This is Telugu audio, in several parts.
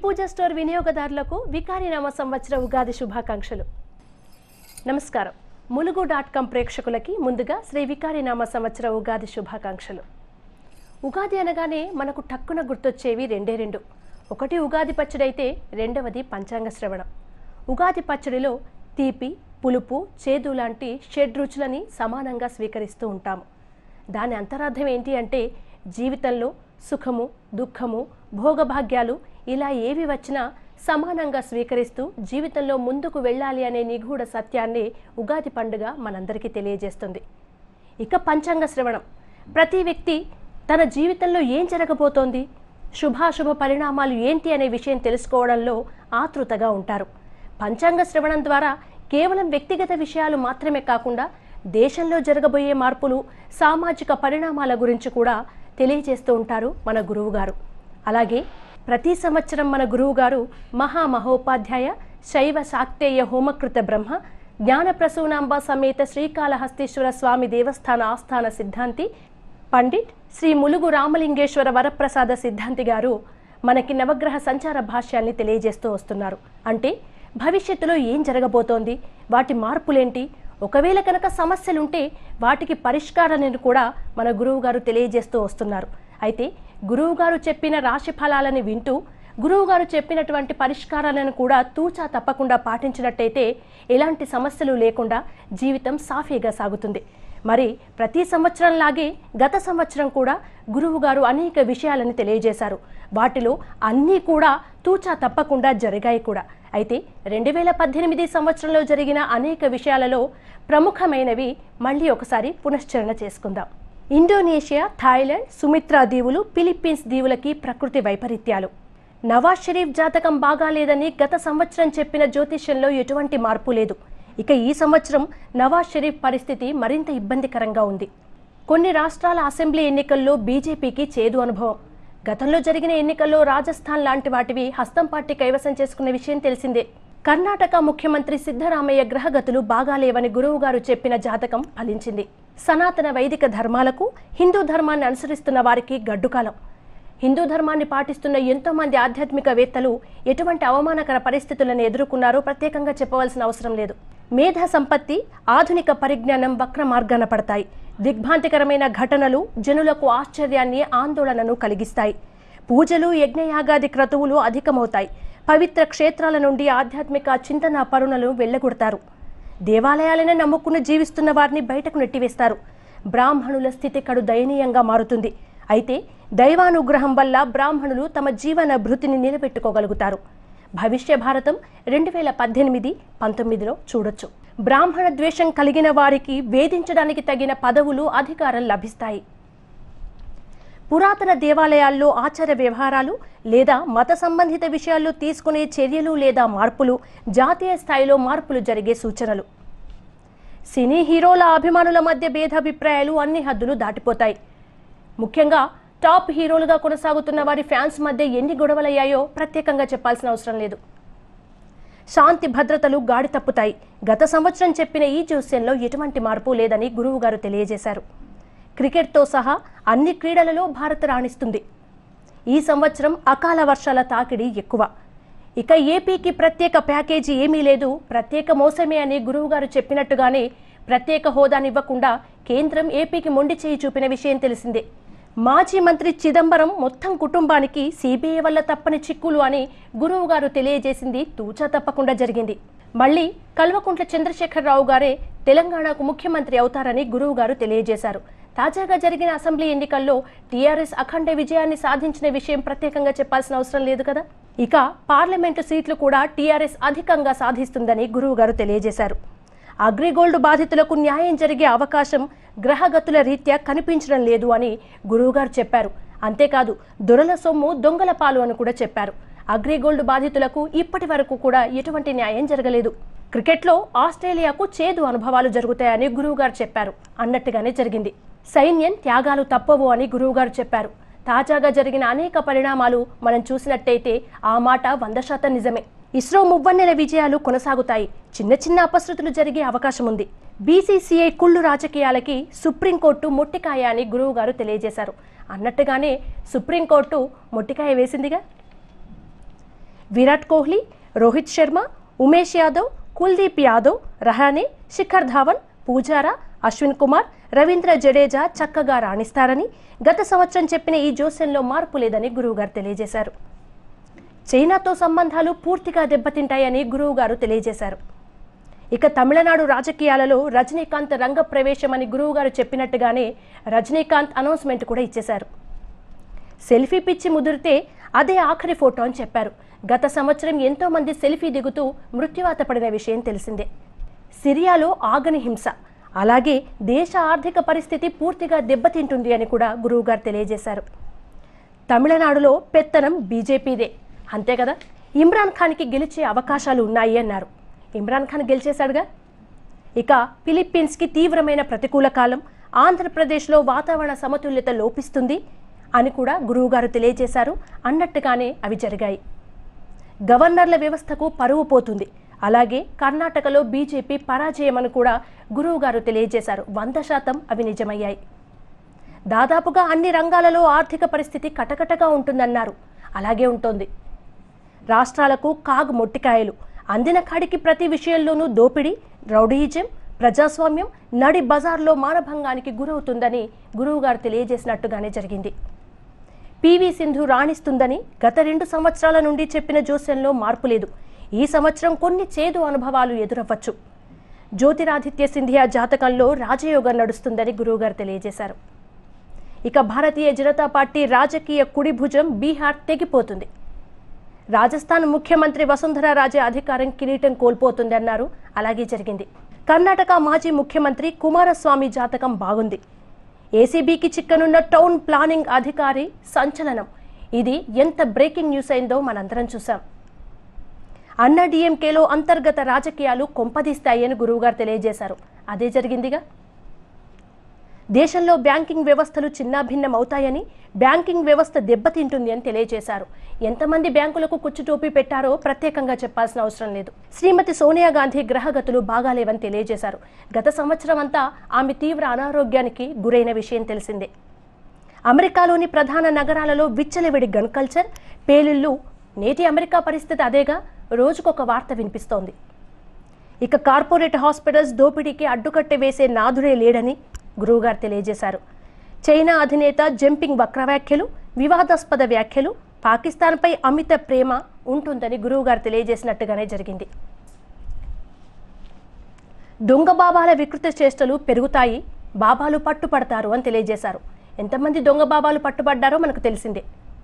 పూజ స్టోర్ వినియోగదారులకు వికారినామ సంవత్సర ఉగాది శుభాకాంక్షలు నమస్కారం ములుగు డాట్ కాం ప్రేక్షకులకి ముందుగా శ్రీ వికారినామ సంవత్సర ఉగాది శుభాకాంక్షలు ఉగాది అనగానే మనకు టక్కున గుర్తొచ్చేవి రెండే రెండు ఒకటి ఉగాది పచ్చడి అయితే రెండవది పంచాంగ శ్రవణం ఉగాది పచ్చడిలో తీపి పులుపు చేదు లాంటి షడ్రుచులని సమానంగా స్వీకరిస్తూ ఉంటాము దాని అంతరార్థం ఏంటి అంటే జీవితంలో సుఖము దుఃఖము భోగభాగ్యాలు ఇలా ఏవి వచ్చినా సమానంగా స్వీకరిస్తూ జీవితంలో ముందుకు వెళ్ళాలి అనే నిగూఢ సత్యాన్ని ఉగాది పండుగ మనందరికీ తెలియజేస్తుంది ఇక పంచాంగ శ్రవణం ప్రతి వ్యక్తి తన జీవితంలో ఏం జరగబోతోంది శుభాశుభ పరిణామాలు ఏంటి అనే విషయం తెలుసుకోవడంలో ఆతృతగా ఉంటారు పంచాంగ శ్రవణం ద్వారా కేవలం వ్యక్తిగత విషయాలు మాత్రమే కాకుండా దేశంలో జరగబోయే మార్పులు సామాజిక పరిణామాల గురించి కూడా తెలియజేస్తూ ఉంటారు మన గురువుగారు అలాగే ప్రతి సంవత్సరం మన గురువుగారు మహామహోపాధ్యాయ శైవ శాక్తేయ హోమకృత బ్రహ్మ జ్ఞాన ప్రసూనాంబ సమేత శ్రీకాళహస్తీశ్వర స్వామి దేవస్థాన ఆస్థాన సిద్ధాంతి పండిట్ శ్రీ ములుగు రామలింగేశ్వర వరప్రసాద సిద్ధాంతి గారు మనకి నవగ్రహ సంచార భాష్యాన్ని తెలియజేస్తూ వస్తున్నారు అంటే భవిష్యత్తులో ఏం జరగబోతోంది వాటి మార్పులేంటి ఒకవేళ కనుక సమస్యలుంటే వాటికి పరిష్కారాలను కూడా మన గురువు గారు తెలియజేస్తూ వస్తున్నారు అయితే గురువు గారు చెప్పిన రాశి ఫలాలని వింటూ గురువు గారు చెప్పినటువంటి పరిష్కారాలను కూడా తూచా తప్పకుండా పాటించినట్టయితే ఎలాంటి సమస్యలు లేకుండా జీవితం సాఫీగా సాగుతుంది మరి ప్రతి సంవత్సరంలాగే గత సంవత్సరం కూడా గురువు గారు అనేక విషయాలను తెలియజేశారు వాటిలో అన్నీ కూడా తూచా తప్పకుండా జరిగాయి కూడా అయితే రెండు వేల పద్దెనిమిది సంవత్సరంలో జరిగిన అనేక విషయాలలో ప్రముఖమైనవి మళ్ళీ ఒకసారి పునశ్చరణ చేసుకుందాం ఇండోనేషియా థాయిలాండ్ సుమిత్రా దీవులు ఫిలిప్పీన్స్ దీవులకి ప్రకృతి వైపరీత్యాలు నవాజ్ షరీఫ్ జాతకం బాగాలేదని గత సంవత్సరం చెప్పిన జ్యోతిష్యంలో ఎటువంటి మార్పు లేదు ఇక ఈ సంవత్సరం నవాజ్ షరీఫ్ పరిస్థితి మరింత ఇబ్బందికరంగా ఉంది కొన్ని రాష్ట్రాల అసెంబ్లీ ఎన్నికల్లో బీజేపీకి చేదు అనుభవం గతంలో జరిగిన ఎన్నికల్లో రాజస్థాన్ లాంటి వాటివి హస్తం పార్టీ కైవసం చేసుకున్న విషయం తెలిసిందే కర్ణాటక ముఖ్యమంత్రి సిద్ధరామయ్య గ్రహగతులు బాగాలేవని గురువుగారు చెప్పిన జాతకం ఫలించింది సనాతన వైదిక ధర్మాలకు హిందూ ధర్మాన్ని అనుసరిస్తున్న వారికి గడ్డుకాలం హిందూ ధర్మాన్ని పాటిస్తున్న ఎంతో మంది ఆధ్యాత్మికవేత్తలు ఎటువంటి అవమానకర పరిస్థితులను ఎదుర్కొన్నారో ప్రత్యేకంగా చెప్పవలసిన అవసరం లేదు మేధా సంపత్తి ఆధునిక పరిజ్ఞానం వక్ర మార్గాన పడతాయి దిగ్భాంతికరమైన ఘటనలు జనులకు ఆశ్చర్యాన్ని ఆందోళనను కలిగిస్తాయి పూజలు యజ్ఞయాగాది క్రతువులు అధికమవుతాయి పవిత్ర క్షేత్రాల నుండి ఆధ్యాత్మిక చింతన పరుణలు వెళ్ళగొడతారు దేవాలయాలనే నమ్ముకుని జీవిస్తున్న వారిని బయటకు నెట్టివేస్తారు బ్రాహ్మణుల స్థితి కడు దయనీయంగా మారుతుంది అయితే దైవానుగ్రహం వల్ల బ్రాహ్మణులు తమ జీవన భృతిని నిలబెట్టుకోగలుగుతారు భవిష్య భారతం రెండు వేల పద్దెనిమిది పంతొమ్మిదిలో చూడొచ్చు బ్రాహ్మణ ద్వేషం కలిగిన వారికి వేధించడానికి తగిన పదవులు అధికారం లభిస్తాయి పురాతన దేవాలయాల్లో ఆచార వ్యవహారాలు లేదా మత సంబంధిత విషయాల్లో తీసుకునే చర్యలు లేదా మార్పులు జాతీయ స్థాయిలో మార్పులు జరిగే సూచనలు సినీ హీరోల అభిమానుల మధ్య భేదాభిప్రాయాలు అన్ని హద్దులు దాటిపోతాయి ముఖ్యంగా టాప్ హీరోలుగా కొనసాగుతున్న వారి ఫ్యాన్స్ మధ్య ఎన్ని గొడవలయ్యాయో ప్రత్యేకంగా చెప్పాల్సిన అవసరం లేదు శాంతి భద్రతలు గాడి తప్పుతాయి గత సంవత్సరం చెప్పిన ఈ జోస్యంలో ఎటువంటి మార్పు లేదని గురువు గారు తెలియజేశారు క్రికెట్తో సహా అన్ని క్రీడలలో భారత్ రాణిస్తుంది ఈ సంవత్సరం అకాల వర్షాల తాకిడి ఎక్కువ ఇక ఏపీకి ప్రత్యేక ప్యాకేజీ ఏమీ లేదు ప్రత్యేక మోసమే అని గురువుగారు చెప్పినట్టుగానే ప్రత్యేక హోదానివ్వకుండా కేంద్రం ఏపీకి మొండి చేయి చూపిన విషయం తెలిసిందే మాజీ మంత్రి చిదంబరం మొత్తం కుటుంబానికి సిబిఐ వల్ల తప్పని చిక్కులు అని గురువు గారు తెలియజేసింది తూచా తప్పకుండా జరిగింది మళ్ళీ కల్వకుంట్ల చంద్రశేఖరరావు గారే తెలంగాణకు ముఖ్యమంత్రి అవుతారని గురువు గారు తెలియజేశారు తాజాగా జరిగిన అసెంబ్లీ ఎన్నికల్లో టీఆర్ఎస్ అఖండ విజయాన్ని సాధించిన విషయం ప్రత్యేకంగా చెప్పాల్సిన అవసరం లేదు కదా ఇక పార్లమెంటు సీట్లు కూడా టీఆర్ఎస్ అధికంగా సాధిస్తుందని గురువు గారు తెలియజేశారు అగ్రిగోల్డ్ బాధితులకు న్యాయం జరిగే అవకాశం గ్రహగతుల రీత్యా కనిపించడం లేదు అని గురువుగారు చెప్పారు అంతేకాదు దొరల సొమ్ము దొంగల పాలు అని కూడా చెప్పారు అగ్రిగోల్డ్ బాధితులకు ఇప్పటి వరకు కూడా ఎటువంటి న్యాయం జరగలేదు క్రికెట్లో ఆస్ట్రేలియాకు చేదు అనుభవాలు జరుగుతాయని గురువుగారు చెప్పారు అన్నట్టుగానే జరిగింది సైన్యం త్యాగాలు తప్పవు అని గురువుగారు చెప్పారు తాజాగా జరిగిన అనేక పరిణామాలు మనం చూసినట్టయితే ఆ మాట వంద శాతం నిజమే ఇస్రో మువ్వన్నెల విజయాలు కొనసాగుతాయి చిన్న చిన్న అపశృతులు జరిగే అవకాశం ఉంది బీసీసీఐ కుళ్ళు రాజకీయాలకి సుప్రీంకోర్టు మొట్టికాయ అని గురువు గారు తెలియజేశారు అన్నట్టుగానే సుప్రీంకోర్టు మొట్టికాయ వేసిందిగా విరాట్ కోహ్లీ రోహిత్ శర్మ ఉమేష్ యాదవ్ కుల్దీప్ యాదవ్ రహానే శిఖర్ ధావన్ పూజారా అశ్విన్ కుమార్ రవీంద్ర జడేజా చక్కగా రాణిస్తారని గత సంవత్సరం చెప్పిన ఈ జోస్యంలో మార్పు లేదని గురువుగారు తెలియజేశారు చైనాతో సంబంధాలు పూర్తిగా దెబ్బతింటాయని గురువుగారు తెలియజేశారు ఇక తమిళనాడు రాజకీయాలలో రజనీకాంత్ రంగ ప్రవేశం అని గురువుగారు చెప్పినట్టుగానే రజనీకాంత్ అనౌన్స్మెంట్ కూడా ఇచ్చేశారు సెల్ఫీ పిచ్చి ముదిరితే అదే ఆఖరి ఫోటో అని చెప్పారు గత సంవత్సరం ఎంతో మంది సెల్ఫీ దిగుతూ మృత్యువాత పడిన విషయం తెలిసిందే సిరియాలో ఆగని హింస అలాగే దేశ ఆర్థిక పరిస్థితి పూర్తిగా దెబ్బతింటుంది అని కూడా గురువుగారు తెలియజేశారు తమిళనాడులో పెత్తనం బీజేపీదే అంతే కదా ఇమ్రాన్ ఖాన్కి గెలిచే అవకాశాలు ఉన్నాయి అన్నారు ఇమ్రాన్ ఖాన్ గెలిచేశాడుగా ఇక ఫిలిప్పీన్స్కి తీవ్రమైన ప్రతికూల కాలం ఆంధ్రప్రదేశ్లో వాతావరణ సమతుల్యత లోపిస్తుంది అని కూడా గురువుగారు తెలియజేశారు అన్నట్టుగానే అవి జరిగాయి గవర్నర్ల వ్యవస్థకు పరువు పోతుంది అలాగే కర్ణాటకలో బీజేపీ పరాజయమని కూడా గురువుగారు తెలియజేశారు వంద శాతం అవి నిజమయ్యాయి దాదాపుగా అన్ని రంగాలలో ఆర్థిక పరిస్థితి కటకటగా ఉంటుందన్నారు అలాగే ఉంటుంది రాష్ట్రాలకు కాగు మొట్టికాయలు అందిన కాడికి ప్రతి విషయంలోనూ దోపిడీ రౌడీయిజం ప్రజాస్వామ్యం నడి బజార్లో మానభంగానికి గురవుతుందని గురువుగారు తెలియజేసినట్టుగానే జరిగింది పివి సింధు రాణిస్తుందని గత రెండు సంవత్సరాల నుండి చెప్పిన జోస్యంలో మార్పు లేదు ఈ సంవత్సరం కొన్ని చేదు అనుభవాలు ఎదురవ్వచ్చు జ్యోతిరాదిత్య సింధియా జాతకంలో రాజయోగం నడుస్తుందని గురువుగారు తెలియజేశారు ఇక భారతీయ జనతా పార్టీ రాజకీయ కుడి భుజం బీహార్ తెగిపోతుంది రాజస్థాన్ ముఖ్యమంత్రి వసుంధరా రాజే అధికారం కిరీటం కోల్పోతుంది అన్నారు అలాగే జరిగింది కర్ణాటక మాజీ ముఖ్యమంత్రి కుమారస్వామి జాతకం బాగుంది ఏసీబీకి చిక్కనున్న టౌన్ ప్లానింగ్ అధికారి సంచలనం ఇది ఎంత బ్రేకింగ్ న్యూస్ అయిందో మనందరం చూసాం అన్నా డిఎంకేలో అంతర్గత రాజకీయాలు కొంపదీస్తాయని గురువుగారు తెలియజేశారు అదే జరిగిందిగా దేశంలో బ్యాంకింగ్ వ్యవస్థలు చిన్నాభిన్నం అవుతాయని బ్యాంకింగ్ వ్యవస్థ దెబ్బతింటుంది అని తెలియజేశారు ఎంతమంది బ్యాంకులకు కుచ్చుటోపీ పెట్టారో ప్రత్యేకంగా చెప్పాల్సిన అవసరం లేదు శ్రీమతి సోనియా గాంధీ గ్రహగతులు బాగాలేవని తెలియజేశారు గత సంవత్సరం అంతా ఆమె తీవ్ర అనారోగ్యానికి గురైన విషయం తెలిసిందే అమెరికాలోని ప్రధాన నగరాలలో విచ్చలవిడి గన్ కల్చర్ పేలుళ్ళు నేటి అమెరికా పరిస్థితి అదేగా రోజుకొక వార్త వినిపిస్తోంది ఇక కార్పొరేట్ హాస్పిటల్స్ దోపిడీకి అడ్డుకట్టె వేసే నాథుడే లేడని గురువుగారు తెలియజేశారు చైనా అధినేత జంపింగ్ వక్ర వ్యాఖ్యలు వివాదాస్పద వ్యాఖ్యలు పాకిస్తాన్పై అమిత ప్రేమ ఉంటుందని గురువుగారు తెలియజేసినట్టుగానే జరిగింది దొంగ బాబాల వికృత చేష్టలు పెరుగుతాయి బాబాలు పట్టుపడతారు అని తెలియజేశారు ఎంతమంది దొంగ బాబాలు పట్టుబడ్డారో మనకు తెలిసిందే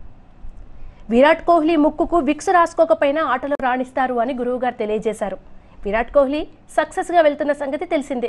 విరాట్ కోహ్లీ ముక్కుకు విక్స్ రాసుకోకపోయినా ఆటలో రాణిస్తారు అని గురువుగారు తెలియజేశారు విరాట్ కోహ్లీ సక్సెస్గా వెళ్తున్న సంగతి తెలిసిందే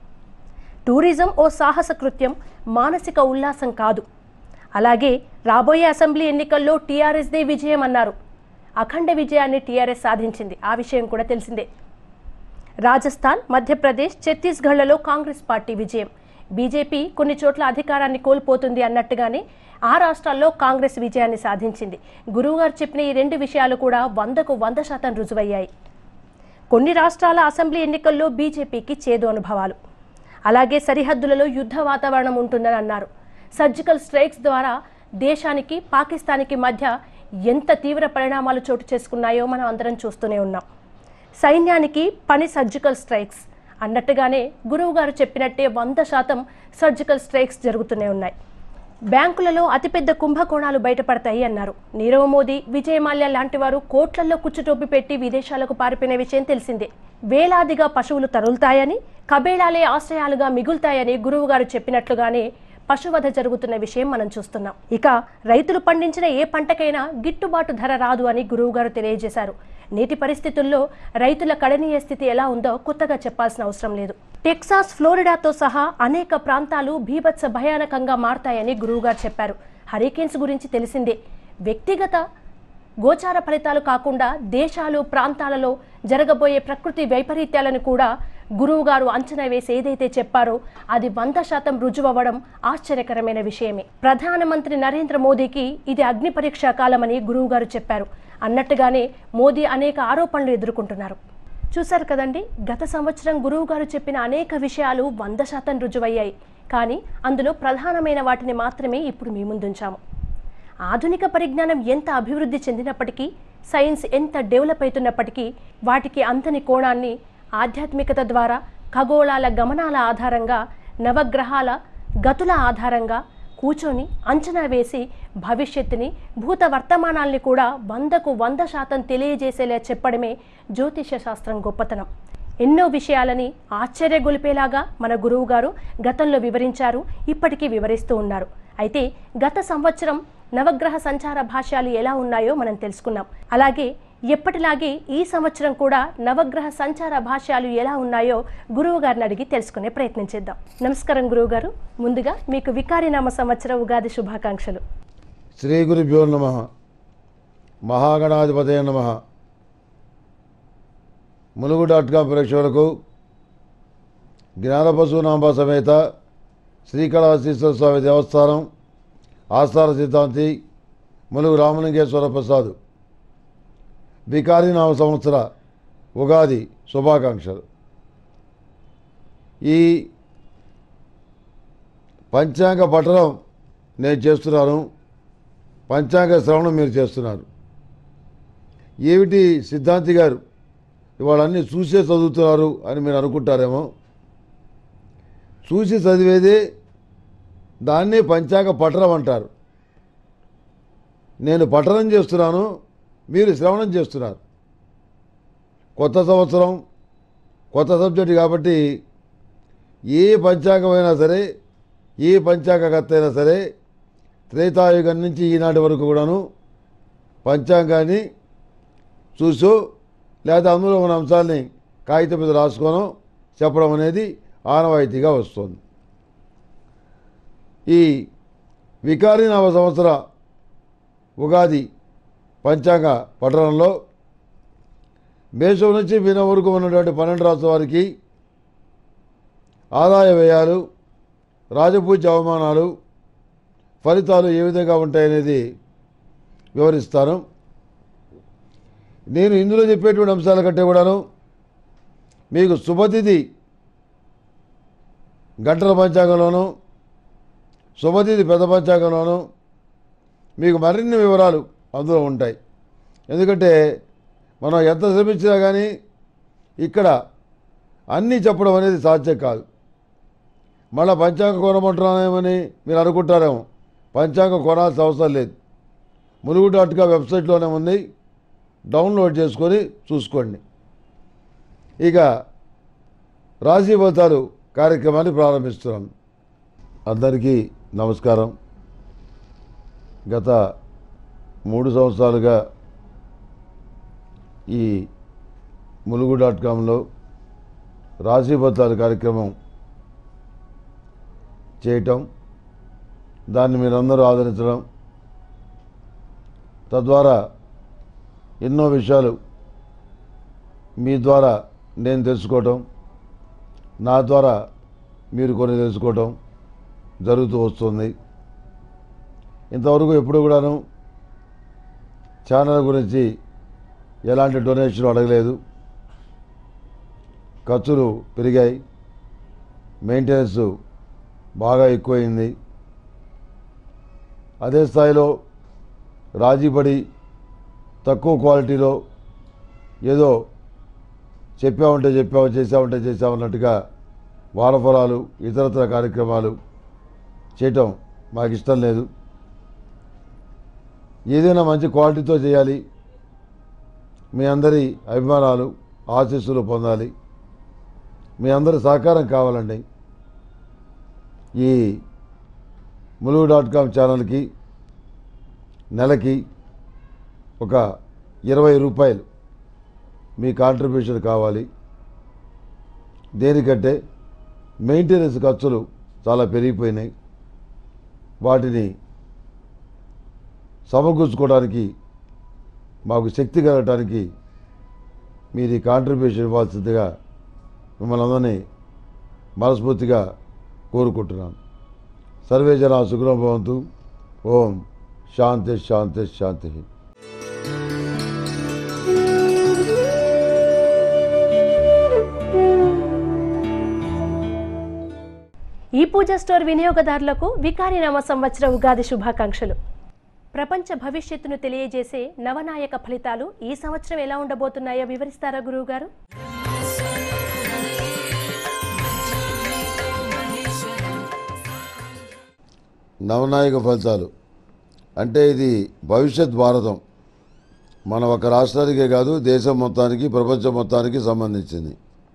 టూరిజం ఓ సాహస కృత్యం మానసిక ఉల్లాసం కాదు అలాగే రాబోయే అసెంబ్లీ ఎన్నికల్లో టీఆర్ఎస్దే విజయం అన్నారు అఖండ విజయాన్ని టీఆర్ఎస్ సాధించింది ఆ విషయం కూడా తెలిసిందే రాజస్థాన్ మధ్యప్రదేశ్ ఛత్తీస్గఢ్లలో కాంగ్రెస్ పార్టీ విజయం బీజేపీ కొన్ని చోట్ల అధికారాన్ని కోల్పోతుంది అన్నట్టుగానే ఆ రాష్ట్రాల్లో కాంగ్రెస్ విజయాన్ని సాధించింది గురువుగారు చెప్పిన ఈ రెండు విషయాలు కూడా వందకు వంద శాతం రుజువయ్యాయి కొన్ని రాష్ట్రాల అసెంబ్లీ ఎన్నికల్లో బీజేపీకి చేదు అనుభవాలు అలాగే సరిహద్దులలో యుద్ధ వాతావరణం ఉంటుందని అన్నారు సర్జికల్ స్ట్రైక్స్ ద్వారా దేశానికి పాకిస్తాన్కి మధ్య ఎంత తీవ్ర పరిణామాలు చోటు చేసుకున్నాయో మనం అందరం చూస్తూనే ఉన్నాం సైన్యానికి పని సర్జికల్ స్ట్రైక్స్ అన్నట్టుగానే గురువు గారు చెప్పినట్టే వంద శాతం సర్జికల్ స్ట్రైక్స్ జరుగుతూనే ఉన్నాయి బ్యాంకులలో అతిపెద్ద కుంభకోణాలు బయటపడతాయి అన్నారు నీరవ్ మోదీ విజయ్ మాల్యా లాంటి వారు కోట్లల్లో కుచ్చుటోపి పెట్టి విదేశాలకు పారిపోయిన విషయం తెలిసిందే వేలాదిగా పశువులు తరులుతాయని కబేళాలే ఆశ్రయాలుగా మిగులుతాయని గురువుగారు చెప్పినట్లుగానే పశువధ జరుగుతున్న విషయం మనం చూస్తున్నాం ఇక రైతులు పండించిన ఏ పంటకైనా గిట్టుబాటు ధర రాదు అని గురువుగారు తెలియజేశారు నేటి పరిస్థితుల్లో రైతుల కడనీయ స్థితి ఎలా ఉందో కొత్తగా చెప్పాల్సిన అవసరం లేదు టెక్సాస్ ఫ్లోరిడాతో సహా అనేక ప్రాంతాలు భీభత్స భయానకంగా మారతాయని గురువుగారు చెప్పారు హరికేన్స్ గురించి తెలిసిందే వ్యక్తిగత గోచార ఫలితాలు కాకుండా దేశాలు ప్రాంతాలలో జరగబోయే ప్రకృతి వైపరీత్యాలను కూడా గురువుగారు అంచనా వేసి ఏదైతే చెప్పారో అది వంద శాతం రుజువవ్వడం ఆశ్చర్యకరమైన విషయమే ప్రధానమంత్రి నరేంద్ర మోదీకి ఇది అగ్ని పరీక్షా కాలమని గురువుగారు చెప్పారు అన్నట్టుగానే మోదీ అనేక ఆరోపణలు ఎదుర్కొంటున్నారు చూశారు కదండి గత సంవత్సరం గురువుగారు చెప్పిన అనేక విషయాలు వంద శాతం రుజువయ్యాయి కానీ అందులో ప్రధానమైన వాటిని మాత్రమే ఇప్పుడు మీ ముందుంచాము ఆధునిక పరిజ్ఞానం ఎంత అభివృద్ధి చెందినప్పటికీ సైన్స్ ఎంత డెవలప్ అవుతున్నప్పటికీ వాటికి అంతని కోణాన్ని ఆధ్యాత్మికత ద్వారా ఖగోళాల గమనాల ఆధారంగా నవగ్రహాల గతుల ఆధారంగా కూర్చొని అంచనా వేసి భవిష్యత్తుని భూత వర్తమానాల్ని కూడా వందకు వంద శాతం తెలియజేసేలా చెప్పడమే జ్యోతిష శాస్త్రం గొప్పతనం ఎన్నో విషయాలని ఆశ్చర్యగొలిపేలాగా మన గురువు గారు గతంలో వివరించారు ఇప్పటికీ వివరిస్తూ ఉన్నారు అయితే గత సంవత్సరం నవగ్రహ సంచార భాష్యాలు ఎలా ఉన్నాయో మనం తెలుసుకున్నాం అలాగే ఎప్పటిలాగే ఈ సంవత్సరం కూడా నవగ్రహ సంచార భాష్యాలు ఎలా ఉన్నాయో గురువు గారిని అడిగి తెలుసుకునే ప్రయత్నం చేద్దాం నమస్కారం గురువు గారు ముందుగా మీకు వికారినామ సంవత్సర ఉగాది శుభాకాంక్షలు శ్రీ గురుభ్యో నమ మహాగణాధిపతయ నమ ములుగు డాట్ కాం ప్రేక్షకులకు జ్ఞానపశునాంబ సమేత శ్రీకళాశీశ్వర స్వామి దేవస్థానం ఆస్థాన సిద్ధాంతి ములుగు రామలింగేశ్వర ప్రసాద్ వికారినామ సంవత్సర ఉగాది శుభాకాంక్షలు ఈ పంచాంగ పఠనం నేను చేస్తున్నాను పంచాంగ శ్రవణం మీరు చేస్తున్నారు ఏమిటి సిద్ధాంతి గారు ఇవాళ అన్నీ చూసే చదువుతున్నారు అని మీరు అనుకుంటారేమో చూసి చదివేది దాన్నే పంచాంగ పఠనం అంటారు నేను పఠనం చేస్తున్నాను మీరు శ్రవణం చేస్తున్నారు కొత్త సంవత్సరం కొత్త సబ్జెక్ట్ కాబట్టి ఏ పంచాంగమైనా సరే ఏ పంచాంగకర్త అయినా సరే త్రేతాయుగం నుంచి ఈనాటి వరకు కూడాను పంచాంగాన్ని చూసో లేదా అందులో ఉన్న అంశాలని కాగితం మీద రాసుకోనో చెప్పడం అనేది ఆనవాయితీగా వస్తుంది ఈ వికారి నవ సంవత్సర ఉగాది పంచాంగ పఠనంలో మేషం నుంచి మీన వరకు ఉన్నటువంటి పన్నెండు రాష్ట్రాల వారికి ఆదాయ వ్యయాలు రాజపూజ్య అవమానాలు ఫలితాలు ఏ విధంగా ఉంటాయనేది వివరిస్తాను నేను ఇందులో చెప్పేటువంటి అంశాల కంటే కూడాను మీకు శుభతిథి గంటల పంచాంగంలోను శుభతిథి పెద్ద పంచాంగంలోను మీకు మరిన్ని వివరాలు అందులో ఉంటాయి ఎందుకంటే మనం ఎంత శ్రమించినా కానీ ఇక్కడ అన్నీ చెప్పడం అనేది సాధ్యం కాదు మళ్ళీ పంచాంగ కొనమంటున్నామని మీరు అనుకుంటారేమో పంచాంగం కొనాల్సిన అవసరం లేదు ములుగు డాట్ కామ్ వెబ్సైట్లోనే ఉంది డౌన్లోడ్ చేసుకొని చూసుకోండి ఇక రాశి ఫలితాలు కార్యక్రమాన్ని ప్రారంభిస్తున్నాం అందరికీ నమస్కారం గత మూడు సంవత్సరాలుగా ఈ ములుగు డాట్ కామ్లో రాశి ఫలితాలు కార్యక్రమం చేయటం దాన్ని మీరందరూ ఆదరించడం తద్వారా ఎన్నో విషయాలు మీ ద్వారా నేను తెలుసుకోవటం నా ద్వారా మీరు కొన్ని తెలుసుకోవటం జరుగుతూ వస్తుంది ఇంతవరకు ఎప్పుడు కూడాను ఛానల్ గురించి ఎలాంటి డొనేషన్ అడగలేదు ఖర్చులు పెరిగాయి మెయింటెనెన్స్ బాగా ఎక్కువైంది అదే స్థాయిలో రాజీపడి తక్కువ క్వాలిటీలో ఏదో చెప్పామంటే చెప్పాము చేసామంటే చేసామన్నట్టుగా వారఫలాలు ఇతరతర కార్యక్రమాలు చేయటం మాకు ఇష్టం లేదు ఏదైనా మంచి క్వాలిటీతో చేయాలి మీ అందరి అభిమానాలు ఆశీస్సులు పొందాలి మీ అందరి సహకారం కావాలండి ఈ ములుగు డాట్ కామ్ ఛానల్కి నెలకి ఒక ఇరవై రూపాయలు మీ కాంట్రిబ్యూషన్ కావాలి దేనికంటే మెయింటెనెన్స్ ఖర్చులు చాలా పెరిగిపోయినాయి వాటిని సమకూర్చుకోవడానికి మాకు శక్తి కలగటానికి మీరు ఈ కాంట్రిబ్యూషన్ ఇవ్వాల్సిందిగా మిమ్మల్ని అందరినీ మనస్ఫూర్తిగా కోరుకుంటున్నాను సర్వే జన సుఖం భవంతు ఓం శాంతి శాంతి శాంతి ఈ పూజ స్టోర్ వినియోగదారులకు వికారినామ సంవత్సర ఉగాది శుభాకాంక్షలు ప్రపంచ భవిష్యత్తును తెలియజేసే నవనాయక ఫలితాలు ఈ సంవత్సరం ఎలా ఉండబోతున్నాయో వివరిస్తారా గురువుగారు నవనాయక ఫలితాలు అంటే ఇది భవిష్యత్ భారతం మన ఒక రాష్ట్రానికే కాదు దేశం మొత్తానికి ప్రపంచం మొత్తానికి సంబంధించింది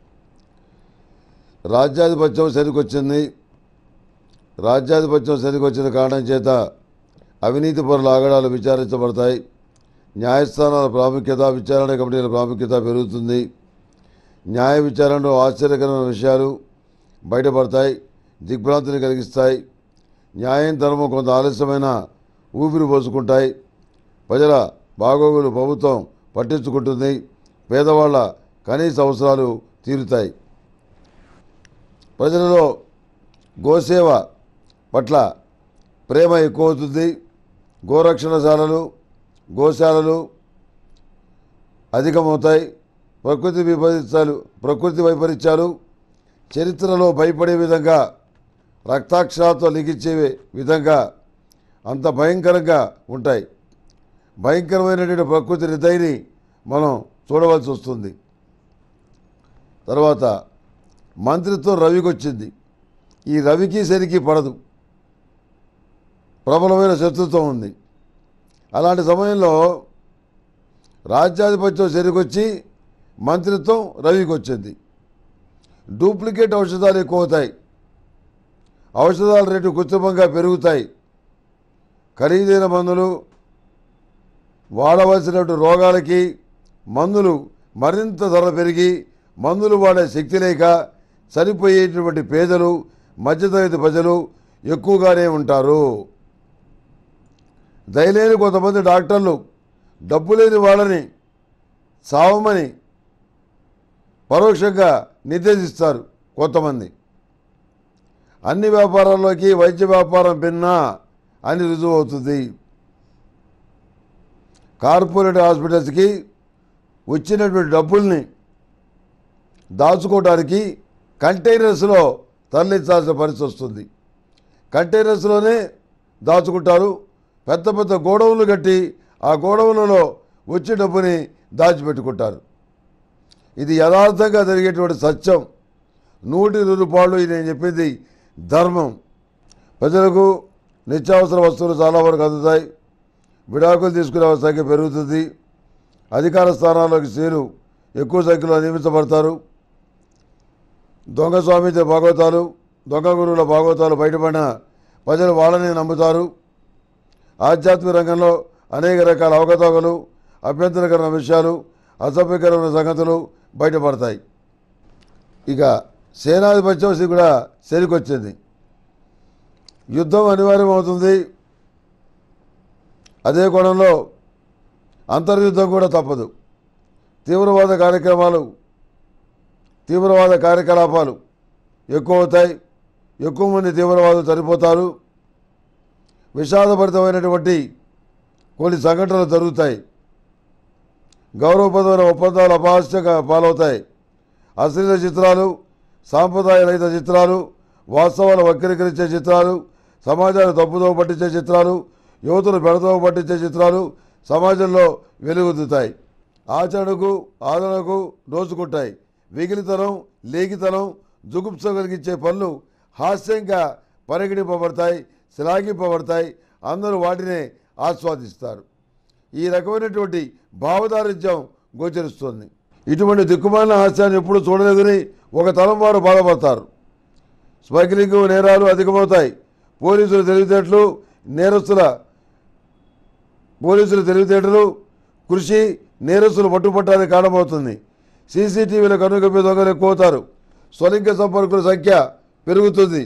రాజ్యాధిపత్యం సరికొచ్చింది రాజ్యాధిపత్యం సరికొచ్చిన కారణం చేత అవినీతి పరుల ఆగడాలు విచారించబడతాయి న్యాయస్థానాల ప్రాముఖ్యత విచారణ కమిటీల ప్రాముఖ్యత పెరుగుతుంది న్యాయ విచారణలో ఆశ్చర్యకరమైన విషయాలు బయటపడతాయి దిగ్భ్రాంతిని కలిగిస్తాయి న్యాయం ధర్మం కొంత ఆలస్యమైన ఊపిరి పోసుకుంటాయి ప్రజల బాగోగులు ప్రభుత్వం పట్టించుకుంటుంది పేదవాళ్ళ కనీస అవసరాలు తీరుతాయి ప్రజలలో గోసేవ పట్ల ప్రేమ ఎక్కువ అవుతుంది గోరక్షణశాలలు గోశాలలు అధికమవుతాయి ప్రకృతి విపరీతాలు ప్రకృతి వైపరీత్యాలు చరిత్రలో భయపడే విధంగా రక్తాక్షరాలతో లిఖించే విధంగా అంత భయంకరంగా ఉంటాయి భయంకరమైనటువంటి ప్రకృతి హృదయని మనం చూడవలసి వస్తుంది తర్వాత మంత్రిత్వం రవికి వచ్చింది ఈ రవికి సరికి పడదు ప్రబలమైన శత్రుత్వం ఉంది అలాంటి సమయంలో రాజ్యాధిపత్యం సరికొచ్చి మంత్రిత్వం రవికి వచ్చింది డూప్లికేట్ ఔషధాలు ఎక్కువ అవుతాయి ఔషధాల రేటు కృత్రిమంగా పెరుగుతాయి ఖరీదైన మందులు వాడవలసినటువంటి రోగాలకి మందులు మరింత ధర పెరిగి మందులు వాడే శక్తి లేక చనిపోయేటువంటి పేదలు మధ్యతరగతి ప్రజలు ఎక్కువగానే ఉంటారు దయలేని కొంతమంది డాక్టర్లు డబ్బు లేని వాళ్ళని చావమని పరోక్షంగా నిర్దేశిస్తారు కొంతమంది అన్ని వ్యాపారాల్లోకి వైద్య వ్యాపారం భిన్నా అని రుజువు అవుతుంది కార్పొరేట్ హాస్పిటల్స్కి వచ్చినటువంటి డబ్బుల్ని దాచుకోవడానికి కంటైనర్స్లో తరలించాల్సిన పరిస్థితి వస్తుంది కంటైనర్స్లోనే దాచుకుంటారు పెద్ద పెద్ద గోడౌన్లు కట్టి ఆ గోడౌన్లలో వచ్చే డబ్బుని దాచిపెట్టుకుంటారు ఇది యథార్థంగా జరిగేటువంటి సత్యం నూటి రూపాయలు ఇది నేను చెప్పింది ధర్మం ప్రజలకు నిత్యావసర వస్తువులు చాలా వరకు అందుతాయి విడాకులు తీసుకునే వారి సంఖ్య పెరుగుతుంది అధికార స్థానాల్లోకి స్త్రీలు ఎక్కువ సంఖ్యలో నియమించబడతారు దొంగ స్వామిత్వ భాగవతాలు దొంగ గురువుల భాగవతాలు బయటపడిన ప్రజలు వాళ్ళని నమ్ముతారు ఆధ్యాత్మిక రంగంలో అనేక రకాల అవకతవకలు అభ్యంతరకరమైన విషయాలు అసభ్యకరమైన సంగతులు బయటపడతాయి ఇక సేనాధిపత్యం కూడా సరికొచ్చింది యుద్ధం అనివార్యం అవుతుంది అదే కోణంలో అంతర్యుద్ధం కూడా తప్పదు తీవ్రవాద కార్యక్రమాలు తీవ్రవాద కార్యకలాపాలు ఎక్కువ అవుతాయి ఎక్కువ మంది తీవ్రవాదులు చనిపోతారు విషాదభరితమైనటువంటి కొన్ని సంఘటనలు జరుగుతాయి గౌరవప్రదమైన ఒప్పందాలు అపహాస్యంగా పాలవుతాయి అశ్లీల చిత్రాలు సాంప్రదాయ రహిత చిత్రాలు వాస్తవాలు వక్రీకరించే చిత్రాలు సమాజాన్ని తప్పుదోవ పట్టించే చిత్రాలు యువతను బెడదోవ పట్టించే చిత్రాలు సమాజంలో వెలుగుతుతాయి ఆచరణకు ఆదరణకు దోచుకుంటాయి వెగిలితనం లేఖితనం జుగుప్స కలిగించే పనులు హాస్యంగా పరిగణింపబడతాయి శ్లాఘింపబడతాయి అందరూ వాటినే ఆస్వాదిస్తారు ఈ రకమైనటువంటి భావదారిద్ర్యం గోచరిస్తుంది ఇటువంటి దిక్కుమాలిన హాస్యాన్ని ఎప్పుడు చూడలేదని ఒక తరం వారు బాధపడతారు స్మగ్లింగ్ నేరాలు అధికమవుతాయి పోలీసులు తెలివితేటలు నేరస్తుల పోలీసుల తెలివితేటలు కృషి నేరస్తులు పట్టుపట్టడానికి కారణమవుతుంది సీసీటీవీల కనుగొప్పే దొంగలు ఎక్కువ అవుతారు స్వలింగ సంపర్కుల సంఖ్య పెరుగుతుంది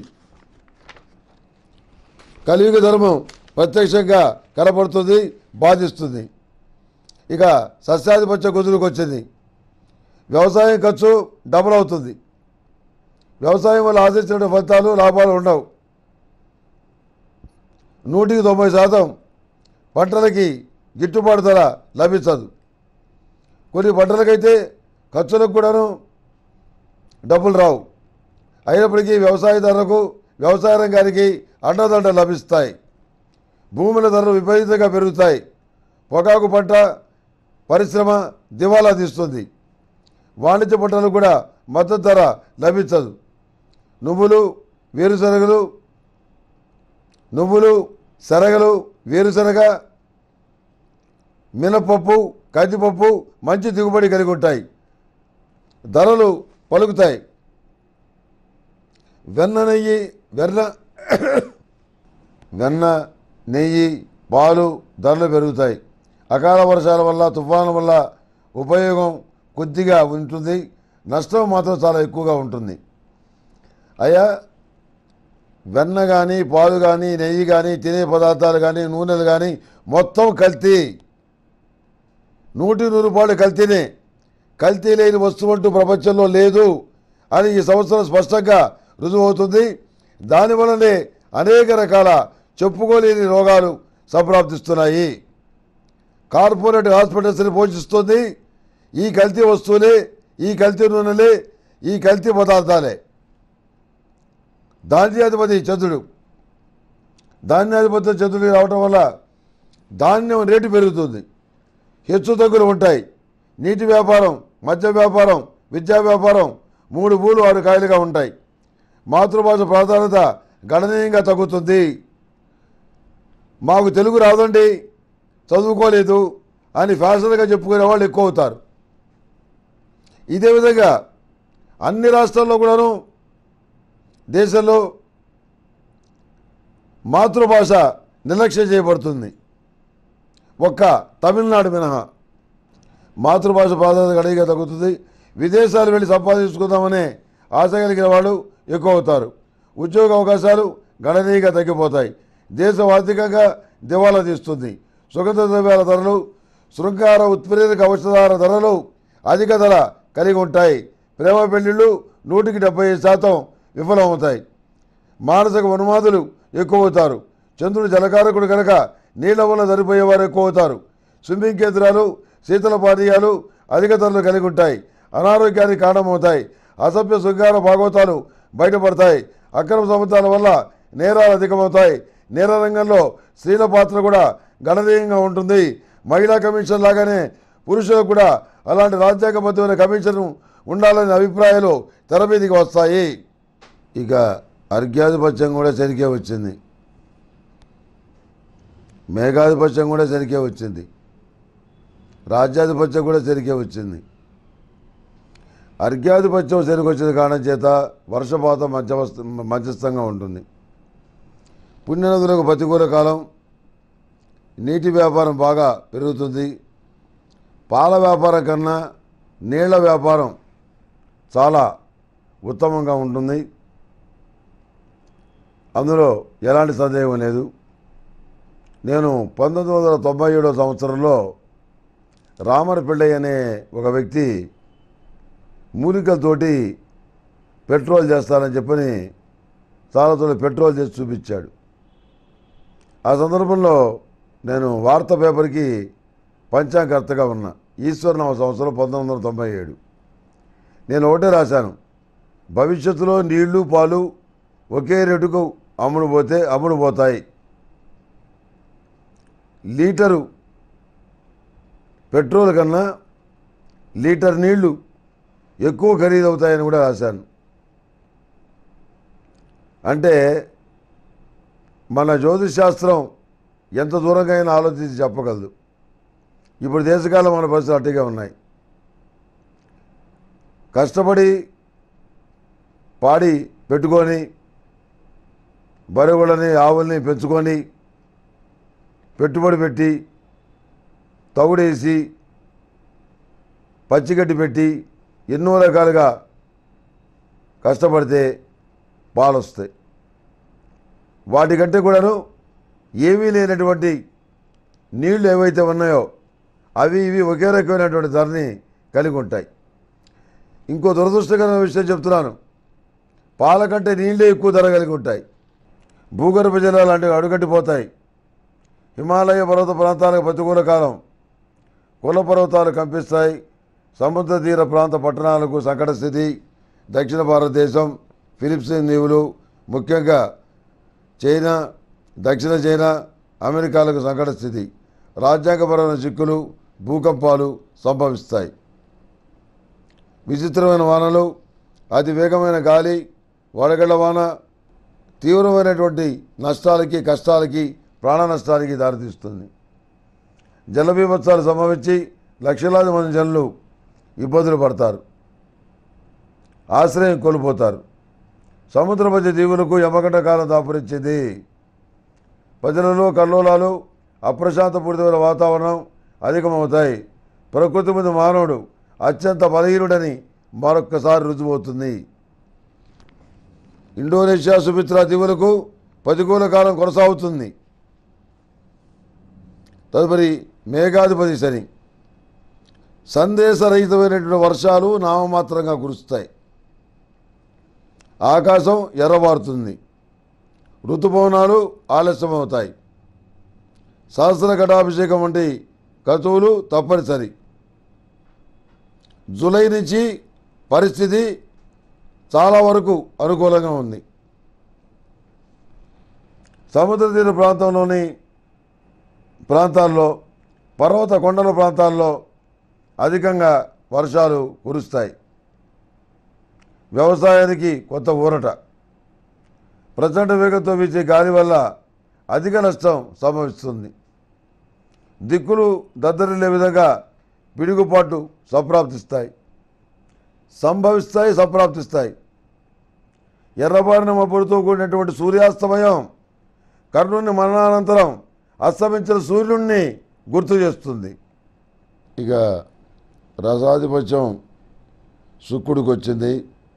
కలియుగ ధర్మం ప్రత్యక్షంగా కనపడుతుంది బాధిస్తుంది ఇక సస్యాధిపత్య కుదురుకు వచ్చింది వ్యవసాయం ఖర్చు డబుల్ అవుతుంది వ్యవసాయం వల్ల ఆశించిన ఫలితాలు లాభాలు ఉండవు నూటికి తొంభై శాతం పంటలకి గిట్టుబాటు ధర లభించదు కొన్ని పంటలకైతే ఖర్చులకు కూడాను డబ్బులు రావు అయినప్పటికీ వ్యవసాయదారులకు వ్యవసాయ రంగానికి అండదండ లభిస్తాయి భూముల ధరలు విపరీతంగా పెరుగుతాయి పొగాకు పంట పరిశ్రమ దివాలా తీస్తుంది వాణిజ్య పంటలకు కూడా మద్దతు ధర లభించదు నువ్వులు వేరుశనగలు నువ్వులు శనగలు వేరుశనగ మినపప్పు కందిపప్పు మంచి దిగుబడి కలిగి ఉంటాయి ధరలు పలుకుతాయి వెన్న నెయ్యి వెన్న వెన్న నెయ్యి పాలు ధరలు పెరుగుతాయి అకాల వర్షాల వల్ల తుఫాను వల్ల ఉపయోగం కొద్దిగా ఉంటుంది నష్టం మాత్రం చాలా ఎక్కువగా ఉంటుంది అయ్యా వెన్న కానీ పాలు కానీ నెయ్యి కానీ తినే పదార్థాలు కానీ నూనెలు కానీ మొత్తం కల్తీ నూటి నూరు రూపాయలు కల్తీనే కల్తీ లేని వస్తువు అంటూ ప్రపంచంలో లేదు అని ఈ సంవత్సరం స్పష్టంగా రుజువవుతుంది దానివల్లనే అనేక రకాల చెప్పుకోలేని రోగాలు సంప్రాప్తిస్తున్నాయి కార్పొరేట్ హాస్పిటల్స్ని పోషిస్తుంది ఈ కల్తీ వస్తువులే ఈ కల్తీ నూనెలే ఈ కల్తీ పదార్థాలే ధాన్యాధిపతి చంద్రుడు ధాన్యాధిపతి చంద్రుడు రావటం వల్ల ధాన్యం రేటు పెరుగుతుంది హెచ్చు తగ్గులు ఉంటాయి నీటి వ్యాపారం మద్య వ్యాపారం విద్యా వ్యాపారం మూడు పూలు ఆరు కాయలుగా ఉంటాయి మాతృభాష ప్రాధాన్యత గణనీయంగా తగ్గుతుంది మాకు తెలుగు రాదండి చదువుకోలేదు అని ఫ్యాషన్గా చెప్పుకునే వాళ్ళు ఎక్కువ అవుతారు ఇదే విధంగా అన్ని రాష్ట్రాల్లో కూడాను దేశంలో మాతృభాష నిర్లక్ష్యం చేయబడుతుంది ఒక్క తమిళనాడు మినహా మాతృభాష ప్రాధాన్యత గడిగా తగ్గుతుంది విదేశాలు వెళ్ళి సంపాదించుకుందామనే ఆశ కలిగిన వాళ్ళు ఎక్కువ అవుతారు ఉద్యోగ అవకాశాలు గణనీయంగా తగ్గిపోతాయి దేశం ఆర్థికంగా దివాలా తీస్తుంది సుగంధ ద్రవ్యాల ధరలు శృంగార ఉత్ప్రేరక ఔషధాల ధరలు అధిక ధర కలిగి ఉంటాయి ప్రేమ పెళ్లిళ్ళు నూటికి డెబ్బై శాతం విఫలమవుతాయి మానసిక ఉన్మాదులు ఎక్కువ అవుతారు చంద్రుడు జలకారకుడు కనుక నీళ్ల వల్ల సరిపోయేవారు ఎక్కువ అవుతారు స్విమ్మింగ్ కేంద్రాలు శీతల పానీయాలు అధిక ధరలు కలిగి ఉంటాయి అనారోగ్యానికి కారణమవుతాయి అసభ్య శృంగార భాగవతాలు బయటపడతాయి అక్రమ సంబంధాల వల్ల నేరాలు అధికమవుతాయి నేర రంగంలో స్త్రీల పాత్ర కూడా గణనీయంగా ఉంటుంది మహిళా కమిషన్ లాగానే పురుషులకు కూడా అలాంటి రాజ్యాంగబద్ధమైన కమిషన్ ఉండాలనే అభిప్రాయాలు తెర మీదకి వస్తాయి ఇక అర్ఘ్యాధిపత్యం కూడా సరికే వచ్చింది మేఘాధిపత్యం కూడా సరికే వచ్చింది రాజ్యాధిపత్యం కూడా సరికే వచ్చింది అర్ఘ్యాధిపత్యం సరికొచ్చిన కారణం చేత వర్షపాతం మధ్యవస్థ మధ్యస్థంగా ఉంటుంది పుణ్యనదులకు ప్రతికూల కాలం నీటి వ్యాపారం బాగా పెరుగుతుంది పాల వ్యాపారం కన్నా నీళ్ల వ్యాపారం చాలా ఉత్తమంగా ఉంటుంది అందులో ఎలాంటి సందేహం లేదు నేను పంతొమ్మిది వందల తొంభై ఏడో సంవత్సరంలో రామరపిళ్ళయ్య అనే ఒక వ్యక్తి మూలికలతోటి పెట్రోల్ చేస్తానని చెప్పని చాలా పెట్రోల్ చేసి చూపించాడు ఆ సందర్భంలో నేను వార్తా పేపర్కి పంచాంగకర్తగా ఉన్నా ఈశ్వరనామ సంవత్సరం పంతొమ్మిది వందల తొంభై ఏడు నేను ఒకటే రాశాను భవిష్యత్తులో నీళ్లు పాలు ఒకే రేటుకు అమ్ముడు పోతే అమ్ముడు పోతాయి లీటరు పెట్రోల్ కన్నా లీటర్ నీళ్లు ఎక్కువ ఖరీదవుతాయని కూడా రాశాను అంటే మన జ్యోతిష్ శాస్త్రం ఎంత దూరంగా అయినా ఆలోచించి చెప్పగలదు ఇప్పుడు దేశకాలం మన పరిస్థితులు అట్టిగా ఉన్నాయి కష్టపడి పాడి పెట్టుకొని బరువులని ఆవుల్ని పెంచుకొని పెట్టుబడి పెట్టి తవుడేసి పచ్చిగడ్డి పెట్టి ఎన్నో రకాలుగా కష్టపడితే పాలు వస్తాయి వాటికంటే కూడాను ఏమీ లేనటువంటి నీళ్లు ఏవైతే ఉన్నాయో అవి ఇవి ఒకే రకమైనటువంటి ధరని కలిగి ఉంటాయి ఇంకో దురదృష్టకరమైన విషయం చెప్తున్నాను పాల కంటే నీళ్ళే ఎక్కువ ధర కలిగి ఉంటాయి భూగర్భ జలాలు లాంటివి అడుగట్టిపోతాయి హిమాలయ పర్వత ప్రాంతాలకు ప్రతికూల కాలం కుల పర్వతాలు కంపిస్తాయి సముద్ర తీర ప్రాంత పట్టణాలకు సంకట స్థితి దక్షిణ భారతదేశం ఫిలిప్సిన్ దీవులు ముఖ్యంగా చైనా దక్షిణ చైనా అమెరికాలకు సంకట స్థితి రాజ్యాంగపరమైన చిక్కులు భూకంపాలు సంభవిస్తాయి విచిత్రమైన వానలు అతి వేగమైన గాలి వడగళ్ల వాన తీవ్రమైనటువంటి నష్టాలకి కష్టాలకి ప్రాణ నష్టానికి దారితీస్తుంది జల బీభత్సాలు సంభవించి లక్షలాది మంది జనులు ఇబ్బందులు పడతారు ఆశ్రయం కోల్పోతారు సముద్ర మధ్య జీవులకు యమగంట కాలం దాపురించింది ప్రజలలో కల్లోలాలు అప్రశాంతపూరితమైన వాతావరణం అధికమవుతాయి ప్రకృతి మీద మానవుడు అత్యంత బలహీనుడని మరొక్కసారి రుజువవుతుంది ఇండోనేషియా సుమిత్ర దీవులకు ప్రతికూల కాలం కొనసాగుతుంది తదుపరి మేఘాధిపతి శని సందేశరహితమైనటువంటి వర్షాలు నామమాత్రంగా కురుస్తాయి ఆకాశం ఎర్రబారుతుంది ఋతుపవనాలు ఆలస్యమవుతాయి సహస్ర ఘటాభిషేకం వంటి కతువులు తప్పనిసరి జూలై నుంచి పరిస్థితి చాలా వరకు అనుకూలంగా ఉంది సముద్ర తీర ప్రాంతంలోని ప్రాంతాల్లో పర్వత కొండల ప్రాంతాల్లో అధికంగా వర్షాలు కురుస్తాయి వ్యవసాయానికి కొత్త ఊరట ప్రచండ వేగంతో వీచే గాలి వల్ల అధిక నష్టం సంభవిస్తుంది దిక్కులు దద్దరిల్లే విధంగా పిడుగుపాటు సంప్రాప్తిస్తాయి సంభవిస్తాయి సంప్రాప్తిస్తాయి ఎర్రబారిన మబ్బులతో కూడినటువంటి సూర్యాస్తమయం కర్ణుని మరణానంతరం అస్తమించిన సూర్యుడిని గుర్తు చేస్తుంది ఇక రసాధిపత్యం శుక్రుడికి వచ్చింది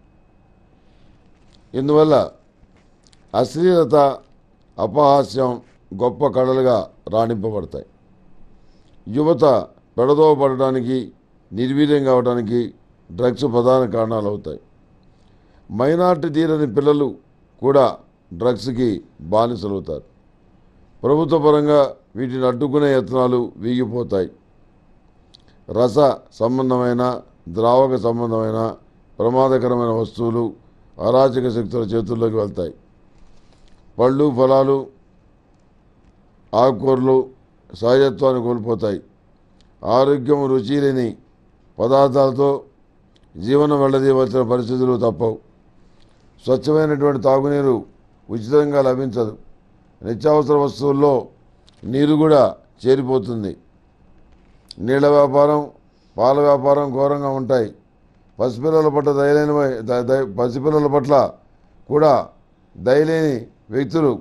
ఇందువల్ల అశ్లీలత అపహాస్యం గొప్ప కళలుగా రాణింపబడతాయి యువత పెడదోవ పడడానికి నిర్వీర్యం కావడానికి డ్రగ్స్ ప్రధాన కారణాలు అవుతాయి మైనార్టీ తీరని పిల్లలు కూడా డ్రగ్స్కి బానిసలవుతారు ప్రభుత్వ పరంగా వీటిని అడ్డుకునే యత్నాలు వీగిపోతాయి రస సంబంధమైన ద్రావక సంబంధమైన ప్రమాదకరమైన వస్తువులు అరాచక శక్తుల చేతుల్లోకి వెళ్తాయి పళ్ళు ఫలాలు ఆకుకూరలు సహజత్వాన్ని కోల్పోతాయి ఆరోగ్యం రుచి లేని పదార్థాలతో జీవనం వెళ్ళదీయవలసిన పరిస్థితులు తప్పవు స్వచ్ఛమైనటువంటి తాగునీరు ఉచితంగా లభించదు నిత్యావసర వస్తువుల్లో నీరు కూడా చేరిపోతుంది నీళ్ళ వ్యాపారం పాల వ్యాపారం ఘోరంగా ఉంటాయి పసిపిల్లల పట్ల దయలేని ద- ద- పసిపిల్లల పట్ల కూడా దయలేని వ్యక్తులు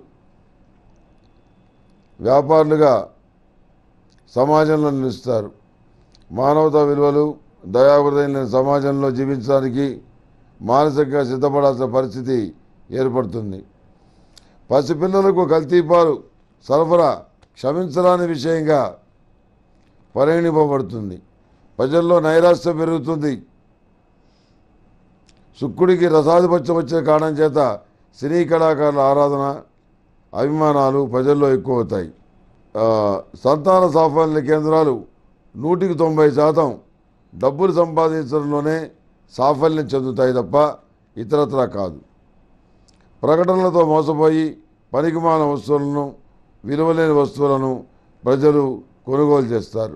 వ్యాపారులుగా సమాజంలో నిలుస్తారు మానవతా విలువలు దయాహృదయం సమాజంలో జీవించడానికి మానసికంగా సిద్ధపడాల్సిన పరిస్థితి ఏర్పడుతుంది పసిపిల్లలకు కల్తీపాలు సరఫరా క్షమించరాని విషయంగా పరిగణింపబడుతుంది ప్రజల్లో నైరాశ్యం పెరుగుతుంది శుక్రుడికి రసాధిపత్యం వచ్చిన కారణం చేత సినీ కళాకారుల ఆరాధన అభిమానాలు ప్రజల్లో ఎక్కువ అవుతాయి ఆ, సంతాన సాఫల్య కేంద్రాలు నూటికి తొంభై శాతం డబ్బులు సంపాదించడంలోనే సాఫల్యం చెందుతాయి తప్ప ఇతరత్రా కాదు ప్రకటనలతో మోసపోయి పనికిమాల వస్తువులను విలువలేని వస్తువులను ప్రజలు కొనుగోలు చేస్తారు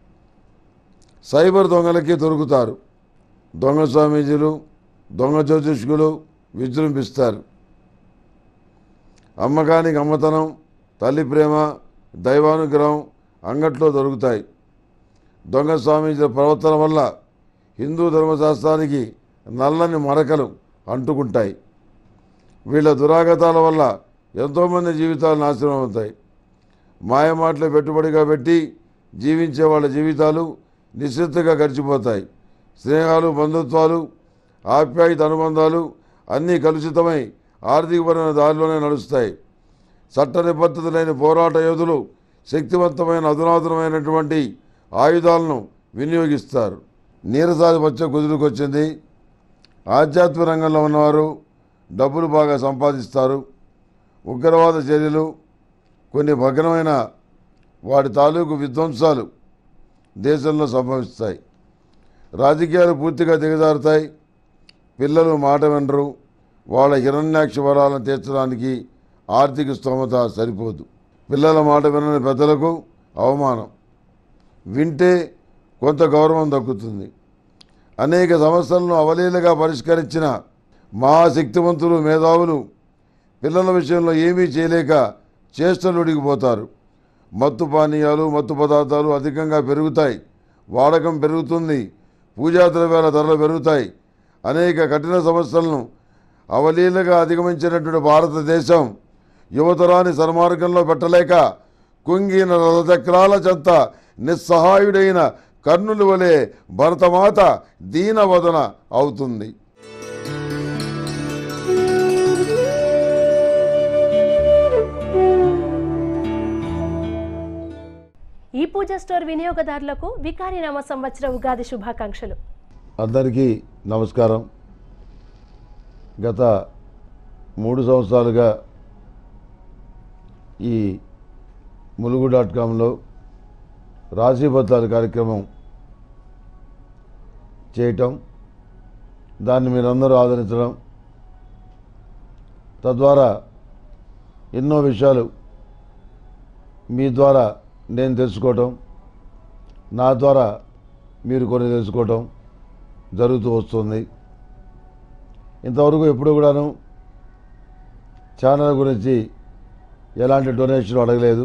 సైబర్ దొంగలకి దొరుకుతారు దొంగ స్వామీజీలు దొంగ జ్యోతిష్కులు విజృంభిస్తారు అమ్మకానికి అమ్మతనం తల్లి ప్రేమ దైవానుగ్రహం అంగట్లో దొరుకుతాయి దొంగ స్వామీజీల ప్రవర్తన వల్ల హిందూ ధర్మశాస్త్రానికి నల్లని మరకలు అంటుకుంటాయి వీళ్ళ దురాగతాల వల్ల ఎంతోమంది జీవితాలు నాశనం అవుతాయి మాయమాటలు పెట్టుబడిగా పెట్టి జీవించే వాళ్ళ జీవితాలు నిశ్చితగా గడిచిపోతాయి స్నేహాలు బంధుత్వాలు ఆప్యాయత అనుబంధాలు అన్నీ కలుషితమై ఆర్థికపరమైన దారిలోనే నడుస్తాయి చట్ట నిబద్ధతలైన పోరాట యోధులు శక్తివంతమైన అధునాతనమైనటువంటి ఆయుధాలను వినియోగిస్తారు నీరసాధిపత్యం కుదురుకొచ్చింది ఆధ్యాత్మిక రంగంలో ఉన్నవారు డబ్బులు బాగా సంపాదిస్తారు ఉగ్రవాద చర్యలు కొన్ని భగ్నమైన వాటి తాలూకు విధ్వంసాలు దేశంలో సంభవిస్తాయి రాజకీయాలు పూర్తిగా దిగజారుతాయి పిల్లలు మాట వినరు వాళ్ళ హిరణ్యాక్ష వరాలను తీర్చడానికి ఆర్థిక స్తోమత సరిపోదు పిల్లల మాట వినని పెద్దలకు అవమానం వింటే కొంత గౌరవం దక్కుతుంది అనేక సమస్యలను అవలీలగా పరిష్కరించిన మహాశక్తివంతులు మేధావులు పిల్లల విషయంలో ఏమీ చేయలేక చేష్టలుడిగిపోతారు మత్తు పానీయాలు మత్తు పదార్థాలు అధికంగా పెరుగుతాయి వాడకం పెరుగుతుంది పూజా ద్రవ్యాల ధరలు పెరుగుతాయి అనేక కఠిన సమస్యలను అవలీలగా అధిగమించినటువంటి భారతదేశం యువతరాన్ని సన్మార్గంలో పెట్టలేక కుంగిన రథచక్రాల చెంత నిస్సహాయుడైన కర్ణుల వలె భరతమాత దీనవదన అవుతుంది ఈ పూజ స్టోర్ వినియోగదారులకు వికారినామ సంవత్సర ఉగాది శుభాకాంక్షలు అందరికీ నమస్కారం గత మూడు సంవత్సరాలుగా ఈ ములుగు డాట్ కామ్లో రాశీబద్ధాల కార్యక్రమం చేయటం దాన్ని మీరందరూ ఆదరించడం తద్వారా ఎన్నో విషయాలు మీ ద్వారా నేను తెలుసుకోవటం నా ద్వారా మీరు కొన్ని తెలుసుకోవటం జరుగుతూ వస్తుంది ఇంతవరకు ఎప్పుడు కూడాను ఛానల్ గురించి ఎలాంటి డొనేషన్ అడగలేదు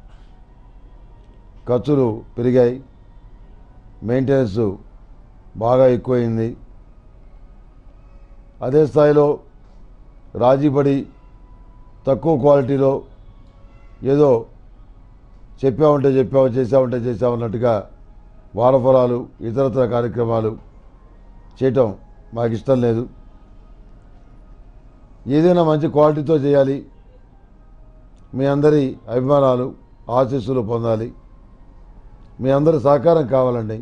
ఖర్చులు పెరిగాయి మెయింటెనెన్స్ బాగా ఎక్కువైంది అదే స్థాయిలో రాజీపడి తక్కువ క్వాలిటీలో ఏదో చెప్పామంటే చెప్పాము చేసామంటే చేసామన్నట్టుగా వారఫలాలు ఇతరతర కార్యక్రమాలు చేయటం మాకు ఇష్టం లేదు ఏదైనా మంచి క్వాలిటీతో చేయాలి మీ అందరి అభిమానాలు ఆశీస్సులు పొందాలి మీ అందరి సహకారం కావాలండి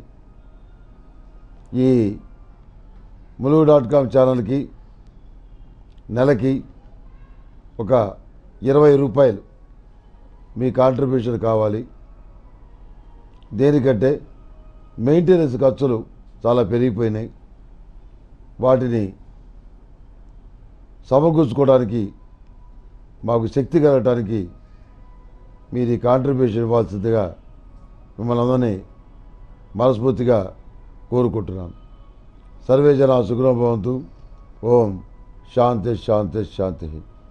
ఈ ములుగు డాట్ కామ్ ఛానల్కి నెలకి ఒక ఇరవై రూపాయలు మీ కాంట్రిబ్యూషన్ కావాలి దేనికంటే మెయింటెనెన్స్ ఖర్చులు చాలా పెరిగిపోయినాయి వాటిని సమకూర్చుకోవడానికి మాకు శక్తి కలగటానికి మీరు ఈ కాంట్రిబ్యూషన్ ఇవ్వాల్సిందిగా మిమ్మల్ని అందరినీ మనస్ఫూర్తిగా కోరుకుంటున్నాను సర్వే జన సుఖం భవంతు ఓం శాంతి శాంతి శాంతి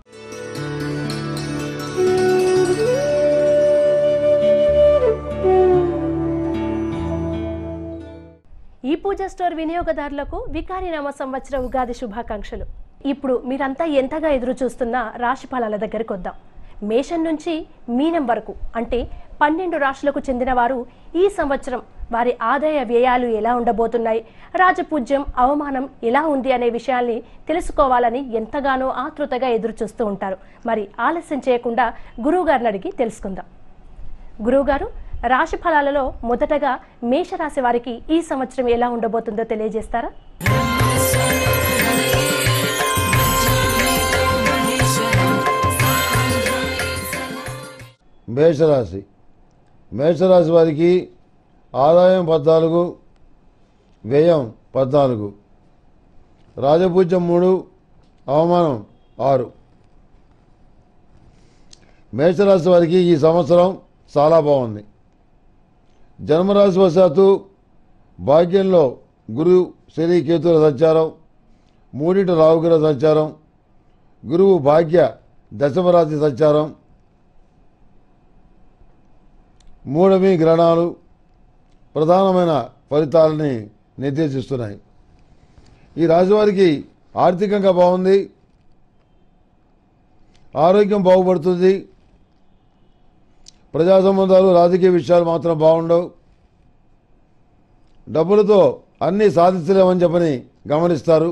ఈ పూజ స్టోర్ వినియోగదారులకు వికారినామ సంవత్సర ఉగాది శుభాకాంక్షలు ఇప్పుడు మీరంతా ఎంతగా ఎదురు చూస్తున్న రాశి ఫలాల దగ్గరికి వద్దాం మేషం నుంచి మీనం వరకు అంటే పన్నెండు రాశులకు చెందిన వారు ఈ సంవత్సరం వారి ఆదాయ వ్యయాలు ఎలా ఉండబోతున్నాయి రాజపూజ్యం అవమానం ఎలా ఉంది అనే విషయాల్ని తెలుసుకోవాలని ఎంతగానో ఆతృతగా ఎదురు చూస్తూ ఉంటారు మరి ఆలస్యం చేయకుండా గురువు గారిని అడిగి తెలుసుకుందాం గురువుగారు రాశి ఫలాలలో మొదటగా మేషరాశి వారికి ఈ సంవత్సరం ఎలా ఉండబోతుందో తెలియజేస్తారా మేషరాశి మేషరాశి వారికి ఆదాయం పద్నాలుగు వ్యయం పద్నాలుగు రాజపూజ్యం మూడు అవమానం ఆరు మేషరాశి వారికి ఈ సంవత్సరం చాలా బాగుంది జన్మరాశి వశాత్తు భాగ్యంలో గురు శని కేతుల సంచారం మూడింటి రావుగ్రహ సంచారం గురువు భాగ్య దశమరాశి సంచారం మూడమి గ్రహణాలు ప్రధానమైన ఫలితాలని నిర్దేశిస్తున్నాయి ఈ రాశివారికి ఆర్థికంగా బాగుంది ఆరోగ్యం బాగుపడుతుంది ప్రజా సంబంధాలు రాజకీయ విషయాలు మాత్రం బాగుండవు డబ్బులతో అన్నీ సాధించలేమని చెప్పని గమనిస్తారు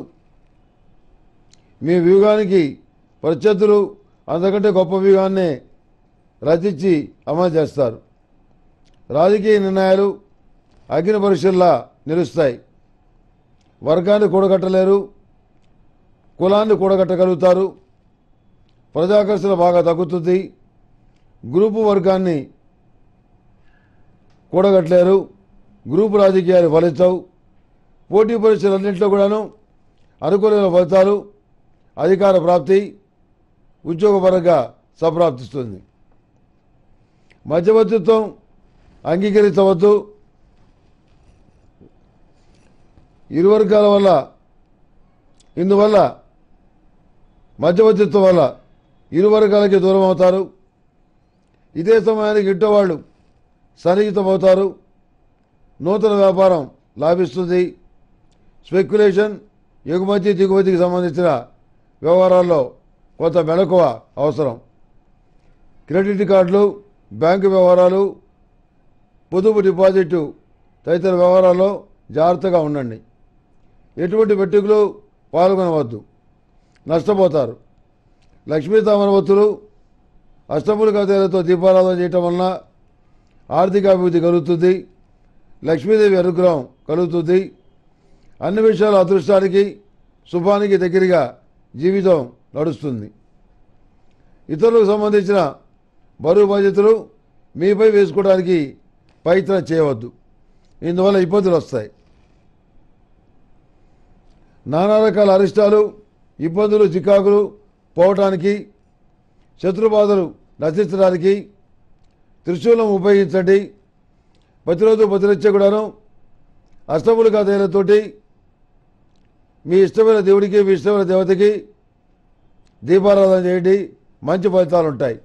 మీ వ్యూహానికి ప్రత్యర్థులు అంతకంటే గొప్ప వ్యూహాన్ని రచించి అమలు చేస్తారు రాజకీయ నిర్ణయాలు అగ్ని పరీక్షల్లా నిలుస్తాయి వర్గాన్ని కూడగట్టలేరు కులాన్ని కూడగట్టగలుగుతారు ప్రజాకర్షణ బాగా తగ్గుతుంది గ్రూపు వర్గాన్ని కూడగట్టలేరు గ్రూపు రాజకీయాలు ఫలించవు పోటీ పరీక్షలన్నింటిలో కూడాను అనుకూలమైన ఫలితాలు అధికార ప్రాప్తి ఉద్యోగపరంగా సంప్రాప్తిస్తుంది మధ్యవర్తిత్వం అంగీకరించవద్దు ఇరు వర్గాల వల్ల ఇందువల్ల మధ్యవర్తిత్వం వల్ల ఇరు వర్గాలకి దూరం అవుతారు ఇదే సమయానికి ఇంట్లో వాళ్ళు సన్నిహితమవుతారు నూతన వ్యాపారం లాభిస్తుంది స్పెక్యులేషన్ ఎగుమతి దిగుమతికి సంబంధించిన వ్యవహారాల్లో కొంత మెలకువ అవసరం క్రెడిట్ కార్డులు బ్యాంకు వ్యవహారాలు పొదుపు డిపాజిట్ తదితర వ్యవహారాల్లో జాగ్రత్తగా ఉండండి ఎటువంటి పెట్టుకులు పాల్గొనవద్దు నష్టపోతారు లక్ష్మీ తామరవత్తులు అష్టములు కథలతో దీపారాధన చేయటం వలన ఆర్థిక అభివృద్ధి కలుగుతుంది లక్ష్మీదేవి అనుగ్రహం కలుగుతుంది అన్ని విషయాల అదృష్టానికి శుభానికి దగ్గరగా జీవితం నడుస్తుంది ఇతరులకు సంబంధించిన బరువు బాధ్యతలు మీపై వేసుకోవడానికి ప్రయత్నం చేయవద్దు ఇందువల్ల ఇబ్బందులు వస్తాయి నానా రకాల అరిష్టాలు ఇబ్బందులు చికాకులు పోవటానికి శత్రుబాధలు నశించడానికి త్రిశూలం ఉపయోగించండి ప్రతిరోజు ప్రతిరచ్చ కూడాను అష్టములు కథలతోటి మీ ఇష్టమైన దేవుడికి మీ ఇష్టమైన దేవతకి దీపారాధన చేయండి మంచి ఫలితాలు ఉంటాయి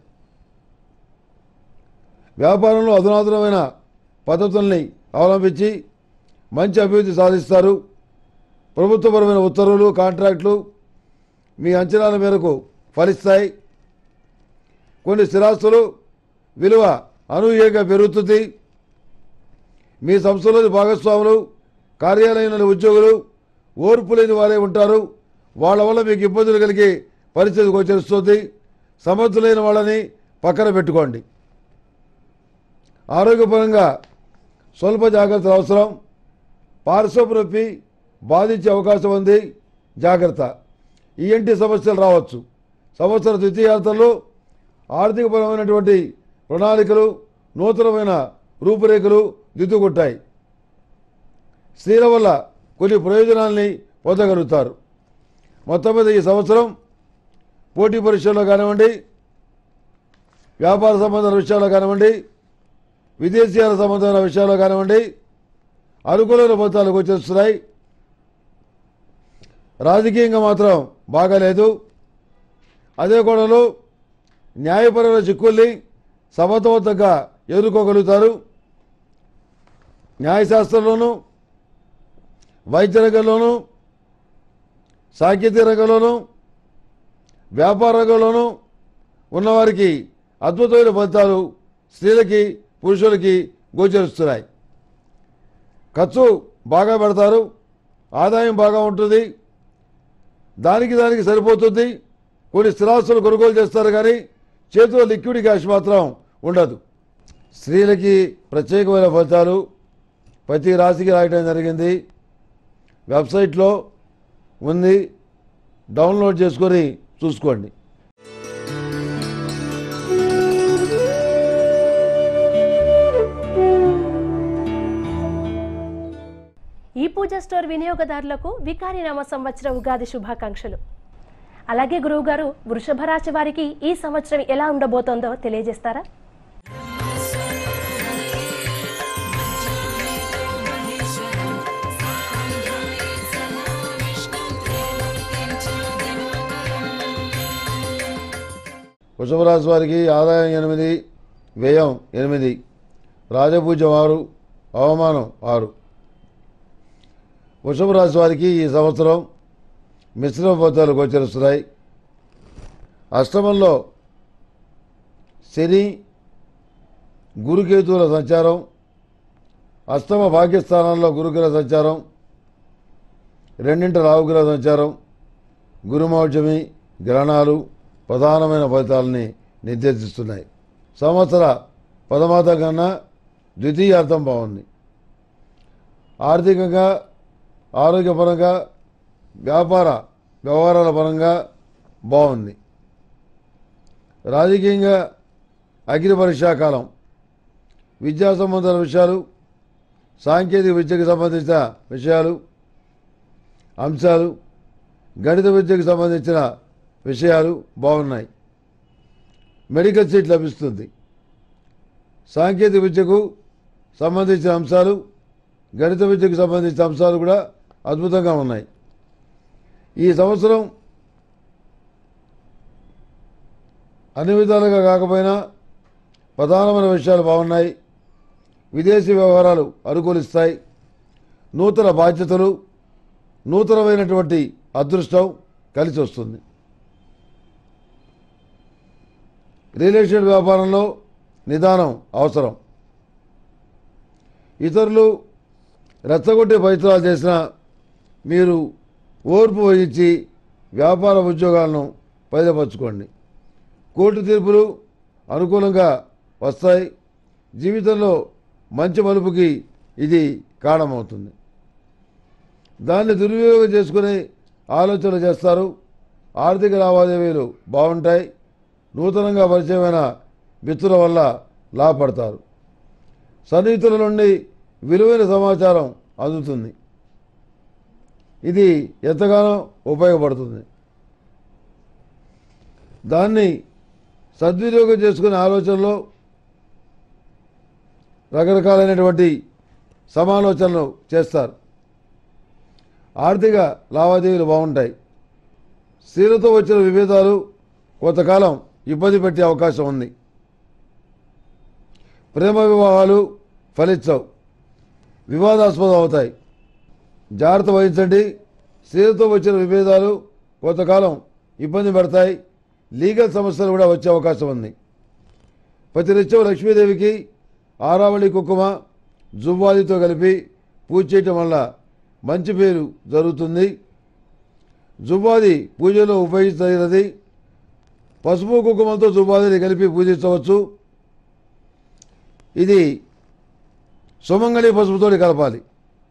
వ్యాపారంలో అధునాతనమైన పద్ధతుల్ని అవలంబించి మంచి అభివృద్ధి సాధిస్తారు ప్రభుత్వపరమైన ఉత్తర్వులు కాంట్రాక్టులు మీ అంచనాల మేరకు ఫలిస్తాయి కొన్ని స్థిరాస్తులు విలువ అనూహ్యంగా పెరుగుతుంది మీ సంస్థలోని భాగస్వాములు కార్యాలయంలోని ఉద్యోగులు ఓర్పు లేని వారే ఉంటారు వాళ్ళ వల్ల మీకు ఇబ్బందులు కలిగే పరిస్థితి గోచరిస్తుంది సమర్థులైన వాళ్ళని పక్కన పెట్టుకోండి ఆరోగ్యపరంగా స్వల్ప జాగ్రత్తలు అవసరం పార్శ్వపు నొప్పి బాధించే అవకాశం ఉంది జాగ్రత్త ఈఎన్టీ సమస్యలు రావచ్చు సంవత్సర ద్వితీయార్థంలో ఆర్థికపరమైనటువంటి ప్రణాళికలు నూతనమైన రూపురేఖలు దిద్దుకుంటాయి స్త్రీల వల్ల కొన్ని ప్రయోజనాల్ని పొందగలుగుతారు మొత్తం మీద ఈ సంవత్సరం పోటీ పరీక్షల్లో కానివ్వండి వ్యాపార సంబంధమైన విషయాల్లో కానివ్వండి విదేశీయాల సంబంధమైన విషయాల్లో కానివ్వండి అనుకూలమైన ఫలితాలు వచ్చేస్తున్నాయి రాజకీయంగా మాత్రం బాగాలేదు అదే కోణంలో న్యాయపరమైన చిక్కుల్ని సమర్థవంతంగా ఎదుర్కోగలుగుతారు న్యాయశాస్త్రంలోనూ వైద్య రంగంలోనూ సాంకేతిక రంగంలోనూ వ్యాపార రంగంలోనూ ఉన్నవారికి అద్భుతమైన ఫలితాలు స్త్రీలకి పురుషులకి గోచరిస్తున్నాయి ఖర్చు బాగా పెడతారు ఆదాయం బాగా ఉంటుంది దానికి దానికి సరిపోతుంది కొన్ని స్థిరాస్తులు కొనుగోలు చేస్తారు కానీ చేతిలో లిక్విడ్ క్యాష్ మాత్రం ఉండదు స్త్రీలకి ప్రత్యేకమైన ఫలితాలు ప్రతి రాశికి రాయటం జరిగింది వెబ్సైట్లో ఉంది డౌన్లోడ్ చేసుకొని చూసుకోండి ఈ పూజ స్టోర్ వినియోగదారులకు వికారినామ సంవత్సర ఉగాది శుభాకాంక్షలు అలాగే గురువుగారు వృషభ రాశి వారికి ఈ సంవత్సరం ఎలా ఉండబోతోందో తెలియజేస్తారా వృషభ రాశి వారికి ఆదాయం ఎనిమిది వ్యయం ఎనిమిది రాజపూజ్యం ఆరు అవమానం ఆరు వృషభ రాశి వారికి ఈ సంవత్సరం మిశ్రమ ఫలితాలు గోచరిస్తున్నాయి అష్టమంలో శని గురుకేతువుల సంచారం అష్టమ భాగ్యస్థానంలో గురుగ్రహ సంచారం రెండింటి రావుగ్రహ సంచారం గురుమౌఢ్యమి గ్రహణాలు ప్రధానమైన ఫలితాలని నిర్దేశిస్తున్నాయి సంవత్సర పదమాత కన్నా ద్వితీయార్థం బాగుంది ఆర్థికంగా ఆరోగ్యపరంగా వ్యాపార వ్యవహారాల పరంగా బాగుంది రాజకీయంగా అఖిల పరీక్షాకాలం విద్యా సంబంధాల విషయాలు సాంకేతిక విద్యకు సంబంధించిన విషయాలు అంశాలు గణిత విద్యకు సంబంధించిన విషయాలు బాగున్నాయి మెడికల్ సీట్ లభిస్తుంది సాంకేతిక విద్యకు సంబంధించిన అంశాలు గణిత విద్యకు సంబంధించిన అంశాలు కూడా అద్భుతంగా ఉన్నాయి ఈ సంవత్సరం అన్ని విధాలుగా కాకపోయినా ప్రధానమైన విషయాలు బాగున్నాయి విదేశీ వ్యవహారాలు అనుకూలిస్తాయి నూతన బాధ్యతలు నూతనమైనటువంటి అదృష్టం కలిసి వస్తుంది రియల్ ఎస్టేట్ వ్యాపారంలో నిదానం అవసరం ఇతరులు రెచ్చగొట్టే ప్రయత్నాలు చేసిన మీరు ఓర్పు వహించి వ్యాపార ఉద్యోగాలను బయలుపరచుకోండి కోర్టు తీర్పులు అనుకూలంగా వస్తాయి జీవితంలో మంచి మలుపుకి ఇది కారణమవుతుంది దాన్ని దుర్వినియోగం చేసుకుని ఆలోచనలు చేస్తారు ఆర్థిక లావాదేవీలు బాగుంటాయి నూతనంగా పరిచయమైన మిత్రుల వల్ల లాభపడతారు సన్నిహితుల నుండి విలువైన సమాచారం అందుతుంది ఇది ఎంతగానో ఉపయోగపడుతుంది దాన్ని సద్వినియోగం చేసుకునే ఆలోచనలో రకరకాలైనటువంటి సమాలోచనలు చేస్తారు ఆర్థిక లావాదేవీలు బాగుంటాయి స్త్రీలతో వచ్చిన విభేదాలు కొంతకాలం ఇబ్బంది పెట్టే అవకాశం ఉంది ప్రేమ వివాహాలు ఫలించవు వివాదాస్పదం అవుతాయి జాగ్రత్త వహించండి స్త్రీలతో వచ్చిన విభేదాలు కొంతకాలం ఇబ్బంది పెడతాయి లీగల్ సమస్యలు కూడా వచ్చే అవకాశం ఉంది ప్రతినిత్యం లక్ష్మీదేవికి ఆరావళి కుంకుమ జువ్వాదితో కలిపి పూజ చేయటం వల్ల మంచి పేరు జరుగుతుంది జువ్వాది పూజలో ఉపయోగించదగినది పసుపు కుంకుమతో జువ్వాదిని కలిపి పూజించవచ్చు ఇది సుమంగళి పసుపుతోటి కలపాలి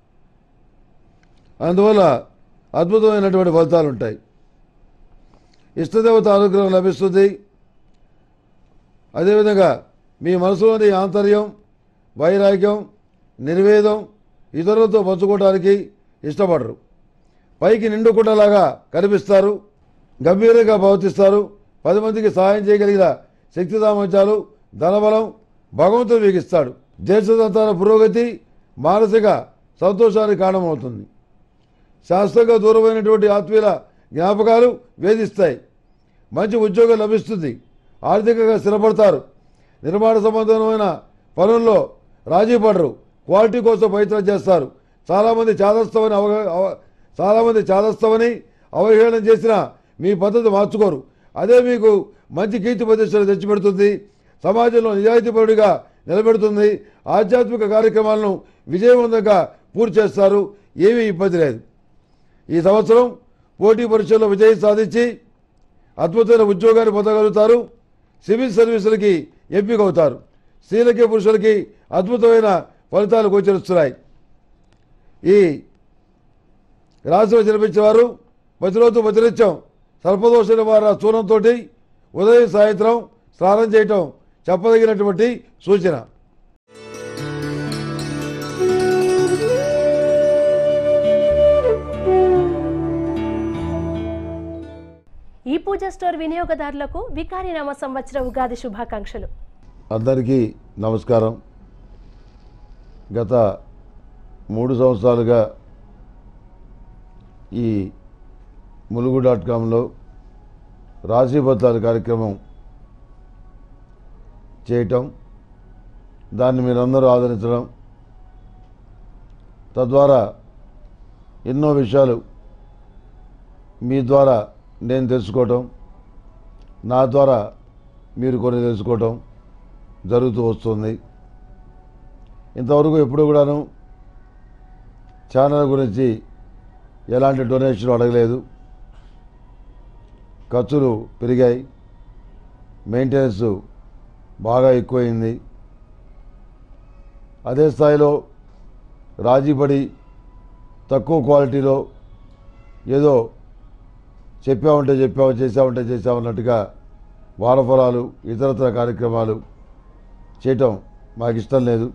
అందువల్ల అద్భుతమైనటువంటి ఫలితాలు ఉంటాయి ఇష్టదేవత అనుగ్రహం లభిస్తుంది అదేవిధంగా మీ మనసులోని ఆంతర్యం వైరాగ్యం నిర్వేదం ఇతరులతో పంచుకోవడానికి ఇష్టపడరు పైకి నిండుకుండలాగా కనిపిస్తారు గంభీరంగా ప్రవర్తిస్తారు పది మందికి సహాయం చేయగలిగిన శక్తి సామర్థ్యాలు ధనబలం భగవంతుడు మీకు ఇస్తాడు దేశదంతాల పురోగతి మానసిక సంతోషానికి కారణమవుతుంది శాస్త్రంగా దూరమైనటువంటి ఆత్మీయుల జ్ఞాపకాలు వేధిస్తాయి మంచి ఉద్యోగం లభిస్తుంది ఆర్థికంగా స్థిరపడతారు నిర్మాణ సంబంధమైన పనుల్లో రాజీ పడరు క్వాలిటీ కోసం ప్రయత్నం చేస్తారు చాలామంది చాదస్తమని అవగ అవ- చాలామంది చాదస్తమని అవహేళన చేసిన మీ పద్ధతి మార్చుకోరు అదే మీకు మంచి కీర్తి ప్రతిష్టలు తెచ్చిపెడుతుంది సమాజంలో నిజాయితీపరుడిగా నిలబెడుతుంది ఆధ్యాత్మిక కార్యక్రమాలను విజయవంతంగా పూర్తి చేస్తారు ఏమీ ఇబ్బంది లేదు ఈ సంవత్సరం పోటీ పరీక్షల్లో విజయం సాధించి అద్భుతమైన ఉద్యోగాన్ని పొందగలుగుతారు సివిల్ సర్వీసులకి ఎంపిక అవుతారు స్త్రీలకి పురుషులకి అద్భుతమైన ఫలితాలు గోచరిస్తున్నాయి ఈ రాశిలో జన్మించిన వారు ప్రతిరోజు ప్రతినిత్యం సర్పదోష నివారణ చూడంతో ఉదయం సాయంత్రం స్నానం చేయటం చెప్పదగినటువంటి సూచన ఈ పూజ స్టోర్ వినియోగదారులకు వికారి నామ సంవత్సర ఉగాది శుభాకాంక్షలు అందరికీ నమస్కారం గత మూడు సంవత్సరాలుగా ఈ ములుగు డాట్ కామ్లో రాశీపత్రాల కార్యక్రమం చేయటం దాన్ని మీరందరూ ఆదరించడం తద్వారా ఎన్నో విషయాలు మీ ద్వారా నేను తెలుసుకోవటం నా ద్వారా మీరు కొన్ని తెలుసుకోవటం జరుగుతూ వస్తుంది ఇంతవరకు ఎప్పుడు కూడాను ఛానల్ గురించి ఎలాంటి డొనేషన్ అడగలేదు ఖర్చులు పెరిగాయి మెయింటెనెన్స్ బాగా ఎక్కువైంది అదే స్థాయిలో రాజీపడి తక్కువ క్వాలిటీలో ఏదో చెప్పామంటే చెప్పాము చేసామంటే చేసామన్నట్టుగా వారఫలాలు ఇతరత్ర కార్యక్రమాలు చేయటం మాకు ఇష్టం లేదు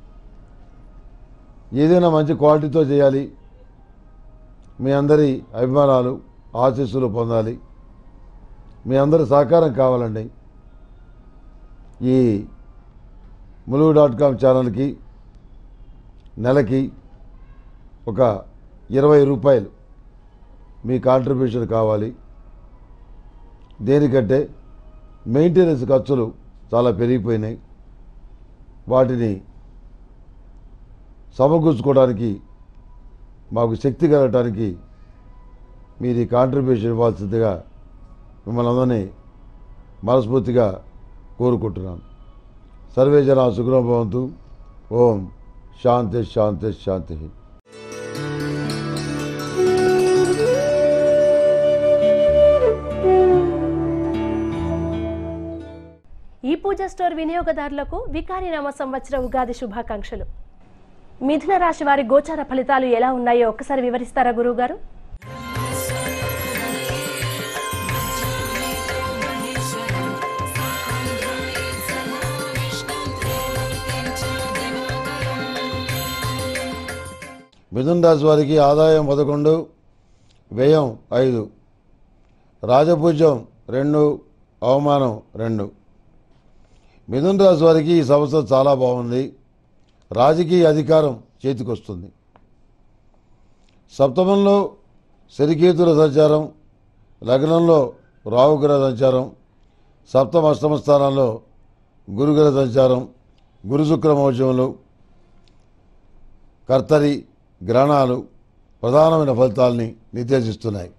ఏదైనా మంచి క్వాలిటీతో చేయాలి మీ అందరి అభిమానాలు ఆశీస్సులు పొందాలి మీ అందరి సహకారం కావాలండి ఈ ములుగు డాట్ కామ్ ఛానల్కి నెలకి ఒక ఇరవై రూపాయలు మీ కాంట్రిబ్యూషన్ కావాలి దేనికంటే మెయింటెనెన్స్ ఖర్చులు చాలా పెరిగిపోయినాయి వాటిని సమకూర్చుకోవడానికి మాకు శక్తి కలగటానికి మీరు ఈ కాంట్రిబ్యూషన్ ఇవ్వాల్సిందిగా మిమ్మల్ని అందరినీ మనస్ఫూర్తిగా కోరుకుంటున్నాను సర్వే జన సుఖం భవంతు ఓం శాంతి శాంతి శాంతి ఈ పూజ స్టోర్ వినియోగదారులకు వికారినామ సంవత్సర ఉగాది శుభాకాంక్షలు మిథున రాశి వారి గోచార ఫలితాలు ఎలా ఉన్నాయో ఒక్కసారి వివరిస్తారా గురువుగారు మిథున రాశి వారికి ఆదాయం పదకొండు వ్యయం ఐదు రాజపూజ్యం రెండు అవమానం రెండు మిథున రాశి వారికి ఈ సంవత్సరం చాలా బాగుంది రాజకీయ అధికారం చేతికొస్తుంది సప్తమంలో శనికేతుల సంచారం లగ్నంలో రావుగ్రహ సంచారం సప్తమ అష్టమ స్థానాల్లో గురుగ్రహ సంచారం గురుశుక్ర మోచములు కర్తరి గ్రహణాలు ప్రధానమైన ఫలితాల్ని నిర్దేశిస్తున్నాయి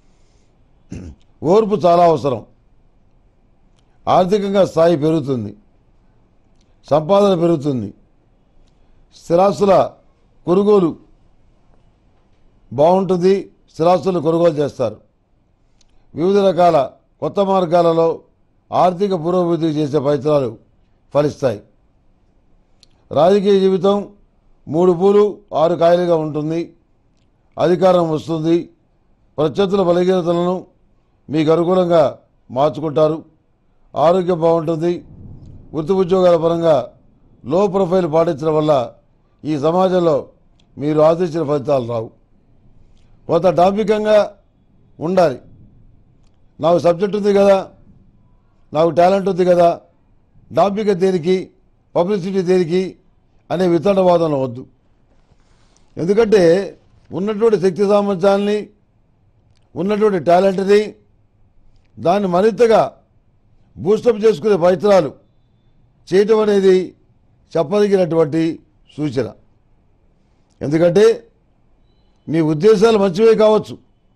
ఓర్పు చాలా అవసరం ఆర్థికంగా స్థాయి పెరుగుతుంది సంపాదన పెరుగుతుంది స్థిరాస్తుల కొనుగోలు బాగుంటుంది స్థిరాస్తులు కొనుగోలు చేస్తారు వివిధ రకాల కొత్త మార్గాలలో ఆర్థిక పురోభివృద్ధి చేసే ప్రయత్నాలు ఫలిస్తాయి రాజకీయ జీవితం మూడు పూలు ఆరు కాయలుగా ఉంటుంది అధికారం వస్తుంది ప్రత్యర్థుల బలహీనతలను మీకు అనుకూలంగా మార్చుకుంటారు ఆరోగ్యం బాగుంటుంది వృత్తి ఉద్యోగాల పరంగా లో ప్రొఫైల్ పాటించడం వల్ల ఈ సమాజంలో మీరు ఆశించిన ఫలితాలు రావు కొంత డాంబికంగా ఉండాలి నాకు సబ్జెక్ట్ ఉంది కదా నాకు టాలెంట్ ఉంది కదా డాంబిక దేనికి పబ్లిసిటీ దేనికి అనే వితండవాదన వద్దు ఎందుకంటే ఉన్నటువంటి శక్తి సామర్థ్యాల్ని ఉన్నటువంటి టాలెంట్ని దాన్ని మరింతగా బూస్టప్ చేసుకునే ప్రయత్నాలు చేయటం అనేది చెప్పదగినటువంటి సూచన ఎందుకంటే మీ ఉద్దేశాలు మంచివే కావచ్చు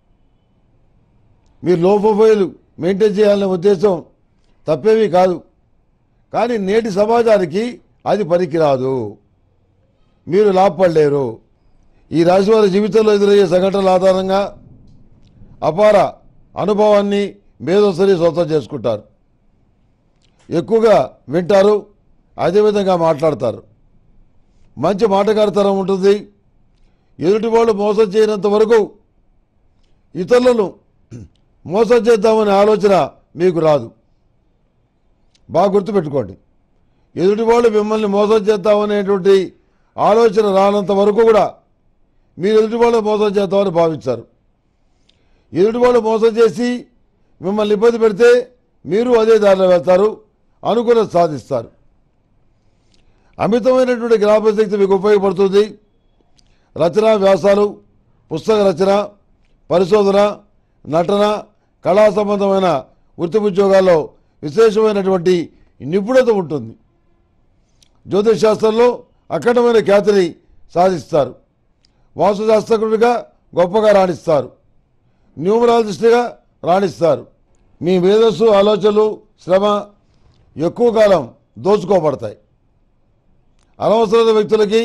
మీరు లో ప్రొఫైల్ మెయింటైన్ చేయాలనే ఉద్దేశం తప్పేమీ కాదు కానీ నేటి సమాజానికి అది పనికిరాదు మీరు లాభపడలేరు ఈ రాశి వారి జీవితంలో ఎదురయ్యే సంఘటనల ఆధారంగా అపార అనుభవాన్ని మేధోసరి సొంతం చేసుకుంటారు ఎక్కువగా వింటారు అదేవిధంగా మాట్లాడతారు మంచి మాటగారితనం ఉంటుంది ఎదుటి వాళ్ళు మోసం చేయనంత వరకు ఇతరులను మోసం చేద్దామనే ఆలోచన మీకు రాదు బాగా గుర్తుపెట్టుకోండి ఎదుటి వాళ్ళు మిమ్మల్ని మోసం చేద్దామనేటువంటి ఆలోచన రానంత వరకు కూడా మీరు ఎదుటి వాళ్ళు మోసం చేద్దామని భావించారు ఎదుటి వాళ్ళు మోసం చేసి మిమ్మల్ని ఇబ్బంది పెడితే మీరు అదే దారిలో వెళ్తారు అనుకున్నది సాధిస్తారు అమితమైనటువంటి జ్ఞాపశక్తి మీకు ఉపయోగపడుతుంది రచన వ్యాసాలు పుస్తక రచన పరిశోధన నటన కళా సంబంధమైన వృత్తి ఉద్యోగాల్లో విశేషమైనటువంటి నిపుణత ఉంటుంది జ్యోతిష్ శాస్త్రంలో అఖండమైన ఖ్యాతిని సాధిస్తారు వాస్తుశాస్త్రకుడిగా గొప్పగా రాణిస్తారు న్యూమరాలజిస్ట్గా రాణిస్తారు మీ మేధస్సు ఆలోచనలు శ్రమ ఎక్కువ కాలం దోచుకోబడతాయి అనవసరమైన వ్యక్తులకి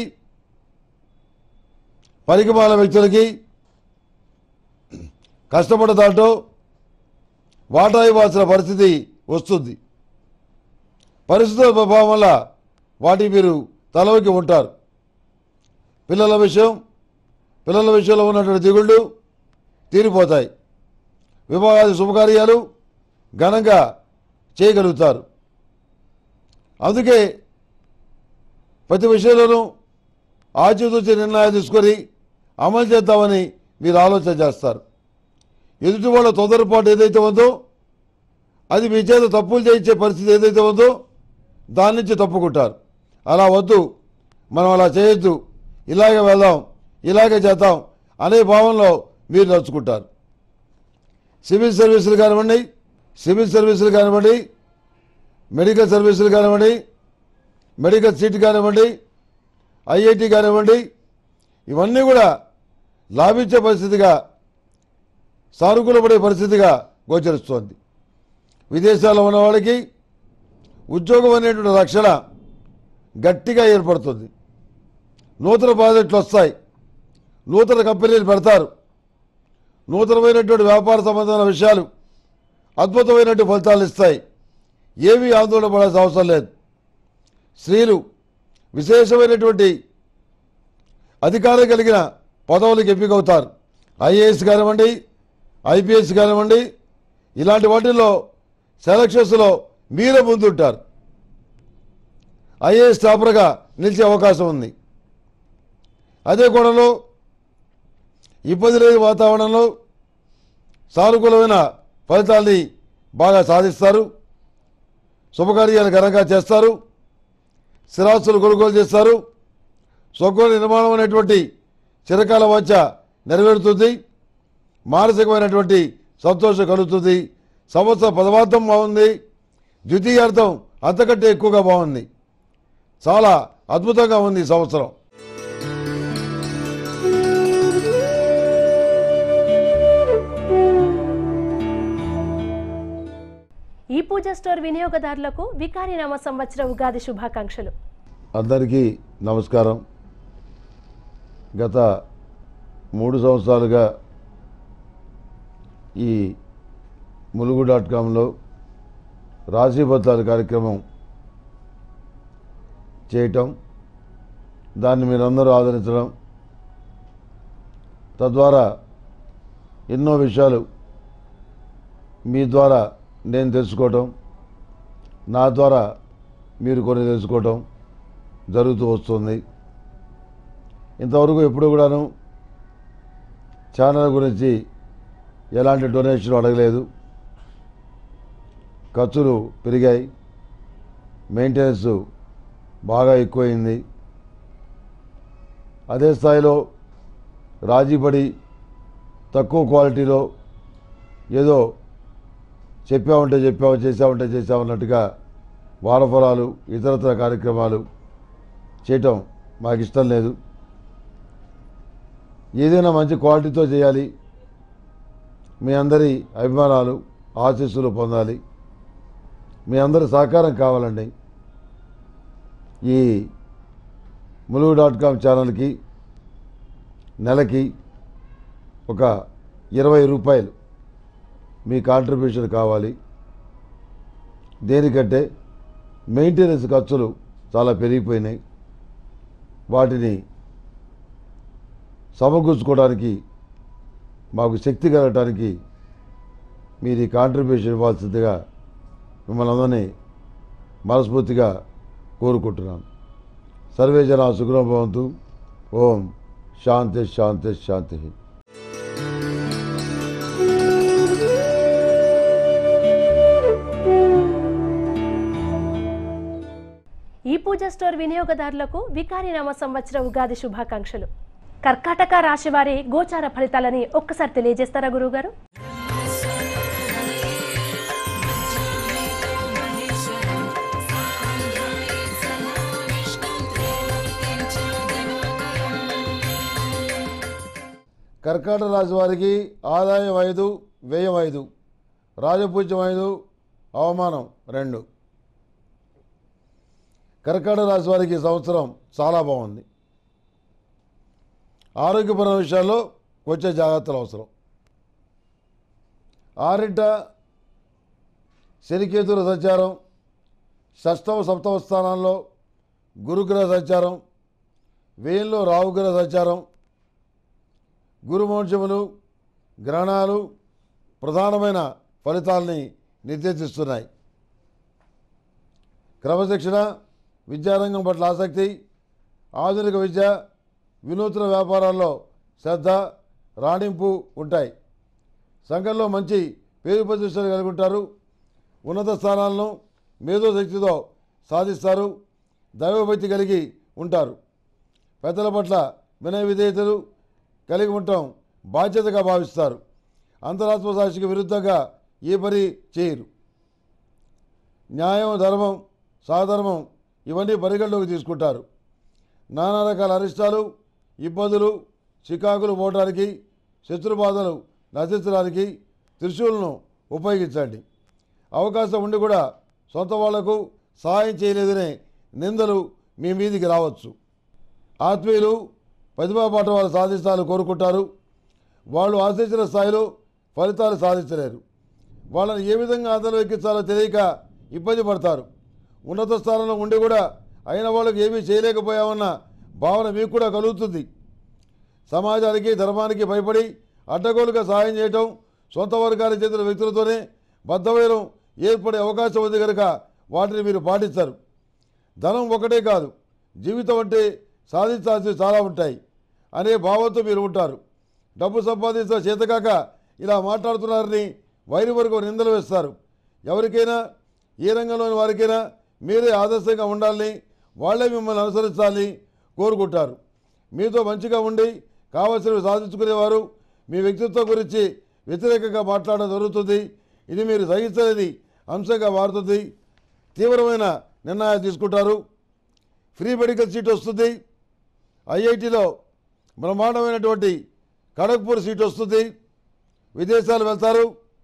పరికమాల వ్యక్తులకి కష్టపడ్డ దాంట్లో వాటా ఇవ్వాల్సిన పరిస్థితి వస్తుంది పరిస్థితుల ప్రభావం వల్ల వాటికి మీరు తలవకి ఉంటారు పిల్లల విషయం పిల్లల విషయంలో ఉన్నటువంటి దిగుళ్ళు తీరిపోతాయి వివాహాది శుభకార్యాలు ఘనంగా చేయగలుగుతారు అందుకే ప్రతి విషయంలోనూ ఆచితూచి నిర్ణయాలు తీసుకొని అమలు చేద్దామని మీరు ఆలోచన చేస్తారు ఎదుటి వాళ్ళ తొందరపాటు ఏదైతే ఉందో అది మీ చేత తప్పులు చేయించే పరిస్థితి ఏదైతే ఉందో దాని నుంచి తప్పుకుంటారు అలా వద్దు మనం అలా చేయొద్దు ఇలాగే వెళ్దాం ఇలాగే చేద్దాం అనే భావంలో మీరు నడుచుకుంటారు సివిల్ సర్వీసులు కానివ్వండి సివిల్ సర్వీసులు కానివ్వండి మెడికల్ సర్వీసులు కానివ్వండి మెడికల్ సీట్ కానివ్వండి ఐఐటి కానివ్వండి ఇవన్నీ కూడా లాభించే పరిస్థితిగా సానుకూలపడే పరిస్థితిగా గోచరిస్తోంది విదేశాల్లో ఉన్న వాళ్ళకి ఉద్యోగం అనేటువంటి రక్షణ గట్టిగా ఏర్పడుతుంది నూతన ప్రాజెక్టులు వస్తాయి నూతన కంపెనీలు పెడతారు నూతనమైనటువంటి వ్యాపార సంబంధమైన విషయాలు అద్భుతమైనటువంటి ఫలితాలు ఇస్తాయి ఏమీ ఆందోళన పడాల్సిన అవసరం లేదు స్త్రీలు విశేషమైనటువంటి అధికారం కలిగిన పదవులకు ఎంపికవుతారు ఐఏఎస్ కానివ్వండి ఐపీఎస్ కానివ్వండి ఇలాంటి వాటిల్లో సెలక్షన్స్లో మీరే ముందుంటారు ఐఏఎస్ టాపర్గా నిలిచే అవకాశం ఉంది అదే కోణంలో ఇబ్బంది లేని వాతావరణంలో సానుకూలమైన ఫలితాల్ని బాగా సాధిస్తారు శుభకార్యాలు ఘనంగా చేస్తారు స్థిరాస్తులు కొనుగోలు చేస్తారు స్వగృహ నిర్మాణం అనేటువంటి చిరకాల వంచ నెరవేరుతుంది మానసికమైనటువంటి సంతోషం కలుగుతుంది సంవత్సర పదవార్థం బాగుంది ద్వితీయార్థం అంతకంటే ఎక్కువగా బాగుంది చాలా అద్భుతంగా ఉంది ఈ సంవత్సరం ఈ పూజ స్టోర్ వినియోగదారులకు వికారినామ సంవత్సర ఉగాది శుభాకాంక్షలు అందరికీ నమస్కారం గత మూడు సంవత్సరాలుగా ఈ ములుగు డాట్ కామ్లో రాశీబద్ధాల కార్యక్రమం చేయటం దాన్ని మీరందరూ ఆదరించడం తద్వారా ఎన్నో విషయాలు మీ ద్వారా నేను తెలుసుకోవటం నా ద్వారా మీరు కొన్ని తెలుసుకోవటం జరుగుతూ వస్తుంది ఇంతవరకు ఎప్పుడు కూడాను ఛానల్ గురించి ఎలాంటి డొనేషన్ అడగలేదు ఖర్చులు పెరిగాయి మెయింటెనెన్స్ బాగా ఎక్కువైంది అదే స్థాయిలో రాజీపడి తక్కువ క్వాలిటీలో ఏదో చెప్పామంటే చెప్పాము చేసామంటే చేసామన్నట్టుగా వారఫలాలు ఇతరత్ర కార్యక్రమాలు చేయటం మాకు ఇష్టం లేదు ఏదైనా మంచి క్వాలిటీతో చేయాలి మీ అందరి అభిమానాలు ఆశీస్సులు పొందాలి మీ అందరి సహకారం కావాలండి ఈ ములుగు డాట్ కామ్ ఛానల్కి నెలకి ఒక ఇరవై రూపాయలు మీ కాంట్రిబ్యూషన్ కావాలి దేనికంటే మెయింటెనెన్స్ ఖర్చులు చాలా పెరిగిపోయినాయి వాటిని సమకూర్చుకోవడానికి మాకు శక్తి కలగటానికి మీరు ఈ కాంట్రిబ్యూషన్ ఇవ్వాల్సిందిగా మిమ్మల్ని అందరినీ మనస్ఫూర్తిగా కోరుకుంటున్నాను సర్వే జన సుఖం భవంతు ఓం శాంతి శాంతి శాంతి ఈ పూజ స్టోర్ వినియోగదారులకు వికారినామ సంవత్సర ఉగాది శుభాకాంక్షలు కర్కాటక రాశి వారి గోచార ఫలితాలని ఒక్కసారి తెలియజేస్తారా గురువుగారు కర్కాటక రాశి వారికి ఆదాయం ఐదు వ్యయం ఐదు రాజపూజ్యం ఐదు అవమానం రెండు కర్కాటక రాశి వారికి ఈ సంవత్సరం చాలా బాగుంది ఆరోగ్యపరమైన విషయాల్లో వచ్చే జాగ్రత్తలు అవసరం ఆరింట శనికేతుల సంచారం షష్టమ సప్తమ స్థానాల్లో గురుగ్రహ సంచారం వేయంలో రావుగ్రహ సంచారం గురుమోక్షములు గ్రహణాలు ప్రధానమైన ఫలితాల్ని నిర్దేశిస్తున్నాయి క్రమశిక్షణ విద్యారంగం పట్ల ఆసక్తి ఆధునిక విద్య వినూత్న వ్యాపారాల్లో శ్రద్ధ రాణింపు ఉంటాయి సంఘంలో మంచి పేరు ప్రతిష్టలు కలిగి ఉంటారు ఉన్నత స్థానాలను మేధోశక్తితో సాధిస్తారు దైవభక్తి కలిగి ఉంటారు పెద్దల పట్ల వినయ విధేయతలు కలిగి ఉండటం బాధ్యతగా భావిస్తారు అంతరాత్మ సాక్షికి విరుద్ధంగా ఏ పని చేయరు న్యాయం ధర్మం సాధర్మం ఇవన్నీ పరిగణలోకి తీసుకుంటారు నానా రకాల అరిష్టాలు ఇబ్బందులు చికాకులు పోవడానికి శత్రుబాధలు నశించడానికి త్రిశూలను ఉపయోగించండి అవకాశం ఉండి కూడా సొంత వాళ్లకు సహాయం చేయలేదనే నిందలు మీ మీదికి రావచ్చు ఆత్మీయులు ప్రతిభాపాఠం వాళ్ళు సాధించాలని కోరుకుంటారు వాళ్ళు ఆశించిన స్థాయిలో ఫలితాలు సాధించలేరు వాళ్ళని ఏ విధంగా అందరూ ఎక్కించాలో తెలియక ఇబ్బంది పడతారు ఉన్నత స్థానంలో ఉండి కూడా అయిన వాళ్ళకి ఏమీ చేయలేకపోయామన్న భావన మీకు కూడా కలుగుతుంది సమాజానికి ధర్మానికి భయపడి అడ్డగోలుగా సహాయం చేయటం సొంత వర్గానికి చెందిన వ్యక్తులతోనే బద్ధవైరం ఏర్పడే అవకాశం ఉంది కనుక వాటిని మీరు పాటిస్తారు ధనం ఒకటే కాదు జీవితం అంటే సాధించాల్సి చాలా ఉంటాయి అనే భావంతో మీరు ఉంటారు డబ్బు సంపాదించిన చేతకాక ఇలా మాట్లాడుతున్నారని వైరి వరకు నిందలు వేస్తారు ఎవరికైనా ఏ రంగంలోని వారికైనా మీరే ఆదర్శంగా ఉండాలని వాళ్ళే మిమ్మల్ని అనుసరించాలని కోరుకుంటారు మీతో మంచిగా ఉండి కావలసినవి సాధించుకునేవారు మీ వ్యక్తిత్వం గురించి వ్యతిరేకంగా మాట్లాడడం జరుగుతుంది ఇది మీరు సహించలేని అంశంగా మారుతుంది తీవ్రమైన నిర్ణయాలు తీసుకుంటారు ఫ్రీ మెడికల్ సీట్ వస్తుంది ఐఐటిలో బ్రహ్మాండమైనటువంటి ఖడగ్పూర్ సీట్ వస్తుంది విదేశాలు వెళ్తారు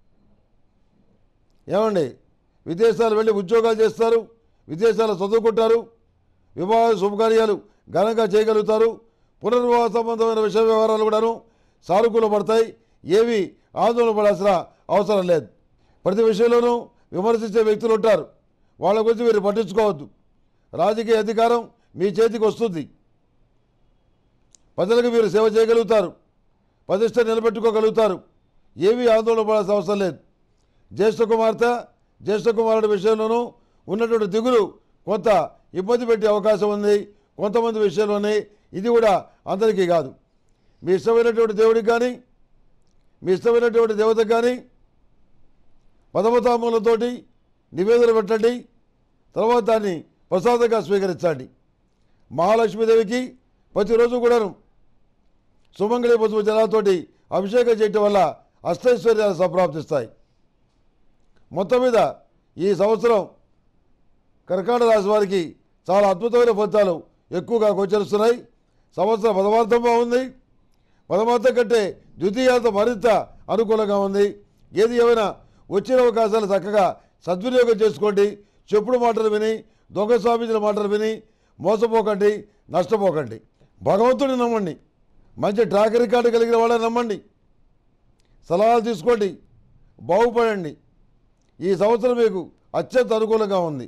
ఏమండి విదేశాలు వెళ్ళి ఉద్యోగాలు చేస్తారు విదేశాలు చదువుకుంటారు వివాహ శుభకార్యాలు ఘనంగా చేయగలుగుతారు పునర్వివాహ సంబంధమైన విషయ వ్యవహారాలు కూడాను సానుకూల పడతాయి ఏవి ఆందోళన పడాల్సిన అవసరం లేదు ప్రతి విషయంలోనూ విమర్శించే వ్యక్తులు ఉంటారు వాళ్ళ గురించి మీరు పట్టించుకోవద్దు రాజకీయ అధికారం మీ చేతికి వస్తుంది ప్రజలకు మీరు సేవ చేయగలుగుతారు ప్రతిష్ట నిలబెట్టుకోగలుగుతారు ఏమీ ఆందోళన పడాల్సిన అవసరం లేదు జ్యేష్ఠ కుమార్తె జ్యేష్ఠ కుమారుడి విషయంలోనూ ఉన్నటువంటి దిగులు కొంత ఇబ్బంది పెట్టే అవకాశం ఉంది కొంతమంది విషయంలోనే ఇది కూడా అందరికీ కాదు మీ ఇష్టమైనటువంటి దేవుడికి కానీ మీ ఇష్టమైనటువంటి దేవతకు కానీ పదమతామూలతోటి నివేదన పెట్టండి తర్వాత దాన్ని ప్రసాదంగా స్వీకరించండి మహాలక్ష్మీదేవికి ప్రతిరోజు కూడాను సుమంగళి పసుపు జలాలతోటి అభిషేకం చేయటం వల్ల అష్టైశ్వర్యాలు సంప్రాప్తిస్తాయి మొత్తం మీద ఈ సంవత్సరం కర్కాటక రాశి వారికి చాలా అద్భుతమైన ఫలితాలు ఎక్కువగా గోచరిస్తున్నాయి సంవత్సరం పదమార్థం బాగుంది పదమార్థం కంటే ద్వితీయార్థం మరింత అనుకూలంగా ఉంది ఏది ఏమైనా వచ్చిన అవకాశాలు చక్కగా సద్వినియోగం చేసుకోండి చెప్పుడు మాటలు విని దొంగ స్వామీజీల మాటలు విని మోసపోకండి నష్టపోకండి భగవంతుడిని నమ్మండి మంచి ట్రాక్ రికార్డు కలిగిన వాళ్ళని నమ్మండి సలహాలు తీసుకోండి బాగుపడండి ఈ సంవత్సరం మీకు అత్యంత అనుకూలంగా ఉంది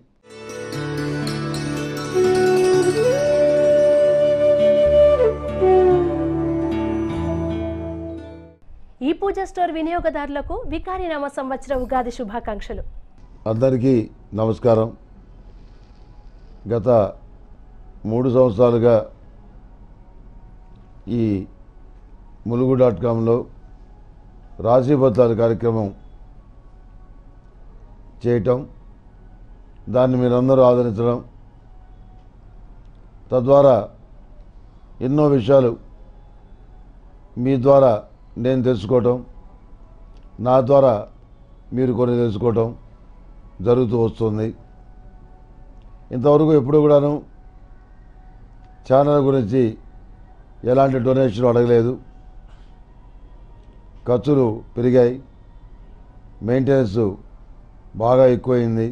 ఈ పూజ స్టోర్ వినియోగదారులకు వికారినామ సంవత్సర ఉగాది శుభాకాంక్షలు అందరికీ నమస్కారం గత మూడు సంవత్సరాలుగా ఈ ములుగు డాట్ కామ్లో రాశీబద్ధాల కార్యక్రమం చేయటం దాన్ని మీరందరూ ఆదరించడం తద్వారా ఎన్నో విషయాలు మీ ద్వారా నేను తెలుసుకోవటం నా ద్వారా మీరు కొన్ని తెలుసుకోవటం జరుగుతూ వస్తుంది ఇంతవరకు ఎప్పుడు కూడాను ఛానల్ గురించి ఎలాంటి డొనేషన్ అడగలేదు ఖర్చులు పెరిగాయి మెయింటెనెన్స్ బాగా ఎక్కువైంది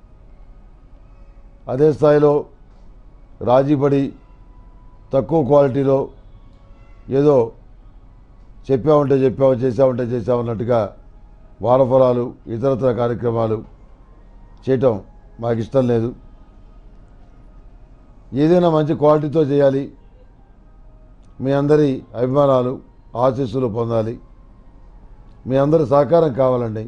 అదే స్థాయిలో రాజీపడి తక్కువ క్వాలిటీలో ఏదో చెప్పామంటే చెప్పాము చేసామంటే చేసామన్నట్టుగా వారఫలాలు ఇతరత్ర కార్యక్రమాలు చేయటం మాకు ఇష్టం లేదు ఏదైనా మంచి క్వాలిటీతో చేయాలి మీ అందరి అభిమానాలు ఆశీస్సులు పొందాలి మీ అందరి సహకారం కావాలండి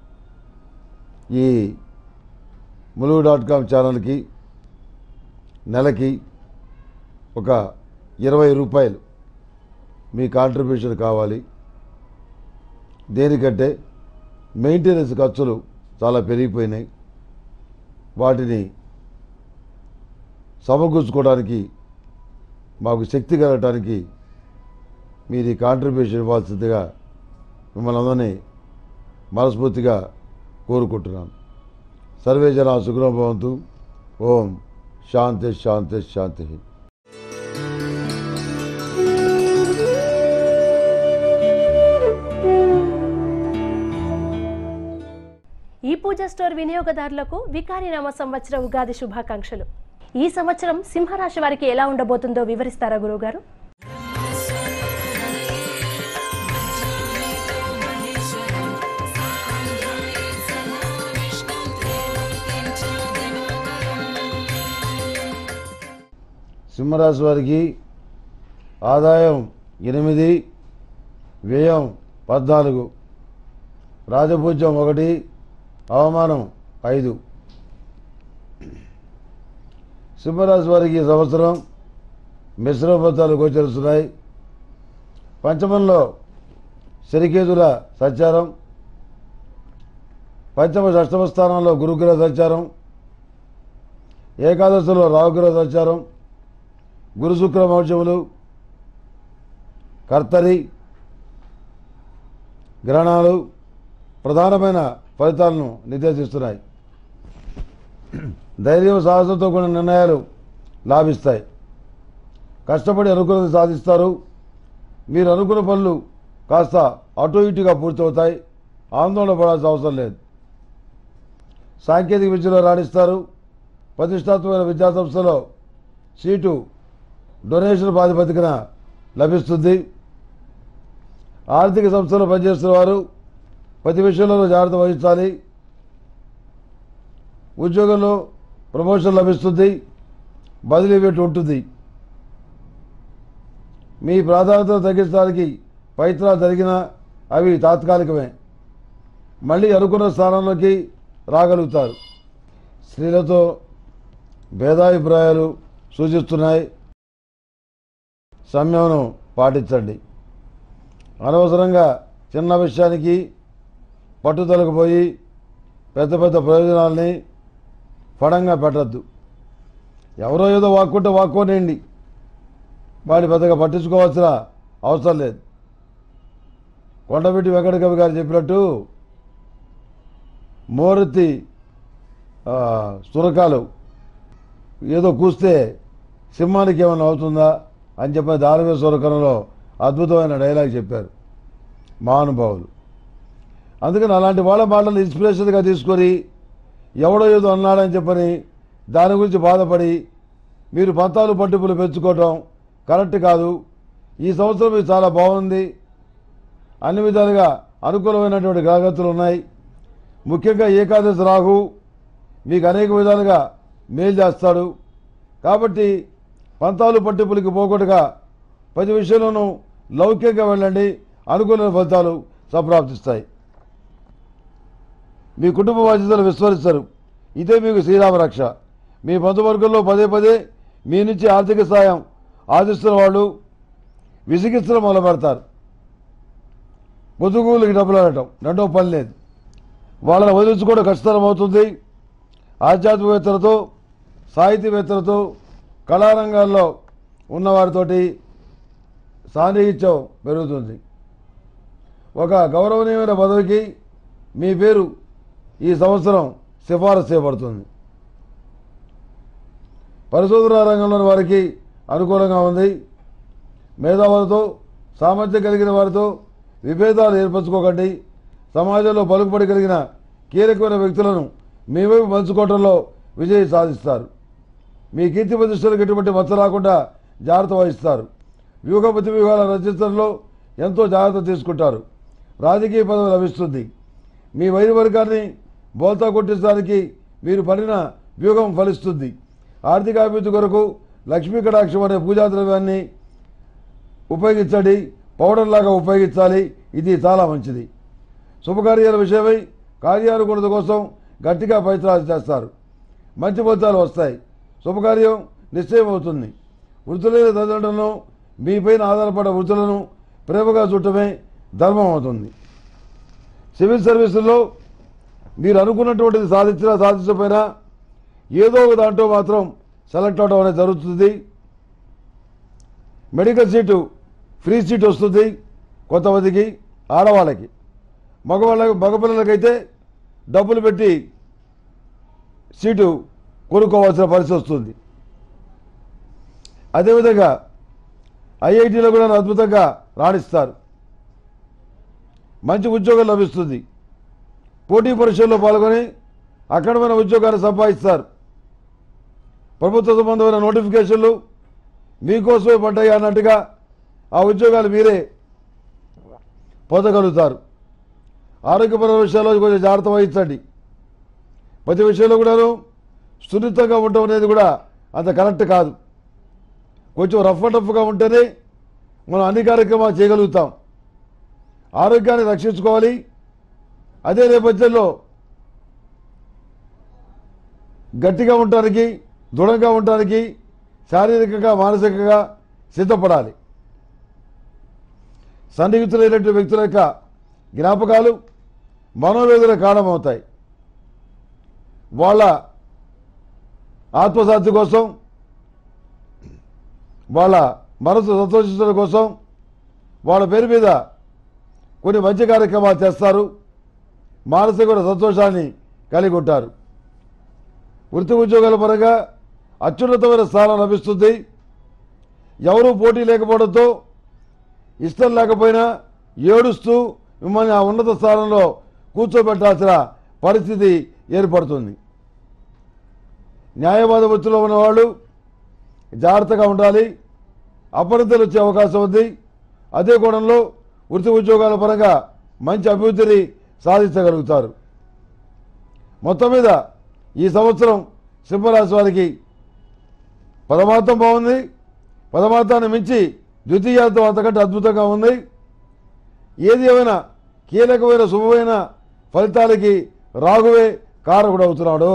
ఈ ములుగు డాట్ కామ్ ఛానల్కి నెలకి ఒక ఇరవై రూపాయలు మీ కాంట్రిబ్యూషన్ కావాలి దేనికంటే మెయింటెనెన్స్ ఖర్చులు చాలా పెరిగిపోయినాయి వాటిని సమకూర్చుకోవడానికి మాకు శక్తి కలగటానికి మీరు ఈ కాంట్రిబ్యూషన్ ఇవ్వాల్సిందిగా మిమ్మల్ని అందరినీ మనస్ఫూర్తిగా కోరుకుంటున్నాను సర్వే జన సుఖం భవంతు ఓం శాంతి శాంతి శాంతి ఈ పూజా స్టోర్ వినియోగదారులకు వికారినామ సంవత్సర ఉగాది శుభాకాంక్షలు ఈ సంవత్సరం సింహరాశి వారికి ఎలా ఉండబోతుందో వివరిస్తారా గురువుగారు సింహరాశి వారికి ఆదాయం ఎనిమిది వ్యయం పద్నాలుగు రాజపూజ్యం ఒకటి అవమానం ఐదు సింహరాశి వారికి ఈ సంవత్సరం మిశ్రమ ఫలితాలు గోచరిస్తున్నాయి పంచమంలో శనికేతుల సంచారం పంచమ షష్టమ స్థానంలో గురుగ్రహ సంచారం ఏకాదశిలో రావుగ్రహ సంచారం గురు శుక్ర మౌర్యములు కర్తరి గ్రహణాలు ప్రధానమైన ఫలితాలను నిర్దేశిస్తున్నాయి ధైర్యం సాహసంతో కూడిన నిర్ణయాలు లాభిస్తాయి కష్టపడి అనుకున్నది సాధిస్తారు మీరు అనుకున్న పనులు కాస్త అటు ఇటుగా పూర్తవుతాయి ఆందోళన పడాల్సిన అవసరం లేదు సాంకేతిక విద్యలో రాణిస్తారు ప్రతిష్టాత్మకమైన విద్యాసంస్థలో సీటు డొనేషన్ ప్రాతిపదికన లభిస్తుంది ఆర్థిక సంస్థలో పనిచేస్తున్న వారు ప్రతి విషయంలో జాగ్రత్త వహించాలి ఉద్యోగంలో ప్రమోషన్ లభిస్తుంది బదిలీ పెట్టి ఉంటుంది మీ ప్రాధాన్యతను తగ్గించడానికి ప్రయత్నాలు జరిగినా అవి తాత్కాలికమే మళ్ళీ అనుకున్న స్థానంలోకి రాగలుగుతారు స్త్రీలతో భేదాభిప్రాయాలు సూచిస్తున్నాయి సంయమనం పాటించండి అనవసరంగా చిన్న విషయానికి పట్టుదలకు పోయి పెద్ద పెద్ద ప్రయోజనాల్ని పడంగా పెట్టద్దు ఎవరో ఏదో వాక్కుంటే వాక్కోనేయండి వాడి పెద్దగా పట్టించుకోవాల్సిన అవసరం లేదు కొండపెట్టి వెంకట కవి గారు చెప్పినట్టు మోరెత్తి ఆ, సురకాలు ఏదో కూస్తే సింహానికి ఏమైనా అవుతుందా అని చెప్పిన దానవే సురకరంలో అద్భుతమైన డైలాగ్ చెప్పారు మహానుభావులు అందుకని అలాంటి వాళ్ళ మాటలు ఇన్స్పిరేషన్గా తీసుకొని ఎవడో ఏదో అన్నాడని చెప్పని దాని గురించి బాధపడి మీరు పంతాలు పట్టింపులు పెంచుకోవటం కరెక్ట్ కాదు ఈ సంవత్సరం ఇది చాలా బాగుంది అన్ని విధాలుగా అనుకూలమైనటువంటి గ్రహగతులు ఉన్నాయి ముఖ్యంగా ఏకాదశి రాహు మీకు అనేక విధాలుగా మేలు చేస్తాడు కాబట్టి పంతాలు పట్టింపులకి పోగొట్టుగా ప్రతి విషయంలోనూ లౌకికంగా వెళ్ళండి అనుకూల ఫలితాలు సంప్రాప్తిస్తాయి మీ కుటుంబ బాధ్యతలు విస్మరిస్తారు ఇదే మీకు శ్రీరామ రక్ష మీ బంధువర్గంలో పదే పదే మీ నుంచి ఆర్థిక సాయం ఆశిస్తున్న వాళ్ళు విసిగిస్తడం మొదలు పెడతారు ముదుగులకి డబ్బులు అనటం రెండో పని లేదు వాళ్ళని వదిలించుకోవడం కష్టతరం అవుతుంది ఆధ్యాత్మికవేత్తలతో సాహితీవేత్తలతో కళారంగాల్లో ఉన్నవారితోటి సాన్నిహిత్యం పెరుగుతుంది ఒక గౌరవనీయమైన పదవికి మీ పేరు ఈ సంవత్సరం సిఫారసు చేయబడుతుంది పరిశోధనా రంగంలోని వారికి అనుకూలంగా ఉంది మేధావులతో సామర్థ్యం కలిగిన వారితో విభేదాలు ఏర్పరచుకోకండి సమాజంలో పలుకుబడి కలిగిన కీలకమైన వ్యక్తులను మీ వైపు పంచుకోవడంలో విజయం సాధిస్తారు మీ కీర్తి ప్రతిష్టలకు ఎటువంటి మచ్చ రాకుండా జాగ్రత్త వహిస్తారు వ్యూహపతి వ్యూహాల రచించడంలో ఎంతో జాగ్రత్త తీసుకుంటారు రాజకీయ పదవి లభిస్తుంది మీ వైరు వర్గాన్ని బోల్తా కొట్టించడానికి మీరు పడిన వ్యూహం ఫలిస్తుంది ఆర్థిక అభివృద్ధి కొరకు లక్ష్మీ కటాక్షం అనే పూజా ద్రవ్యాన్ని ఉపయోగించండి పౌడర్ లాగా ఉపయోగించాలి ఇది చాలా మంచిది శుభకార్యాల విషయమై కార్యానుకూలత కోసం గట్టిగా ప్రయత్నాలు చేస్తారు మంచి ఫలితాలు వస్తాయి శుభకార్యం నిశ్చయం అవుతుంది వృత్తులైన తల్లిదండ్రులను మీపైన ఆధారపడ్డ వృత్తులను ప్రేమగా చుట్టమే ధర్మం అవుతుంది సివిల్ సర్వీసుల్లో మీరు అనుకున్నటువంటిది సాధించినా సాధించకపోయినా ఏదో ఒక దాంట్లో మాత్రం సెలెక్ట్ అవడం అనేది జరుగుతుంది మెడికల్ సీటు ఫ్రీ సీట్ వస్తుంది కొంతమందికి ఆడవాళ్ళకి మగవాళ్ళ మగపిల్లలకైతే డబ్బులు పెట్టి సీటు కొనుక్కోవాల్సిన పరిస్థితి వస్తుంది అదేవిధంగా ఐఐటీలో కూడా అద్భుతంగా రాణిస్తారు మంచి ఉద్యోగం లభిస్తుంది పోటీ పరీక్షల్లో పాల్గొని అఖండమైన ఉద్యోగాన్ని సంపాదిస్తారు ప్రభుత్వ సంబంధమైన నోటిఫికేషన్లు మీకోసమే పడ్డాయి అన్నట్టుగా ఆ ఉద్యోగాలు మీరే పొందగలుగుతారు ఆరోగ్యపరమైన విషయాల్లో కొంచెం జాగ్రత్త వహించండి ప్రతి విషయంలో కూడాను సున్నితంగా ఉండటం అనేది కూడా అంత కరెక్ట్ కాదు కొంచెం రఫ్ అండ్ టఫ్గా ఉంటేనే మనం అన్ని కార్యక్రమాలు చేయగలుగుతాం ఆరోగ్యాన్ని రక్షించుకోవాలి అదే నేపథ్యంలో గట్టిగా ఉండటానికి దృఢంగా ఉండటానికి శారీరకంగా మానసికంగా సిద్ధపడాలి సన్నిహితులైనటువంటి వ్యక్తుల యొక్క జ్ఞాపకాలు మనోవేదన కారణమవుతాయి వాళ్ళ ఆత్మశాంతి కోసం వాళ్ళ మనసు సంతోషించడం కోసం వాళ్ళ పేరు మీద కొన్ని మంచి కార్యక్రమాలు చేస్తారు మానసిక సంతోషాన్ని కలిగి ఉంటారు వృత్తి ఉద్యోగాల పరంగా అత్యున్నతమైన స్థానం లభిస్తుంది ఎవరూ పోటీ లేకపోవడంతో ఇష్టం లేకపోయినా ఏడుస్తూ మిమ్మల్ని ఆ ఉన్నత స్థానంలో కూర్చోబెట్టాల్సిన పరిస్థితి ఏర్పడుతుంది న్యాయవాద వృత్తిలో ఉన్నవాళ్ళు జాగ్రత్తగా ఉండాలి అపరితలు వచ్చే అవకాశం ఉంది అదే కోణంలో వృత్తి ఉద్యోగాల పరంగా మంచి అభివృద్ధిని సాధించగలుగుతారు మొత్తం మీద ఈ సంవత్సరం సింహరాశి వారికి పదమార్థం బాగుంది పదమార్థాన్ని మించి ద్వితీయార్థం అంతకంటే అద్భుతంగా ఉంది ఏది ఏమైనా కీలకమైన శుభమైన ఫలితాలకి రాఘువే కారకుడు అవుతున్నాడు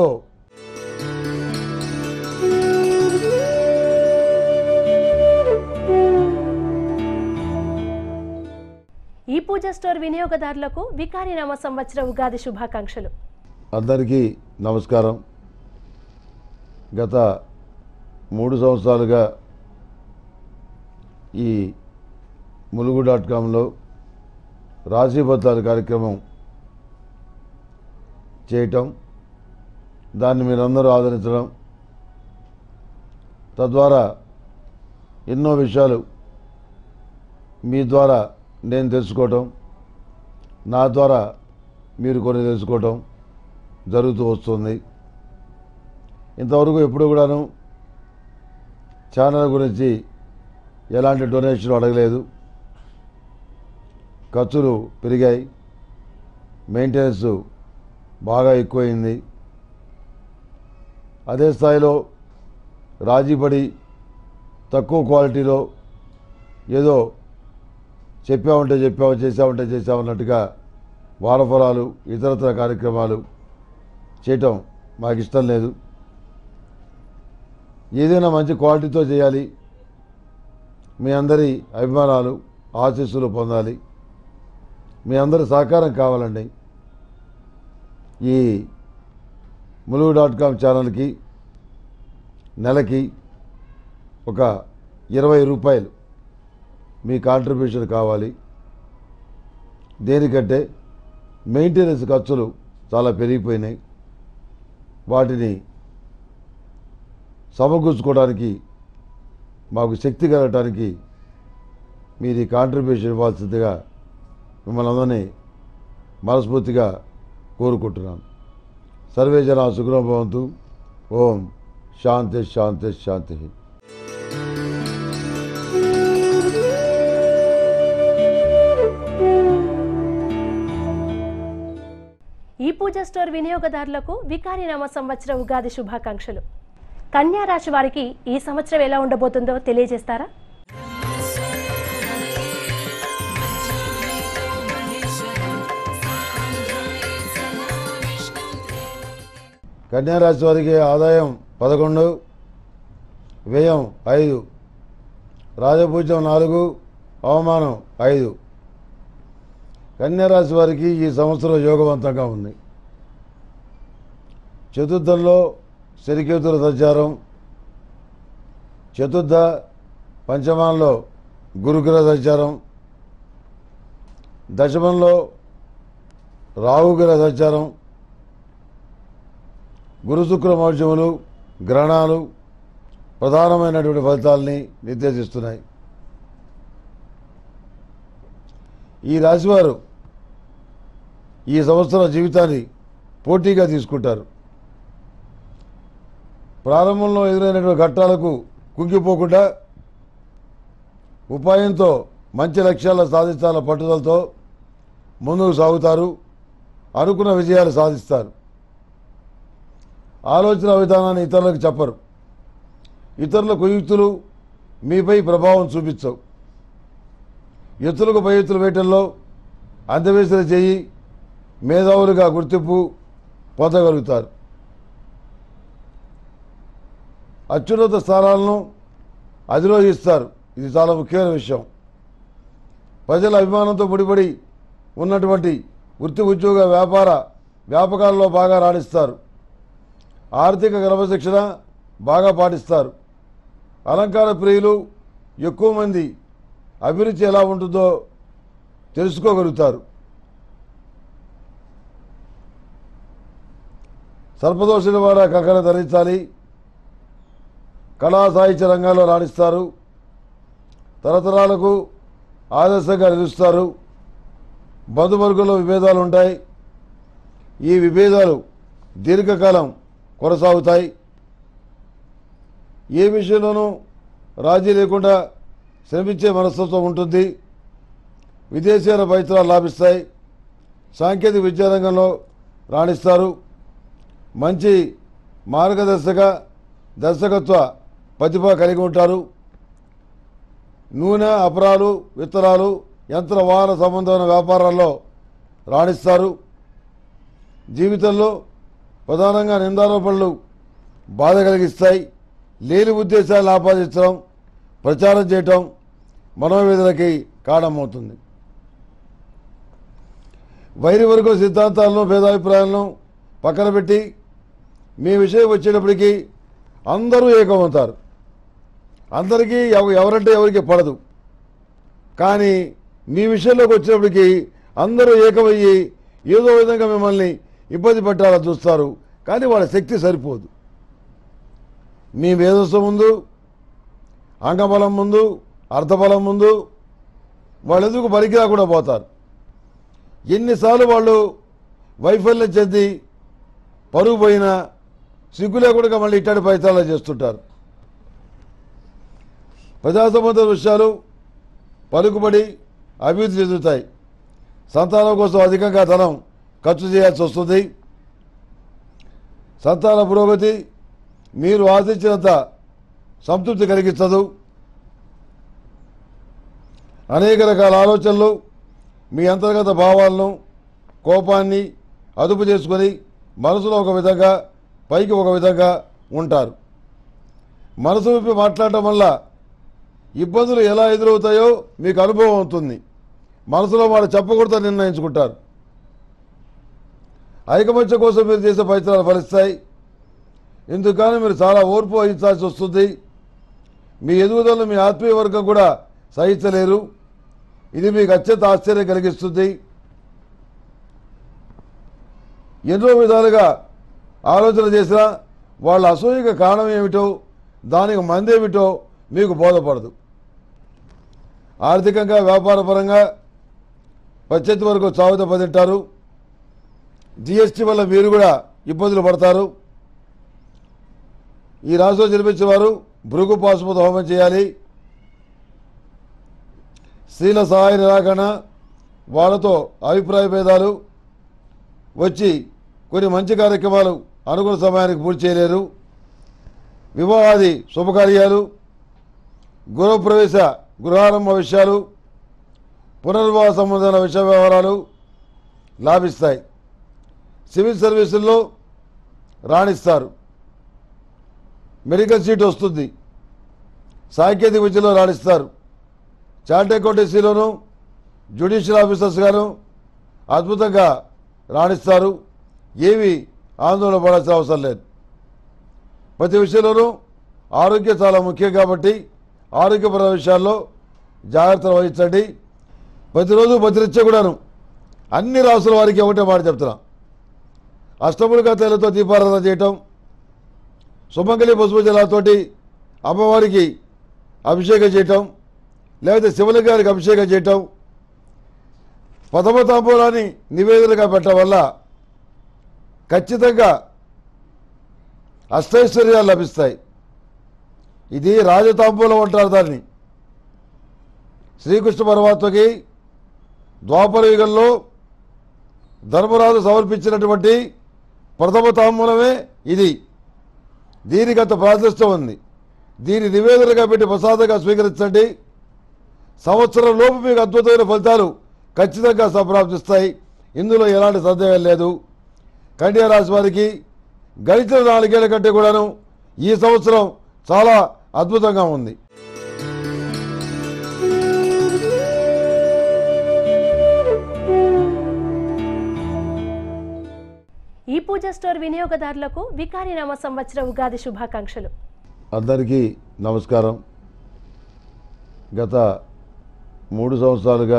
ఈ పూజ స్టోర్ వినియోగదారులకు వికారినామ సంవత్సర ఉగాది శుభాకాంక్షలు అందరికీ నమస్కారం గత మూడు సంవత్సరాలుగా ఈ ములుగు డాట్ కామ్లో రాశీబద్ధాల కార్యక్రమం చేయటం దాన్ని మీరందరూ ఆదరించడం తద్వారా ఎన్నో విషయాలు మీ ద్వారా నేను తెలుసుకోవటం నా ద్వారా మీరు కొన్ని తెలుసుకోవటం జరుగుతూ వస్తుంది ఇంతవరకు ఎప్పుడు కూడాను ఛానల్ గురించి ఎలాంటి డొనేషన్ అడగలేదు ఖర్చులు పెరిగాయి మెయింటెనెన్స్ బాగా ఎక్కువైంది అదే స్థాయిలో రాజీపడి తక్కువ క్వాలిటీలో ఏదో చెప్పామంటే చెప్పాము చేసామంటే చేసామన్నట్టుగా వారఫలాలు ఇతరత్ర కార్యక్రమాలు చేయటం మాకు ఇష్టం లేదు ఏదైనా మంచి క్వాలిటీతో చేయాలి మీ అందరి అభిమానాలు ఆశీస్సులు పొందాలి మీ అందరి సహకారం కావాలండి ఈ ములుగు డాట్ కామ్ ఛానల్కి నెలకి ఒక ఇరవై రూపాయలు మీ కాంట్రిబ్యూషన్ కావాలి దేనికంటే మెయింటెనెన్స్ ఖర్చులు చాలా పెరిగిపోయినాయి వాటిని సమకూర్చుకోవడానికి మాకు శక్తి కలగటానికి మీరు ఈ కాంట్రిబ్యూషన్ ఇవ్వాల్సిందిగా మిమ్మల్ని అందరినీ మనస్ఫూర్తిగా కోరుకుంటున్నాను సర్వే జన సుఖం భవంతు ఓం శాంతి శాంతి శాంతి ఈ పూజ స్టోర్ వినియోగదారులకు వికారినామ సంవత్సర ఉగాది శుభాకాంక్షలు కన్యా రాశి వారికి ఈ సంవత్సరం ఎలా ఉండబోతుందో తెలియజేస్తారా కన్యారాశి వారికి ఆదాయం పదకొండు వ్యయం ఐదు రాజపూజ్యం నాలుగు అవమానం ఐదు కన్యారాశి వారికి ఈ సంవత్సరం యోగవంతంగా ఉంది చతుర్థంలో శనికేతుల సంచారం చతుర్థ పంచమంలో గురుగ్రహ సంచారం దశమంలో రాహుగ్రహ సంచారం గురు శుక్ర మౌర్యములు గ్రహణాలు ప్రధానమైనటువంటి ఫలితాలని నిర్దేశిస్తున్నాయి ఈ రాశివారు ఈ సంవత్సరం జీవితాన్ని పోటీగా తీసుకుంటారు ప్రారంభంలో ఎదురైనటువంటి ఘట్టాలకు కుంగిపోకుండా ఉపాయంతో మంచి లక్ష్యాలను సాధించాల పట్టుదలతో ముందుకు సాగుతారు అనుకున్న విజయాలు సాధిస్తారు ఆలోచన విధానాన్ని ఇతరులకు చెప్పరు ఇతరుల కుయుక్తులు మీపై ప్రభావం చూపించవు ఎత్తులకు పై ఎత్తులు వేయటంలో అందవేసిన చేయి మేధావులుగా గుర్తింపు పొందగలుగుతారు అత్యున్నత స్థానాలను అధిరోహిస్తారు ఇది చాలా ముఖ్యమైన విషయం ప్రజల అభిమానంతో ముడిపడి ఉన్నటువంటి వృత్తి ఉద్యోగ వ్యాపార వ్యాపకాల్లో బాగా రాణిస్తారు ఆర్థిక క్రమశిక్షణ బాగా పాటిస్తారు అలంకార ప్రియులు ఎక్కువ మంది అభిరుచి ఎలా ఉంటుందో తెలుసుకోగలుగుతారు సర్పదోషుల వాడ కక్కన ధరించాలి కళా సాహిత్య రంగాల్లో రాణిస్తారు తరతరాలకు ఆదర్శంగా నిలుస్తారు బంధువర్గంలో విభేదాలు ఉంటాయి ఈ విభేదాలు దీర్ఘకాలం కొనసాగుతాయి ఏ విషయంలోనూ రాజీ లేకుండా శ్రమించే మనస్తత్వం ఉంటుంది విదేశీయాల పైత్రాలు లాభిస్తాయి సాంకేతిక విద్యారంగంలో రాణిస్తారు మంచి మార్గదర్శక దర్శకత్వ ప్రతిభ కలిగి ఉంటారు నూనె అపరాలు విత్తనాలు యంత్ర వాహన సంబంధమైన వ్యాపారాల్లో రాణిస్తారు జీవితంలో ప్రధానంగా నిందారోపణలు బాధ కలిగిస్తాయి లేని ఉద్దేశాలను ఆపాదించడం ప్రచారం చేయటం మనోవేదనకి కారణమవుతుంది వైరి వర్గ సిద్ధాంతాలను భేదాభిప్రాయాలను పక్కన పెట్టి మీ విషయం వచ్చేటప్పటికి అందరూ ఏకమవుతారు అందరికీ ఎవ ఎవరంటే ఎవరికి పడదు కానీ మీ విషయంలోకి వచ్చినప్పటికీ అందరూ ఏకమయ్యి ఏదో విధంగా మిమ్మల్ని ఇబ్బంది పెట్టాలని చూస్తారు కానీ వాళ్ళ శక్తి సరిపోదు మీ మేధస్సు ముందు అంగబలం ముందు అర్థబలం ముందు వాళ్ళు ఎందుకు పనికి రాకుండా పోతారు ఎన్నిసార్లు వాళ్ళు వైఫల్యం చెంది పరుగు పోయినా సిగ్గు లేకుండా మళ్ళీ ఇట్టడి ఫలితాలు చేస్తుంటారు ప్రజా సంబంధ విషయాలు పలుకుబడి అభివృద్ధి చెందుతాయి సంతానం కోసం అధికంగా ధనం ఖర్చు చేయాల్సి వస్తుంది సంతాన పురోగతి మీరు ఆశించినంత సంతృప్తి కలిగించదు అనేక రకాల ఆలోచనలు మీ అంతర్గత భావాలను కోపాన్ని అదుపు చేసుకొని మనసులో ఒక విధంగా పైకి ఒక విధంగా ఉంటారు మనసు విప్పి మాట్లాడటం వల్ల ఇబ్బందులు ఎలా ఎదురవుతాయో మీకు అనుభవం అవుతుంది మనసులో వాళ్ళు చెప్పకూడదని నిర్ణయించుకుంటారు ఐకమత్య కోసం మీరు చేసే ప్రయత్నాలు ఫలిస్తాయి ఇందుకని మీరు చాలా ఓర్పు వహించాల్సి వస్తుంది మీ ఎదుగుదలను మీ ఆత్మీయ వర్గం కూడా సహించలేరు ఇది మీకు అత్యంత ఆశ్చర్యం కలిగిస్తుంది ఎన్నో విధాలుగా ఆలోచన చేసినా వాళ్ళ అసూయక కారణం ఏమిటో దానికి మందేమిటో మీకు బోధపడదు ఆర్థికంగా వ్యాపారపరంగా పచ్చతి వరకు చావు దెబ్బతింటారు జిఎస్టీ వల్ల మీరు కూడా ఇబ్బందులు పడతారు ఈ రాష్ట్రంలో జన్మించిన వారు భృగు పాశుపత హోమం చేయాలి స్త్రీల సహాయ నిరాకరణ వాళ్ళతో అభిప్రాయ భేదాలు వచ్చి కొన్ని మంచి కార్యక్రమాలు అనుకున్న సమయానికి పూర్తి చేయలేరు వివాహాది శుభకార్యాలు గృహప్రవేశ గృహారంభ విషయాలు పునర్వివాహ సంబంధమైన విషయ వ్యవహారాలు లాభిస్తాయి సివిల్ సర్వీసుల్లో రాణిస్తారు మెడికల్ సీట్ వస్తుంది సాంకేతిక విద్యలో రాణిస్తారు చార్ట్ అకౌంటెన్సీలోను జ్యుడిషియల్ ఆఫీసర్స్ గాను అద్భుతంగా రాణిస్తారు ఏవి ఆందోళన పడాల్సిన అవసరం లేదు ప్రతి విషయంలోనూ ఆరోగ్యం చాలా ముఖ్యం కాబట్టి ఆరోగ్యపర విషయాల్లో జాగ్రత్తలు వహించండి ప్రతిరోజు భద్రించే కూడాను అన్ని రాసుల వారికి ఒకటే మాట చెప్తున్నా అష్టములుగా తేలతో దీపారాధన చేయటం సుమంగళి పసుపు జలాతోటి అమ్మవారికి అభిషేకం చేయటం లేకపోతే శివలింగానికి అభిషేకం చేయటం ప్రథమ తాంబూలాన్ని నివేదనగా పెట్టడం వల్ల ఖచ్చితంగా అష్టైశ్వర్యాలు లభిస్తాయి ఇది రాజతాంబూలం అంటారు దాన్ని శ్రీకృష్ణ పరమాత్మకి ద్వాపర యుగంలో ధర్మరాజు సమర్పించినటువంటి ప్రథమ తాంబూలమే ఇది దీనికి అంత ప్రాశస్త్యం ఉంది దీని నివేదనగా పెట్టి ప్రసాదంగా స్వీకరించండి సంవత్సరం లోపు మీకు అద్భుతమైన ఫలితాలు ఖచ్చితంగా సంప్రాప్తిస్తాయి ఇందులో ఎలాంటి సందేహం లేదు కన్యా రాశి వారికి గడిచిన నాలుగేళ్ల కంటే కూడాను ఈ సంవత్సరం చాలా అద్భుతంగా ఉంది ఈ పూజ స్టోర్ వినియోగదారులకు వికారినామ సంవత్సర ఉగాది శుభాకాంక్షలు అందరికీ నమస్కారం గత మూడు సంవత్సరాలుగా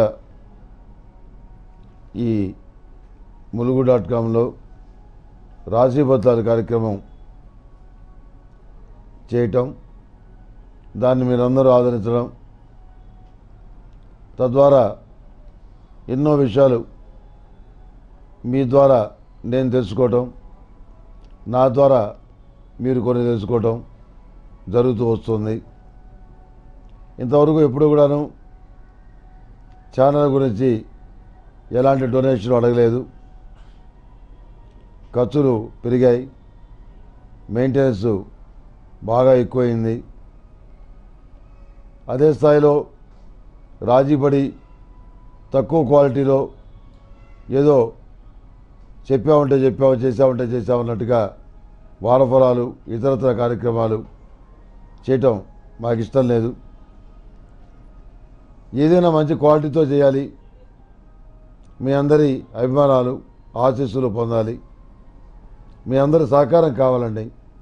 ఈ ములుగు డాట్ కామ్లో రాశీబద్ధాల కార్యక్రమం చేయటం దాన్ని మీరందరూ ఆదరించడం తద్వారా ఎన్నో విషయాలు మీ ద్వారా నేను తెలుసుకోవటం నా ద్వారా మీరు కొన్ని తెలుసుకోవటం జరుగుతూ వస్తుంది ఇంతవరకు ఎప్పుడు కూడాను ఛానల్ గురించి ఎలాంటి డొనేషన్ అడగలేదు ఖర్చులు పెరిగాయి మెయింటెనెన్స్ బాగా ఎక్కువైంది అదే స్థాయిలో రాజీపడి తక్కువ క్వాలిటీలో ఏదో చెప్పామంటే చెప్పాము చేసామంటే చేసామన్నట్టుగా వారఫలాలు ఇతరత్ర కార్యక్రమాలు చేయటం మాకు ఇష్టం లేదు ఏదైనా మంచి క్వాలిటీతో చేయాలి మీ అందరి అభిమానాలు ఆశీస్సులు పొందాలి మీ అందరి సహకారం కావాలండి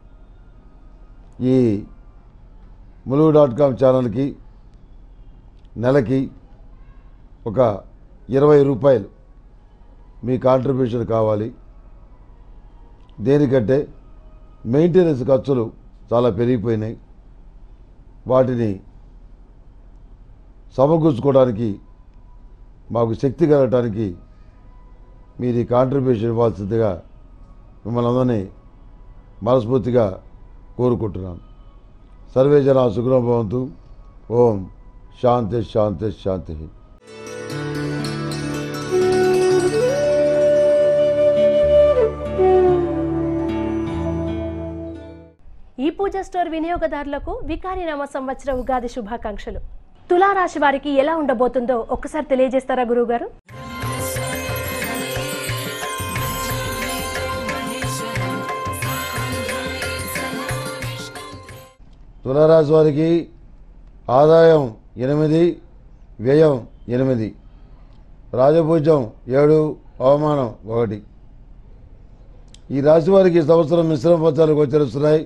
ఈ ములుగు డాట్ కామ్ ఛానల్కి నెలకి ఒక ఇరవై రూపాయలు మీ కాంట్రిబ్యూషన్ కావాలి దేనికంటే మెయింటెనెన్స్ ఖర్చులు చాలా పెరిగిపోయినాయి వాటిని సమకూర్చుకోవడానికి మాకు శక్తి కలగటానికి మీరు ఈ కాంట్రిబ్యూషన్ ఇవ్వాల్సిందిగా మిమ్మల్ని అందరినీ మనస్ఫూర్తిగా కోరుకుంటున్నాను సర్వే జన సుఖం భవంతు ఓం శాంతి శాంతి శాంతి ఈ పూజ స్టోర్ వినియోగదారులకు వికారినామ సంవత్సర ఉగాది శుభాకాంక్షలు తులారాశి వారికి ఎలా ఉండబోతుందో ఒక్కసారి తెలియజేస్తారా గురువుగారు తులారాశి వారికి ఆదాయం ఎనిమిది వ్యయం ఎనిమిది రాజపూజ్యం ఏడు అవమానం ఒకటి ఈ రాశి వారికి ఈ సంవత్సరం మిశ్రమ ఫలితాలు గోచరిస్తున్నాయి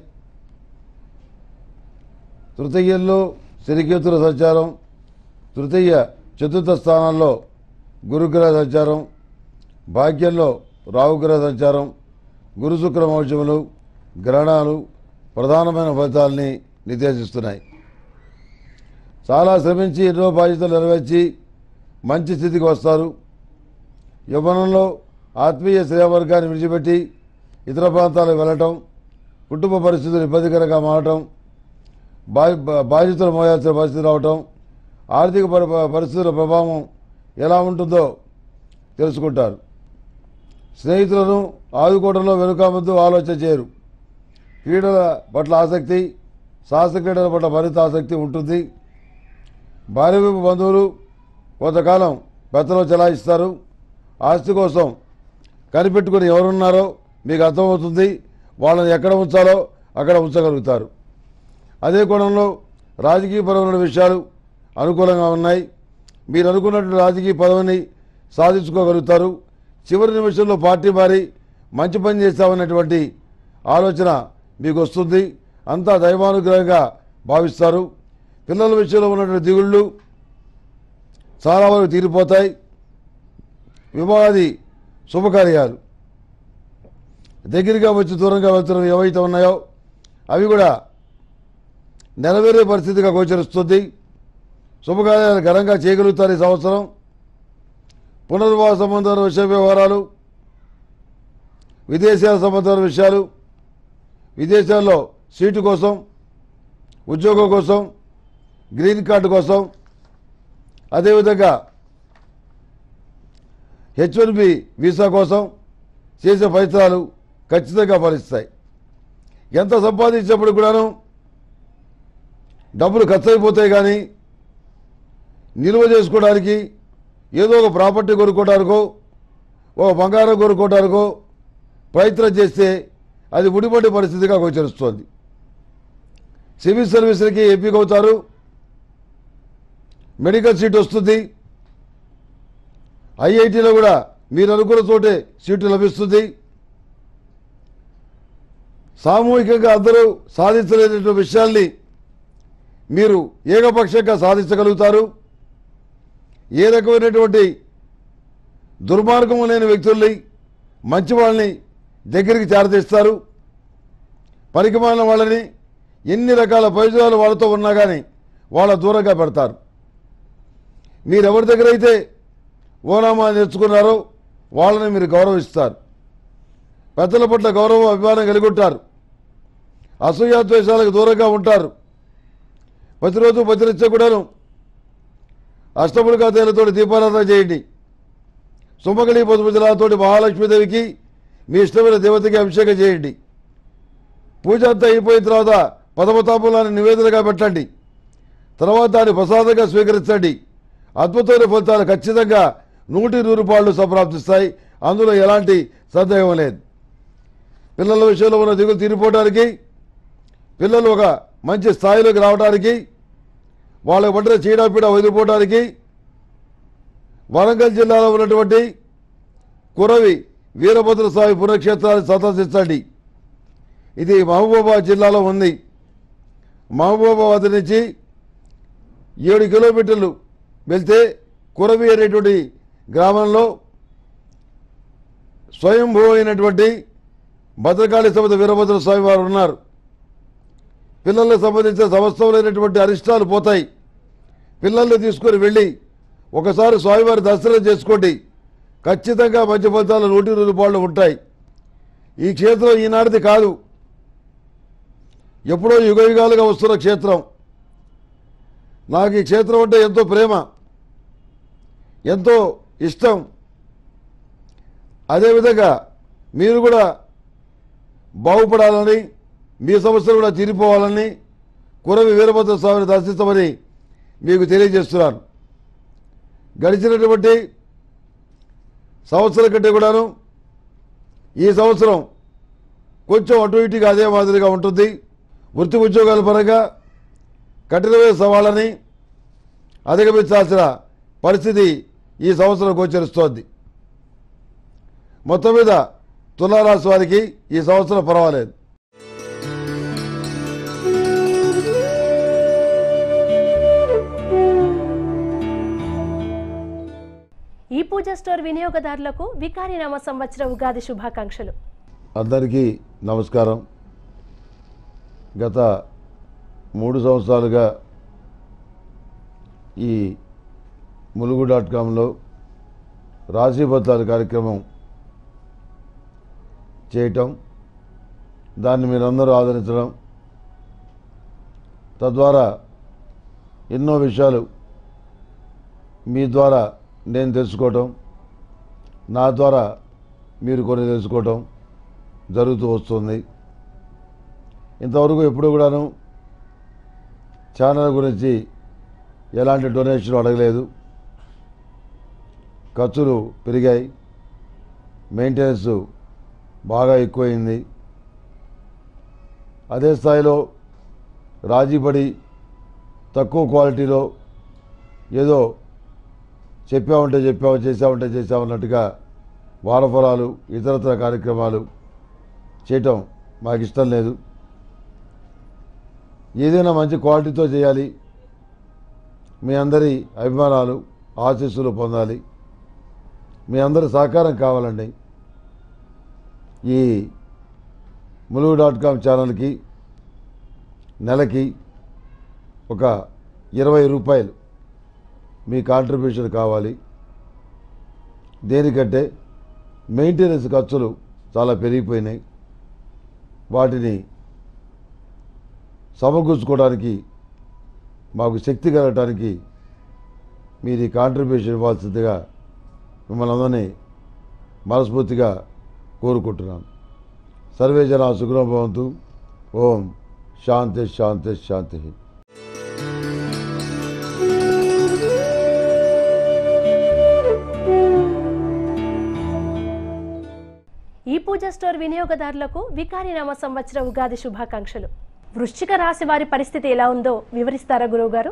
తృతీయంలో శనికేతుల సంచారం తృతీయ చతుర్థ స్థానాల్లో గురుగ్రహ సంచారం భాగ్యంలో రావుగ్రహ సంచారం గురు శుక్ర మౌఢ్యములు గ్రహణాలు ప్రధానమైన ఫలితాలని నిర్దేశిస్తున్నాయి చాలా శ్రమించి ఎన్నో బాధ్యతలు నెరవేర్చి మంచి స్థితికి వస్తారు యవ్వనంలో ఆత్మీయ శ్రేయవర్గాన్ని విడిచిపెట్టి ఇతర ప్రాంతాలకు వెళ్ళటం కుటుంబ పరిస్థితులు ఇబ్బందికరంగా మారటం బా బా- బాధ్యతలు మోయాల్సిన పరిస్థితి రావటం ఆర్థిక పరి పరిస్థితుల ప్రభావం ఎలా ఉంటుందో తెలుసుకుంటారు స్నేహితులను ఆదుకోవడంలో వెనుకాముందు ఆలోచన చేయరు క్రీడల పట్ల ఆసక్తి సాహస క్రీడల పట్ల మరింత ఆసక్తి ఉంటుంది భార్య వైపు బంధువులు కొంతకాలం పెత్తనం చెలాయిస్తారు ఆస్తి కోసం కనిపెట్టుకుని ఎవరున్నారో మీకు అర్థమవుతుంది వాళ్ళని ఎక్కడ ఉంచాలో అక్కడ ఉంచగలుగుతారు అదే కోణంలో రాజకీయపరమైన విషయాలు అనుకూలంగా ఉన్నాయి మీరు అనుకున్నటువంటి రాజకీయ పదవిని సాధించుకోగలుగుతారు చివరి నిమిషంలో పార్టీ మారి మంచి పని చేస్తామన్నటువంటి ఆలోచన మీకు వస్తుంది అంతా దైవానుగ్రహంగా భావిస్తారు పిల్లల విషయంలో ఉన్నటువంటి దిగుళ్ళు చాలా వరకు తీరిపోతాయి వివాహాది శుభకార్యాలు దగ్గరగా వచ్చి దూరంగా వెళ్తున్నవి ఏవైతే ఉన్నాయో అవి కూడా నెరవేరే పరిస్థితిగా గోచరిస్తుంది శుభకార్యాలు ఘనంగా చేయగలుగుతారు ఈ సంవత్సరం పునర్వాస సంబంధమైన విషయ వ్యవహారాలు విదేశాల సంబంధమైన విషయాలు విదేశాల్లో సీటు కోసం ఉద్యోగం కోసం గ్రీన్ కార్డు కోసం అదేవిధంగా హెచ్ వన్ బి వీసా కోసం చేసే ప్రయత్నాలు ఖచ్చితంగా ఫలిస్తాయి ఎంత సంపాదించినప్పుడు కూడాను డబ్బులు ఖర్చు అయిపోతాయి కానీ నిల్వ చేసుకోవడానికి ఏదో ఒక ప్రాపర్టీ కొనుక్కోవడానికో ఒక బంగారం కొనుక్కోవడానికో ప్రయత్నం చేస్తే అది ముడిపడే పరిస్థితిగా గోచరిస్తోంది సివిల్ సర్వీసులకి ఎంపిక అవుతారు మెడికల్ సీట్ వస్తుంది ఐఐటీలో కూడా మీరు అనుకున్న చోటే సీటు లభిస్తుంది సామూహికంగా అందరూ సాధించలేనటువంటి విషయాల్ని మీరు ఏకపక్షంగా సాధించగలుగుతారు ఏ రకమైనటువంటి దుర్మార్గం లేని వ్యక్తుల్ని మంచి వాళ్ళని దగ్గరికి చేరదీస్తారు పనికిమాలిన వాళ్ళని ఎన్ని రకాల ప్రయోజనాలు వాళ్ళతో ఉన్నా కానీ వాళ్ళ దూరంగా పెడతారు మీరు ఎవరి దగ్గర అయితే ఓనామా నేర్చుకున్నారో వాళ్ళని మీరు గౌరవిస్తారు పెద్దల పట్ల గౌరవం అభిమానం కలిగి ఉంటారు అసూయాద్వేషాలకు దూరంగా ఉంటారు ప్రతిరోజు ప్రతినిత్య కూడాను అష్టములుగా తేలతోటి దీపారాధన చేయండి సుమగళి పసుపు జలాలతోటి మహాలక్ష్మీదేవికి మీ ఇష్టమైన దేవతకి అభిషేకం చేయండి పూజ అంతా అయిపోయిన తర్వాత పదమతాంబూలాన్ని నివేదనగా పెట్టండి తర్వాత దాన్ని ప్రసాదంగా స్వీకరించండి అద్భుతమైన ఫలితాలు ఖచ్చితంగా నూటి నూరు పాళ్ళు సంప్రాప్తిస్తాయి అందులో ఎలాంటి సందేహం లేదు పిల్లల విషయంలో ఉన్న దిగులు తీరిపోవడానికి పిల్లలు ఒక మంచి స్థాయిలోకి రావడానికి వాళ్ళకి పట్టిన చీడపీడ వదిలిపోవడానికి వరంగల్ జిల్లాలో ఉన్నటువంటి కురవి వీరభద్ర స్వామి పుణ్యక్షేత్రాన్ని సందర్శించండి ఇది మహబూబాబాద్ జిల్లాలో ఉంది మహబూబాబాద్ నుంచి ఏడు కిలోమీటర్లు వెళ్తే కురవి అనేటువంటి గ్రామంలో స్వయంభూ అయినటువంటి భద్రకాళి సమేత వీరభద్ర స్వామి వారు ఉన్నారు పిల్లలకు సంబంధించిన సమస్తమైనటువంటి అరిష్టాలు పోతాయి పిల్లల్ని తీసుకొని వెళ్ళి ఒకసారి స్వామివారి దర్శనం చేసుకోండి ఖచ్చితంగా మంచి ఫలితాలు నూటి రూపాయలు ఉంటాయి ఈ క్షేత్రం ఈనాటిది కాదు ఎప్పుడో యుగ యుగాలుగా వస్తున్న క్షేత్రం నాకు ఈ క్షేత్రం అంటే ఎంతో ప్రేమ ఎంతో ఇష్టం అదేవిధంగా మీరు కూడా బాగుపడాలని మీ సమస్యలు కూడా తీరిపోవాలని కురవి వీరభద్ర స్వామిని దర్శిస్తామని మీకు తెలియజేస్తున్నాను గడిచినటువంటి సంవత్సరం కంటే కూడాను ఈ సంవత్సరం కొంచెం అటు ఇటుగా అదే మాదిరిగా ఉంటుంది వృత్తి ఉద్యోగాల పరంగా కఠినమైన సవాళ్ళని అధిగమించాల్సిన పరిస్థితి ఈ సంవత్సరం గోచరిస్తోంది మొత్తం మీద తులారాశి వారికి ఈ సంవత్సరం పర్వాలేదు ఈ పూజా స్టోర్ వినియోగదారులకు వికారినామ సంవత్సర ఉగాది శుభాకాంక్షలు అందరికీ నమస్కారం గత మూడు సంవత్సరాలుగా ఈ ములుగు డాట్ కామ్లో రాశీబద్ధాల కార్యక్రమం చేయటం దాన్ని మీరందరూ ఆదరించడం తద్వారా ఎన్నో విషయాలు మీ ద్వారా నేను తెలుసుకోవటం నా ద్వారా మీరు కొన్ని తెలుసుకోవటం జరుగుతూ వస్తుంది ఇంతవరకు ఎప్పుడు కూడాను ఛానల్ గురించి ఎలాంటి డొనేషన్ అడగలేదు ఖర్చులు పెరిగాయి మెయింటెనెన్స్ బాగా ఎక్కువైంది అదే స్థాయిలో రాజీపడి తక్కువ క్వాలిటీలో ఏదో చెప్పామంటే చెప్పాము చేసామంటే చేసామన్నట్టుగా వారఫలాలు ఇతరత్ర కార్యక్రమాలు చేయటం మాకు ఇష్టం లేదు ఏదైనా మంచి క్వాలిటీతో చేయాలి మీ అందరి అభిమానాలు ఆశీస్సులు పొందాలి మీ అందరి సహకారం కావాలండి ఈ ములుగు డాట్ కామ్ ఛానల్కి నెలకి ఒక ఇరవై రూపాయలు మీ కాంట్రిబ్యూషన్ కావాలి దేనికంటే మెయింటెనెన్స్ ఖర్చులు చాలా పెరిగిపోయినాయి వాటిని సమకూర్చుకోవడానికి మాకు శక్తి కలగటానికి మీరు ఈ కాంట్రిబ్యూషన్ ఇవ్వాల్సిందిగా మిమ్మల్ని అందరినీ మనస్ఫూర్తిగా కోరుకుంటున్నాను సర్వే జన సుఖం భవంతు ఓం శాంతి శాంతి శాంతి ఈ పూజ స్టోర్ వినియోగదారులకు వికారినామ సంవత్సర ఉగాది శుభాకాంక్షలు వృశ్చిక రాశి వారి పరిస్థితి ఎలా ఉందో వివరిస్తారా గురువు గారు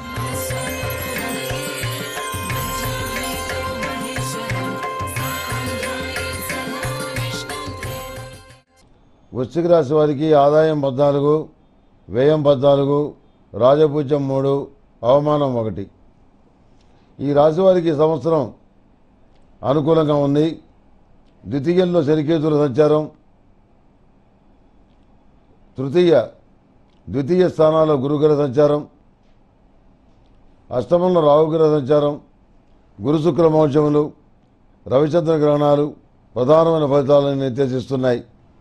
వృశ్చిక రాశి వారికి ఆదాయం పద్నాలుగు వ్యయం పద్నాలుగు రాజపూజ్యం మూడు అవమానం ఒకటి ఈ రాశి వారికి ఈ సంవత్సరం అనుకూలంగా ఉంది ద్వితీయంలో శనికేతుల సంచారం తృతీయ ద్వితీయ స్థానాల్లో గురుగ్రహ సంచారం అష్టమంలో రాహుగ్రహ సంచారం గురు శుక్ర మోక్షములు రవిచంద్ర గ్రహణాలు ప్రధానమైన ఫలితాలను నిర్దేశిస్తున్నాయి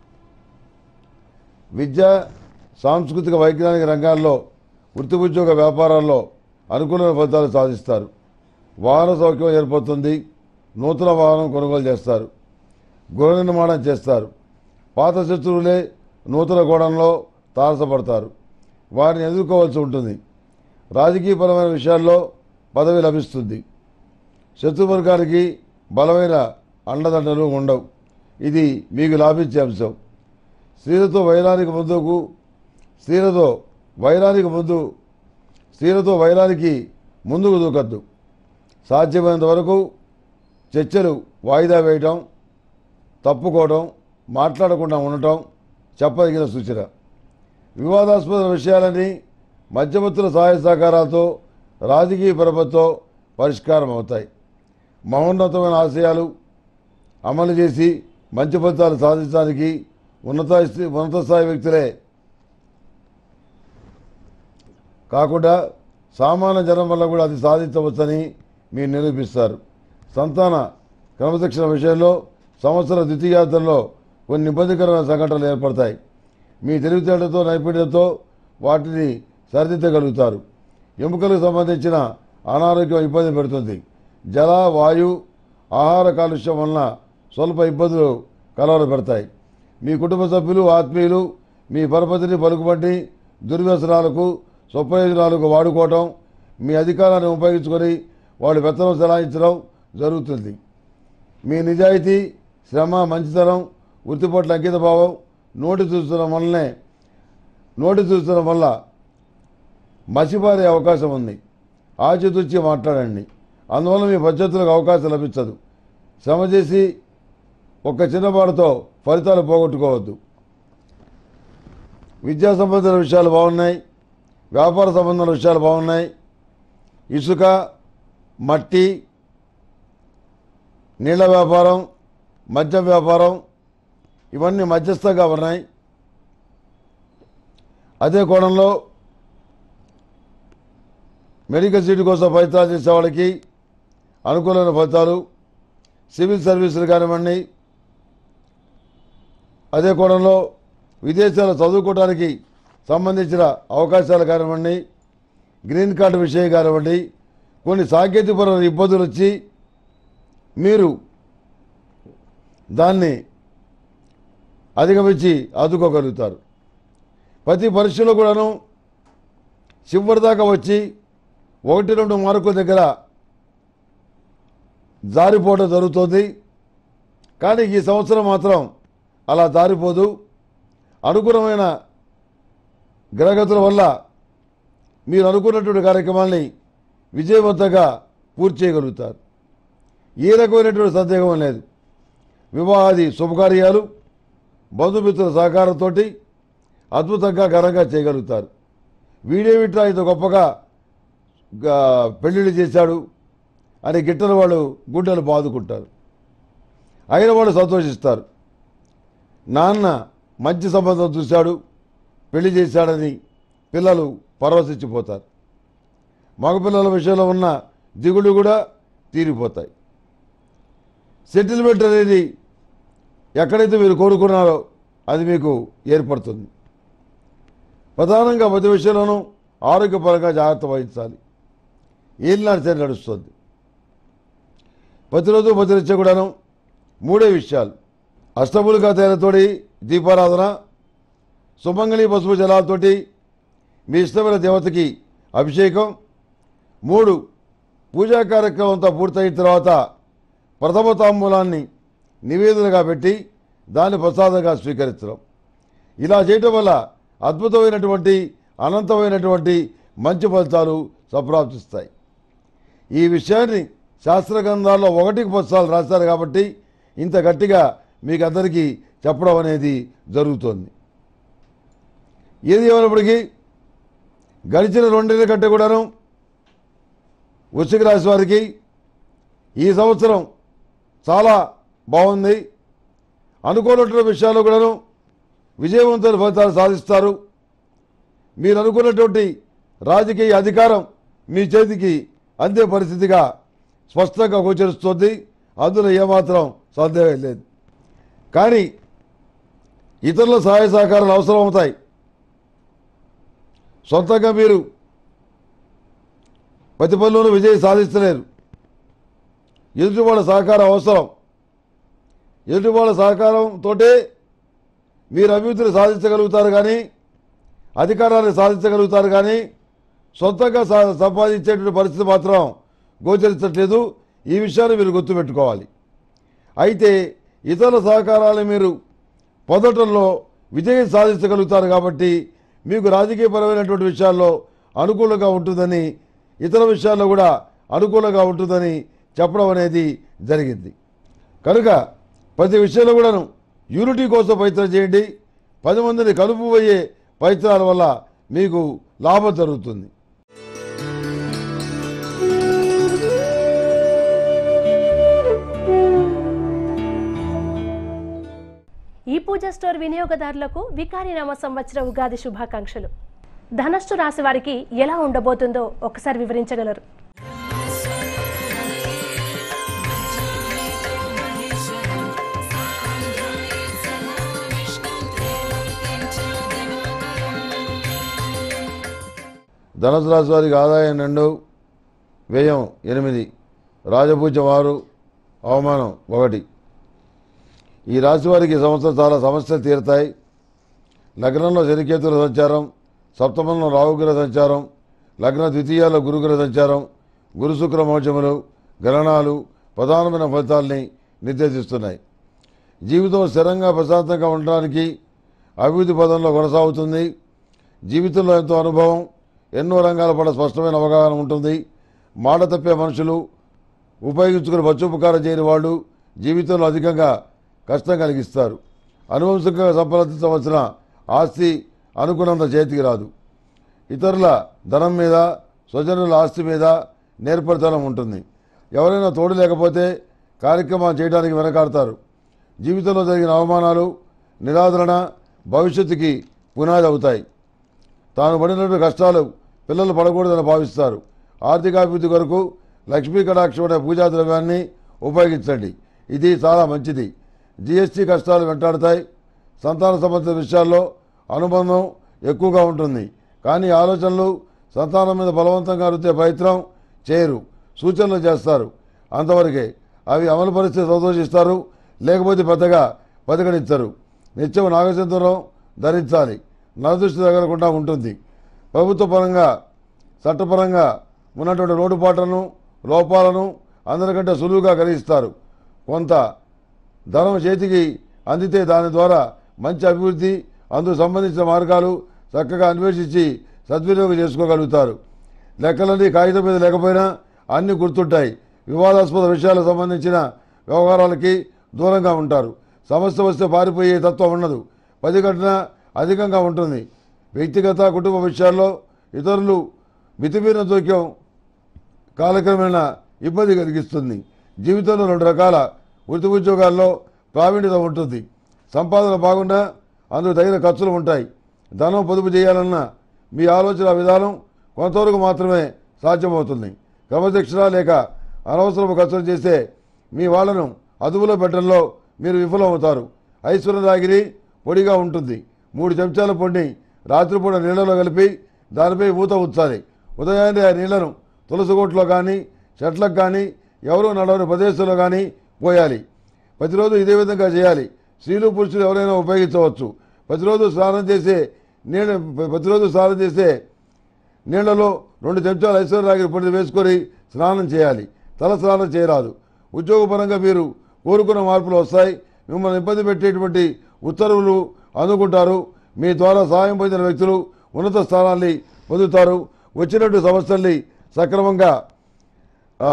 విద్య సాంస్కృతిక వైజ్ఞానిక రంగాల్లో వృత్తి ఉద్యోగ వ్యాపారాల్లో అనుకూలమైన ఫలితాలు సాధిస్తారు వాహన సౌఖ్యం ఏర్పడుతుంది నూతన వాహనం కొనుగోలు చేస్తారు గృహ నిర్మాణం చేస్తారు పాత శత్రువులే నూతన గోడంలో తారసపడతారు వారిని ఎదుర్కోవాల్సి ఉంటుంది రాజకీయపరమైన విషయాల్లో పదవి లభిస్తుంది శత్రువర్గానికి బలమైన అండదండలు ఉండవు ఇది మీకు లాభించే అంశం స్త్రీలతో వైరానికి ముందుకు స్త్రీలతో వైరానికి ముందు స్త్రీలతో వైరానికి ముందుకు దూకద్దు సాధ్యమైనంత వరకు చర్చలు వాయిదా వేయటం తప్పుకోవడం మాట్లాడకుండా ఉండటం చెప్పదగిన సూచన వివాదాస్పద విషయాలని మధ్యవర్తుల సహాయ సహకారాలతో రాజకీయ పరపతితో పరిష్కారం అవుతాయి మహోన్నతమైన ఆశయాలు అమలు చేసి మంచి ఫలితాలు సాధించడానికి ఉన్నత స్థి- ఉన్నత స్థాయి వ్యక్తులే కాకుండా సామాన్య జనం వల్ల కూడా అది సాధించవచ్చని మీరు నిరూపిస్తారు సంతాన క్రమశిక్షణ విషయంలో సంవత్సర ద్వితీయార్థంలో కొన్ని ఇబ్బందికరమైన సంఘటనలు ఏర్పడతాయి మీ తెలివితేటలతో నైపుణ్యంతో వాటిని సరిదిద్దగలుగుతారు ఎముకలకు సంబంధించిన అనారోగ్యం ఇబ్బంది పెడుతుంది జల వాయు ఆహార కాలుష్యం వలన స్వల్ప ఇబ్బందులు కలవర పెడతాయి మీ కుటుంబ సభ్యులు ఆత్మీయులు మీ పరపతిని పలుకుబట్టి దుర్వ్యసనాలకు స్వప్రయోజనాలకు వాడుకోవటం మీ అధికారాన్ని ఉపయోగించుకొని వాడి వెత్తనం చెలాయించడం జరుగుతుంది మీ నిజాయితీ శ్రమ మంచితనం వృత్తి పట్ల అంకిత భావం నోటి చూస్తున్న వల్లనే నోటి చూస్తున్న వల్ల మసిపారే అవకాశం ఉంది ఆచితూచి మాట్లాడండి అందువల్ల మీ పద్ధతులకు అవకాశం లభించదు శ్రమ చేసి ఒక చిన్నపాటుతో ఫలితాలు పోగొట్టుకోవద్దు విద్యా సంబంధించిన విషయాలు బాగున్నాయి వ్యాపార సంబంధమైన విషయాలు బాగున్నాయి ఇసుక మట్టి నీళ్ల వ్యాపారం మద్యం వ్యాపారం ఇవన్నీ మధ్యస్థంగా ఉన్నాయి అదే కోణంలో మెడికల్ సీటు కోసం ఫలితాలు చేసే వాళ్ళకి అనుకూలమైన ఫలితాలు సివిల్ సర్వీసులు కానివ్వండి అదే కోణంలో విదేశాల్లో చదువుకోవడానికి సంబంధించిన అవకాశాలు కానివ్వండి గ్రీన్ కార్డు విషయం కానివ్వండి కొన్ని సాంకేతికపరమైన ఇబ్బందులు వచ్చి మీరు దాన్ని అధిగమించి ఆదుకోగలుగుతారు ప్రతి పరీక్షలో కూడాను చివరి దాకా వచ్చి ఒకటి రెండు మార్కుల దగ్గర జారిపోవడం జరుగుతుంది కానీ ఈ సంవత్సరం మాత్రం అలా జారిపోదు అనుకూలమైన గ్రహగతుల వల్ల మీరు అనుకున్నటువంటి కార్యక్రమాల్ని విజయవంతంగా పూర్తి చేయగలుగుతారు ఏ రకమైనటువంటి సందేహం లేదు వివాహాది శుభకార్యాలు బంధుమిత్రుల సహకారంతో అద్భుతంగా ఘనంగా చేయగలుగుతారు వీడేమిట్రా ఇంత గొప్పగా గా- పెళ్ళిళ్ళు చేశాడు అని గిట్టల వాళ్ళు గుడ్డలు బాదుకుంటారు అయిన వాళ్ళు సంతోషిస్తారు నాన్న మంచి సంబంధం చూశాడు పెళ్లి చేశాడని పిల్లలు పరవశించిపోతారు మగపిల్లల విషయంలో ఉన్న దిగులు కూడా తీరిపోతాయి సెటిల్మెంట్ అనేది ఎక్కడైతే మీరు కోరుకున్నారో అది మీకు ఏర్పడుతుంది ప్రధానంగా మధ్య విషయంలోనూ ఆరోగ్యపరంగా జాగ్రత్త వహించాలి ఏలినాడు సరి నడుస్తుంది ప్రతిరోజు ప్రతినిత్యం కూడాను మూడే విషయాలు అష్టములుగా తేలతోటి దీపారాధన సుమంగళి పసుపు జలాలతోటి మీ ఇష్టమైన దేవతకి అభిషేకం మూడు పూజా కార్యక్రమం అంతా పూర్తయిన తర్వాత ప్రథమ తాంబూలాన్ని నివేదనగా పెట్టి దాన్ని ప్రసాదంగా స్వీకరించడం ఇలా చేయటం వల్ల అద్భుతమైనటువంటి అనంతమైనటువంటి మంచి ఫలితాలు సంప్రాప్తిస్తాయి ఈ విషయాన్ని శాస్త్ర గ్రంథాల్లో ఒకటికి పదిసార్లు రాశారు కాబట్టి ఇంత గట్టిగా మీకు అందరికీ చెప్పడం అనేది జరుగుతోంది ఏది ఏమైనప్పటికీ గడిచిన రెండేళ్ల కంటే కూడాను వృశ్చిక రాశి వారికి ఈ సంవత్సరం చాలా బాగుంది అనుకోనటువంటి విషయాల్లో కూడాను విజయవంతమైన ఫలితాలు సాధిస్తారు మీరు అనుకున్నటువంటి రాజకీయ అధికారం మీ చేతికి అందే పరిస్థితిగా స్పష్టంగా గోచరిస్తుంది అందులో ఏమాత్రం సందేహం లేదు కానీ ఇతరుల సహాయ సహకారాలు అవసరం అవుతాయి సొంతంగా మీరు ప్రతి పనిలోనూ విజయం సాధిస్తలేరు ఎదుటి వాళ్ళ సహకారం అవసరం ఎదుటి వాళ్ళ సహకారంతో మీరు అభివృద్ధిని సాధించగలుగుతారు కానీ అధికారాన్ని సాధించగలుగుతారు కానీ సొంతంగా సా- సంపాదించేటువంటి పరిస్థితి మాత్రం గోచరించట్లేదు ఈ విషయాన్ని మీరు గుర్తుపెట్టుకోవాలి అయితే ఇతరుల సహకారాన్ని మీరు పొందటంలో విజయం సాధించగలుగుతారు కాబట్టి మీకు రాజకీయపరమైనటువంటి విషయాల్లో అనుకూలంగా ఉంటుందని ఇతర విషయాల్లో కూడా అనుకూలంగా ఉంటుందని చెప్పడం అనేది జరిగింది కనుక ప్రతి విషయంలో కూడాను యూనిటీ కోసం ప్రయత్నం చేయండి పది మందిని కలుపు పోయే ప్రయత్నాల వల్ల మీకు లాభం జరుగుతుంది ఈ పూజా స్టోర్ వినియోగదారులకు వికారినామ సంవత్సర ఉగాది శుభాకాంక్షలు ధనస్సు రాశి వారికి ఎలా ఉండబోతుందో ఒకసారి వివరించగలరు ధనుసు రాశి వారికి ఆదాయం రెండు వ్యయం ఎనిమిది రాజపూజ్యం ఆరు అవమానం ఒకటి ఈ రాశి వారికి ఈ సంవత్సరం చాలా సమస్యలు తీరుతాయి లగ్నంలో శనికేతుల సంచారం సప్తమంలో రాహుగ్రహ సంచారం లగ్న ద్వితీయాల్లో గురుగ్రహ సంచారం గురు శుక్ర మోచములు గణనాలు ప్రధానమైన ఫలితాల్ని నిర్దేశిస్తున్నాయి జీవితం స్థిరంగా ప్రశాంతంగా ఉండడానికి అభివృద్ధి పదంలో కొనసాగుతుంది జీవితంలో ఎంతో అనుభవం ఎన్నో రంగాల పట్ల స్పష్టమైన అవగాహన ఉంటుంది మాట తప్పే మనుషులు ఉపయోగించుకుని వచ్చుపకారం చేయని వాళ్ళు జీవితంలో అధికంగా కష్టం కలిగిస్తారు అనువంశంగా సంపాదించవలసిన ఆస్తి అనుకున్నంత చేతికి రాదు ఇతరుల ధనం మీద స్వజనుల ఆస్తి మీద నేర్పరితనం ఉంటుంది ఎవరైనా తోడు లేకపోతే కార్యక్రమాలు చేయడానికి వెనకాడతారు జీవితంలో జరిగిన అవమానాలు నిరాదరణ భవిష్యత్తుకి పునాది అవుతాయి తాను పడినటువంటి కష్టాలు పిల్లలు పడకూడదని భావిస్తారు ఆర్థికాభివృద్ధి కొరకు లక్ష్మీ కటాక్షం అనే పూజా ద్రవ్యాన్ని ఉపయోగించండి ఇది చాలా మంచిది జిఎస్టీ కష్టాలు వెంటాడతాయి సంతాన సంబంధిత విషయాల్లో అనుబంధం ఎక్కువగా ఉంటుంది కానీ ఆలోచనలు సంతానం మీద బలవంతంగా రుద్దే ప్రయత్నం చేయరు సూచనలు చేస్తారు అంతవరకే అవి అమలు పరిస్థితి సంతోషిస్తారు లేకపోతే పెద్దగా బతకనిచ్చరు నిత్యం నాగచంద్రం ధరించాలి నరదృష్టి తగలకుండా ఉంటుంది ప్రభుత్వ పరంగా చట్టపరంగా ఉన్నటువంటి లోటుపాట్లను లోపాలను అందరికంటే సులువుగా గ్రహిస్తారు కొంత ధనం చేతికి అందితే దాని ద్వారా మంచి అభివృద్ధి అందుకు సంబంధించిన మార్గాలు చక్కగా అన్వేషించి సద్వినియోగం చేసుకోగలుగుతారు లెక్కలన్నీ కాగితం మీద లేకపోయినా అన్నీ గుర్తుంటాయి వివాదాస్పద విషయాలకు సంబంధించిన వ్యవహారాలకి దూరంగా ఉంటారు సమస్య వస్తే పారిపోయే తత్వం ఉండదు పది గంటన అధికంగా ఉంటుంది వ్యక్తిగత కుటుంబ విషయాల్లో ఇతరులు మితిమీరిన జోక్యం కాలక్రమేణా ఇబ్బంది కలిగిస్తుంది జీవితంలో రెండు రకాల వృత్తి ఉద్యోగాల్లో ప్రావీణ్యత ఉంటుంది సంపాదన బాగున్నా అందుకు తగిన ఖర్చులు ఉంటాయి ధనం పొదుపు చేయాలన్న మీ ఆలోచన విధానం కొంతవరకు మాత్రమే సాధ్యమవుతుంది క్రమశిక్షణ లేక అనవసరపు ఖర్చులు చేస్తే మీ వాళ్ళను అదుపులో పెట్టడంలో మీరు విఫలమవుతారు ఐశ్వర్య రాగిరి పొడిగా ఉంటుంది మూడు చెంచాల పొడిని రాత్రిపూట నీళ్ళలో కలిపి దానిపై ఊత ఉంచాలి ఉదయాన్నే ఆ నీళ్లను తులసిగొట్లో కానీ చెట్లకు కానీ ఎవరూ నడవని ప్రదేశంలో కానీ పోయాలి ప్రతిరోజు ఇదే విధంగా చేయాలి స్త్రీలు పురుషులు ఎవరైనా ఉపయోగించవచ్చు ప్రతిరోజు స్నానం చేసే నీళ్ళ ప్రతిరోజు స్నానం చేసే నీళ్లలో రెండు చెంచాలు ఐశ్వర్యరాగిరి పొడి వేసుకొని స్నానం చేయాలి తల స్నానం చేయరాదు ఉద్యోగపరంగా మీరు కోరుకున్న మార్పులు వస్తాయి మిమ్మల్ని ఇబ్బంది పెట్టేటువంటి ఉత్తర్వులు అందుకుంటారు మీ ద్వారా సహాయం పొందిన వ్యక్తులు ఉన్నత స్థానాన్ని పొందుతారు వచ్చినట్టు సమస్యల్ని సక్రమంగా ఆ,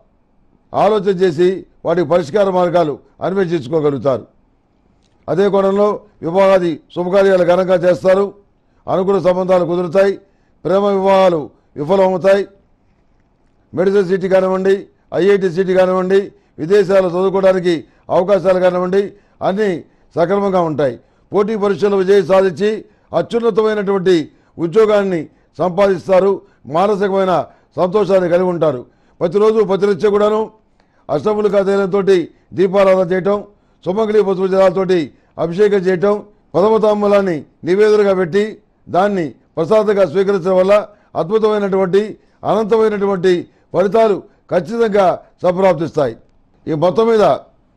ఆలోచన చేసి వాటికి పరిష్కార మార్గాలు అన్వేషించుకోగలుగుతారు అదే కోణంలో వివాహాది శుభకార్యాలు ఘనంగా చేస్తారు అనుకున్న సంబంధాలు కుదురుతాయి ప్రేమ వివాహాలు విఫలమవుతాయి మెడిసిన్ సీట్ కానివ్వండి ఐఐటి సీట్ కానివ్వండి విదేశాలు చదువుకోవడానికి అవకాశాలు కానివ్వండి అన్నీ సక్రమంగా ఉంటాయి పోటీ పరీక్షల్లో విజయం సాధించి అత్యున్నతమైనటువంటి ఉద్యోగాన్ని సంపాదిస్తారు మానసికమైన సంతోషాన్ని కలిగి ఉంటారు ప్రతిరోజు ప్రతినిత్యం కూడాను అష్టములుగా తైలంతో దీపారాధన చేయటం సుమంగళి పసుపు జలాలతోటి అభిషేకం చేయటం ప్రథమ తాంబూలాన్ని నివేదనగా పెట్టి దాన్ని ప్రసాదంగా స్వీకరించడం వల్ల అద్భుతమైనటువంటి అనంతమైనటువంటి ఫలితాలు ఖచ్చితంగా సంప్రాప్తిస్తాయి ఈ మొత్తం మీద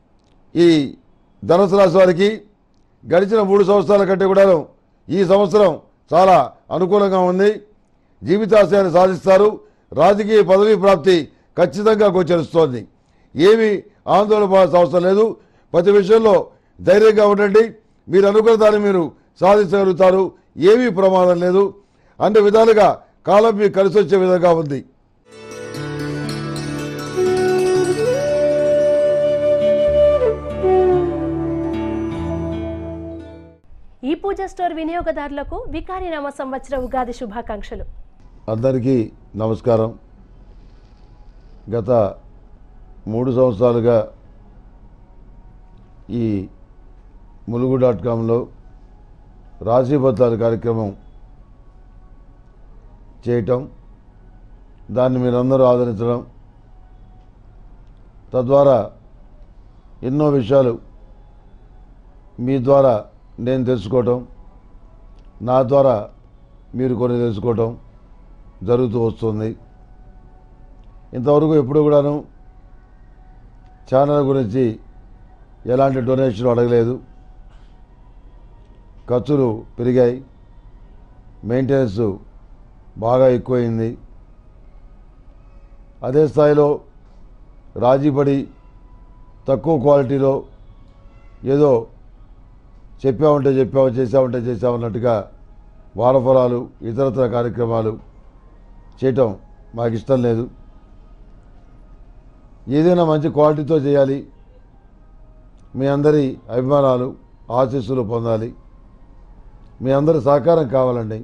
ఈ ధనుసు రాశి వారికి గడిచిన మూడు సంవత్సరాల కంటే కూడాను ఈ సంవత్సరం చాలా అనుకూలంగా ఉంది జీవితాశయాన్ని సాధిస్తారు రాజకీయ పదవీ ప్రాప్తి ఖచ్చితంగా గోచరిస్తోంది ఏమీ ఆందోళన పడాల్సిన అవసరం లేదు ప్రతి విషయంలో ధైర్యంగా ఉండండి మీరు అనుకున్న దాన్ని మీరు సాధించగలుగుతారు ఏమీ ప్రమాదం లేదు అన్ని విధాలుగా కాలం మీకు కలిసి వచ్చే విధంగా ఉంది ఈ పూజ స్టోర్ వినియోగదారులకు వికారినామ సంవత్సర ఉగాది శుభాకాంక్షలు అందరికీ నమస్కారం గత మూడు సంవత్సరాలుగా ఈ ములుగు డాట్ కామ్లో రాశీపత్రాల కార్యక్రమం చేయటం దాన్ని మీరందరూ ఆదరించడం తద్వారా ఎన్నో విషయాలు మీ ద్వారా నేను తెలుసుకోవటం నా ద్వారా మీరు కొన్ని తెలుసుకోవటం జరుగుతూ వస్తుంది ఇంతవరకు ఎప్పుడు కూడాను ఛానల్ గురించి ఎలాంటి డొనేషన్ అడగలేదు ఖర్చులు పెరిగాయి మెయింటెనెన్స్ బాగా ఎక్కువైంది అదే స్థాయిలో రాజీపడి తక్కువ క్వాలిటీలో ఏదో చెప్పామంటే చెప్పాము చేసామంటే చేసామన్నట్టుగా వారఫలాలు ఇతరత్ర కార్యక్రమాలు చేయటం మాకు ఇష్టం లేదు ఏదైనా మంచి క్వాలిటీతో చేయాలి మీ అందరి అభిమానాలు ఆశీస్సులు పొందాలి మీ అందరి సహకారం కావాలండి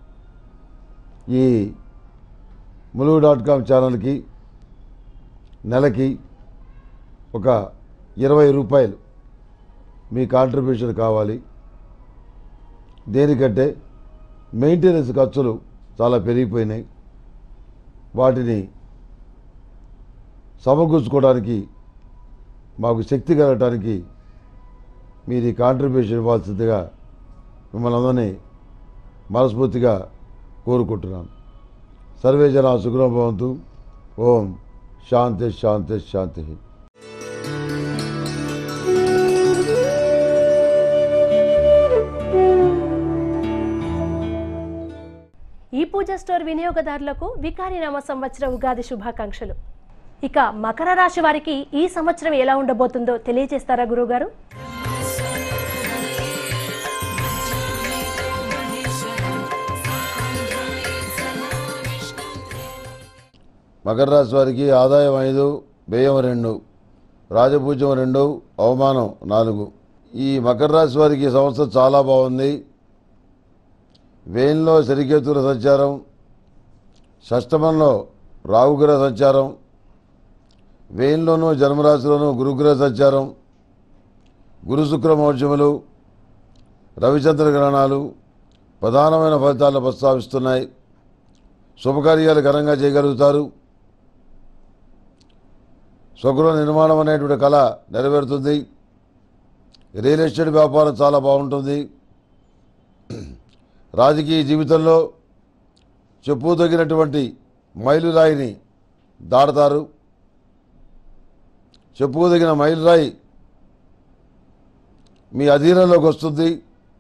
ఈ ములుగు డాట్ కామ్ ఛానల్కి నెలకి ఒక ఇరవై రూపాయలు మీ కాంట్రిబ్యూషన్ కావాలి దేనికంటే మెయింటెనెన్స్ ఖర్చులు చాలా పెరిగిపోయినాయి వాటిని సమకూర్చుకోవడానికి మాకు శక్తి కలగటానికి మీరు ఈ కాంట్రిబ్యూషన్ ఇవ్వాల్సిందిగా మిమ్మల్ని అందరినీ మనస్ఫూర్తిగా కోరుకుంటున్నాను సర్వే జన సుఖం భవంతు ఓం శాంతి శాంతి శాంతి ఈ పూజ స్టోర్ వినియోగదారులకు వికారినామ సంవత్సర ఉగాది శుభాకాంక్షలు ఇక మకర రాశి వారికి ఈ సంవత్సరం ఎలా ఉండబోతుందో తెలియజేస్తారా గురుగారు మకర రాశి వారికి ఆదాయం ఐదు వ్యయం రెండు రాజపూజ్యం రెండు అవమానం నాలుగు ఈ మకర రాశి వారికి ఈ సంవత్సరం చాలా బాగుంది వేయంలో శనికేతుల సంచారం షష్టమంలో రావుగ్రహ సంచారం వేయంలోనూ జన్మరాశిలోనూ గురుగ్రహ సంచారం గురు శుక్ర మౌర్జములు రవిచంద్ర గ్రహణాలు ప్రధానమైన ఫలితాలను ప్రస్తావిస్తున్నాయి శుభకార్యాలు ఘనంగా చేయగలుగుతారు స్వగృహ నిర్మాణం అనేటువంటి కళ నెరవేరుతుంది రియల్ ఎస్టేట్ వ్యాపారం చాలా బాగుంటుంది రాజకీయ జీవితంలో చెప్పుదగినటువంటి మైలురాయిని దాడతారు చెప్పుకోదగిన మైలురాయి మీ అధీనంలోకి వస్తుంది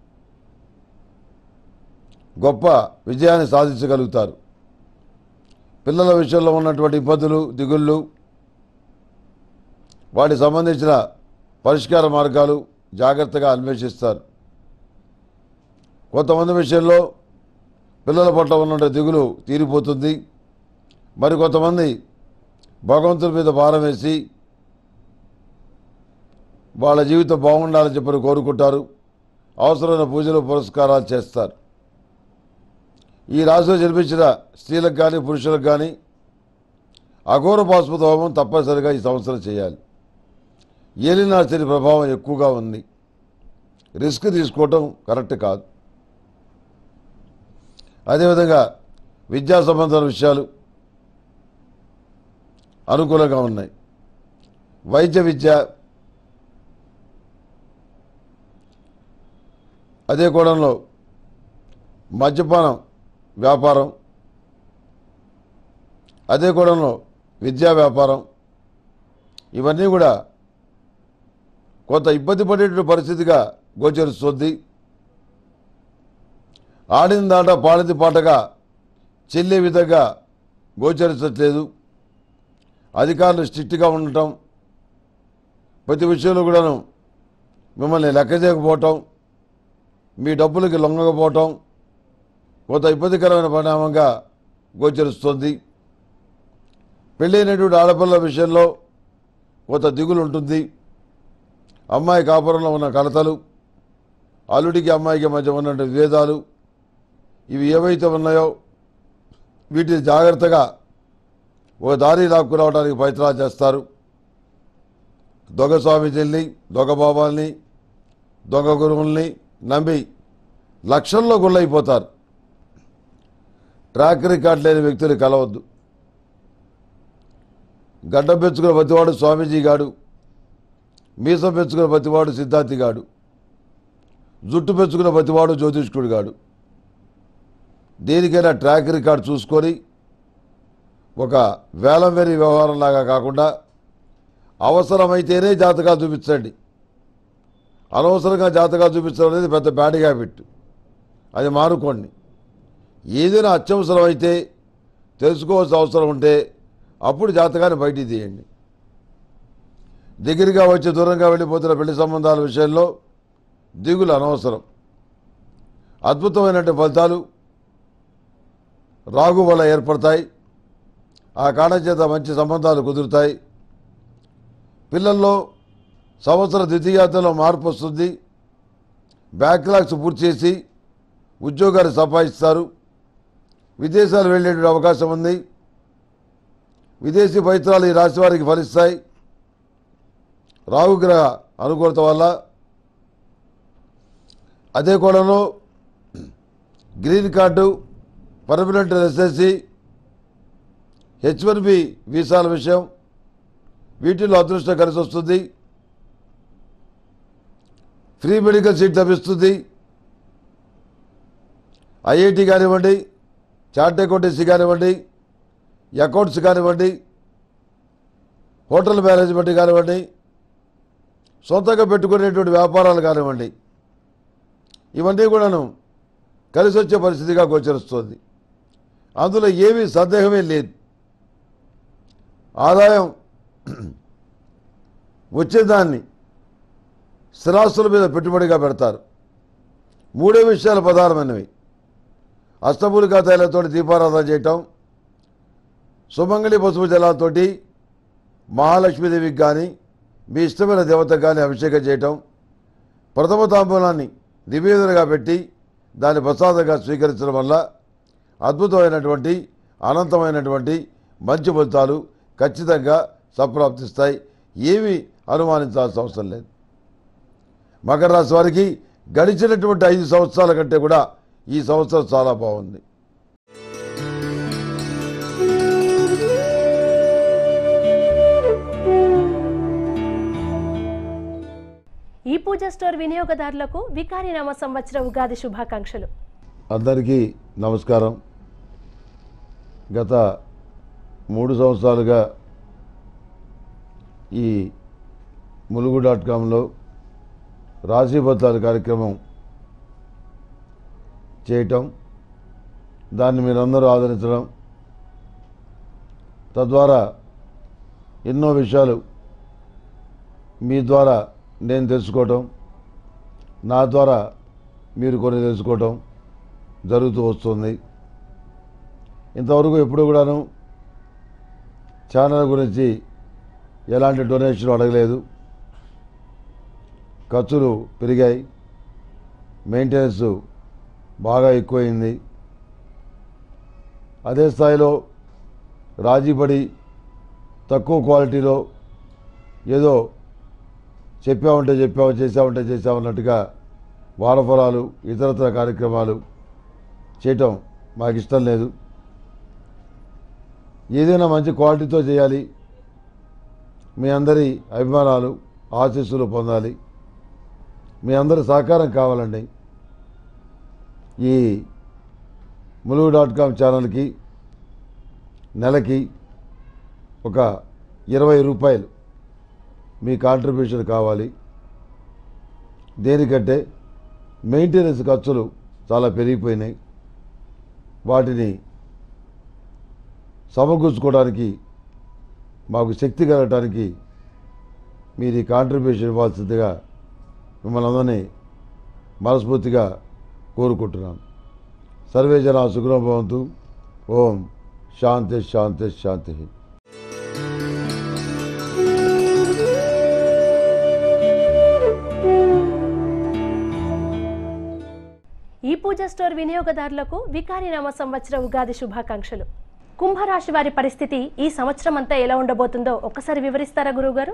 గొప్ప విజయాన్ని సాధించగలుగుతారు పిల్లల విషయంలో ఉన్నటువంటి ఇబ్బందులు దిగుళ్ళు వాటికి సంబంధించిన పరిష్కార మార్గాలు జాగ్రత్తగా అన్వేషిస్తారు కొంతమంది విషయంలో పిల్లల పట్ల ఉన్న దిగులు తీరిపోతుంది మరి కొంతమంది భగవంతుడి మీద భారం వేసి వాళ్ళ జీవితం బాగుండాలని చెప్పని కోరుకుంటారు అవసరమైన పూజలు పురస్కారాలు చేస్తారు ఈ రాశిలో జన్మించిన స్త్రీలకు కానీ పురుషులకు కానీ అఘోర పాశుపత హోమం తప్పనిసరిగా ఈ సంవత్సరం చేయాలి ఏలినాశని ప్రభావం ఎక్కువగా ఉంది రిస్క్ తీసుకోవటం కరెక్ట్ కాదు అదేవిధంగా విద్యా సంబంధాల విషయాలు అనుకూలంగా ఉన్నాయి వైద్య విద్య అదే కోణంలో మద్యపానం వ్యాపారం అదే కోణంలో విద్యా వ్యాపారం ఇవన్నీ కూడా కొంత ఇబ్బంది పడేటువంటి పరిస్థితిగా గోచరిస్తుంది ఆడిన దాట పాడింది పాటగా చెల్లే విధంగా గోచరించట్లేదు అధికారులు స్ట్రిక్ట్గా ఉండటం ప్రతి విషయంలో కూడాను మిమ్మల్ని లెక్క చేయకపోవటం మీ డబ్బులకి లొంగకపోవటం కొంత ఇబ్బందికరమైన పరిణామంగా గోచరిస్తుంది పెళ్ళైనటువంటి ఆడపిల్లల విషయంలో కొంత దిగులు ఉంటుంది అమ్మాయి కాపురంలో ఉన్న కలతలు అల్లుడికి అమ్మాయికి మధ్య ఉన్న విభేదాలు ఇవి ఏవైతే ఉన్నాయో వీటిని జాగ్రత్తగా ఒక దారి లాక్కురావడానికి ప్రయత్నాలు చేస్తారు దొంగ స్వామీజీల్ని దొంగ బాబాల్ని దొంగ గురువుల్ని నమ్మి లక్షల్లో గుళ్ళైపోతారు ట్రాక్ రికార్డ్ లేని వ్యక్తులు కలవద్దు గడ్డం పెంచుకున్న ప్రతివాడు స్వామీజీ గాడు మీసం పెంచుకున్న ప్రతివాడు సిద్ధాంతి గాడు జుట్టు పెంచుకున్న ప్రతివాడు జ్యోతిష్కుడు గాడు దేనికైనా ట్రాక్ రికార్డ్ చూసుకొని ఒక వేలం వేరి వ్యవహారంలాగా కాకుండా అవసరమైతేనే జాతకాలు చూపించండి అనవసరంగా జాతకాలు చూపించడం అనేది పెద్ద బ్యాడ్ హ్యాబిట్ అది మానుకోండి ఏదైనా అత్యవసరం అయితే తెలుసుకోవాల్సిన అవసరం ఉంటే అప్పుడు జాతకాన్ని బయటికి తీయండి దగ్గరగా వచ్చి దూరంగా వెళ్ళిపోతున్న పెళ్లి సంబంధాల విషయంలో దిగులు అనవసరం అద్భుతమైనటువంటి ఫలితాలు రాగు వల్ల ఏర్పడతాయి ఆ కారణం చేత మంచి సంబంధాలు కుదురుతాయి పిల్లల్లో సంవత్సర ద్వితీయార్థంలో మార్పు వస్తుంది బ్యాక్లాగ్స్ పూర్తి చేసి ఉద్యోగాలు సంపాదిస్తారు విదేశాలు వెళ్ళేటువంటి అవకాశం ఉంది విదేశీ పవిత్రాలు ఈ రాశి వారికి ఫలిస్తాయి రాహుగ్రహ అనుకూలత వల్ల అదే కోణంలో green card permanent residency H one B వీసాల విషయం వీటిల్లో అదృష్టం కలిసి వస్తుంది ఫ్రీ మెడికల్ సీట్ లభిస్తుంది ఐఐటి కానివ్వండి చార్ట్ అకౌంటెన్సీ కానివ్వండి అకౌంట్స్ కానివ్వండి హోటల్ మేనేజ్మెంట్ కానివ్వండి సొంతంగా పెట్టుకునేటువంటి వ్యాపారాలు కానివ్వండి ఇవన్నీ కూడాను కలిసి వచ్చే పరిస్థితిగా గోచరిస్తుంది అందులో ఏమీ సందేహమే లేదు ఆదాయం వచ్చేదాన్ని స్థిరాస్తుల మీద పెట్టుబడిగా పెడతారు మూడే విషయాలు ప్రధానమైనవి అష్టమూలికా తైలతో దీపారాధన చేయటం సుమంగళి పసుపు జలాలతోటి మహాలక్ష్మీదేవికి కానీ మీ ఇష్టమైన దేవతకు కానీ అభిషేకం చేయటం ప్రథమ తాంబూలాన్ని నివేదనగా పెట్టి దాన్ని ప్రసాదంగా స్వీకరించడం వల్ల అద్భుతమైనటువంటి అనంతమైనటువంటి మంచి ఫలితాలు ఖచ్చితంగా సంప్రాప్తిస్తాయి ఏమీ అనుమానించాల్సిన అవసరం లేదు మకర రాశి వారికి గడిచినటువంటి ఐదు సంవత్సరాల కంటే కూడా ఈ సంవత్సరం చాలా బాగుంది ఈ పూజ స్టోర్ వినియోగదారులకు వికారినామ సంవత్సర ఉగాది శుభాకాంక్షలు అందరికీ నమస్కారం గత మూడు సంవత్సరాలుగా ఈ ములుగు డాట్ కామ్లో రాశీబద్ధాల కార్యక్రమం చేయటం దాన్ని మీరందరూ ఆదరించడం తద్వారా ఎన్నో విషయాలు మీ ద్వారా నేను తెలుసుకోవటం నా ద్వారా మీరు కొన్ని తెలుసుకోవటం జరుగుతూ వస్తుంది ఇంతవరకు ఎప్పుడు కూడాను ఛానల్ గురించి ఎలాంటి డొనేషన్ అడగలేదు ఖర్చులు పెరిగాయి మెయింటెనెన్స్ బాగా ఎక్కువైంది అదే స్థాయిలో రాజీపడి తక్కువ క్వాలిటీలో ఏదో చెప్పామంటే చెప్పాము చేసామంటే చేసామన్నట్టుగా వారఫలాలు ఇతరత్ర కార్యక్రమాలు చేయటం మాకు ఇష్టం లేదు ఏదైనా మంచి క్వాలిటీతో చేయాలి మీ అందరి అభిమానాలు ఆశీస్సులు పొందాలి మీ అందరి సహకారం కావాలండి ఈ ములుగు డాట్ కామ్ ఛానల్కి నెలకి ఒక ఇరవై రూపాయలు మీ కాంట్రిబ్యూషన్ కావాలి దేనికంటే మెయింటెనెన్స్ ఖర్చులు చాలా పెరిగిపోయినాయి వాటిని సమకూర్చుకోవడానికి మాకు శక్తి కలగటానికి మీరు ఈ కాంట్రిబ్యూషన్ ఇవ్వాల్సిందిగా మిమ్మల్ని అందరినీ మనస్ఫూర్తిగా కోరుకుంటున్నాను సర్వే జన సుఖం భవంతు ఓం శాంతి శాంతి శాంతి ఈ పూజ స్టోర్ వినియోగదారులకు వికారినామ సంవత్సర ఉగాది శుభాకాంక్షలు కుంభరాశి వారి పరిస్థితి ఈ సంవత్సరం అంతా ఎలా ఉండబోతుందో ఒక్కసారి వివరిస్తారా గురువుగారు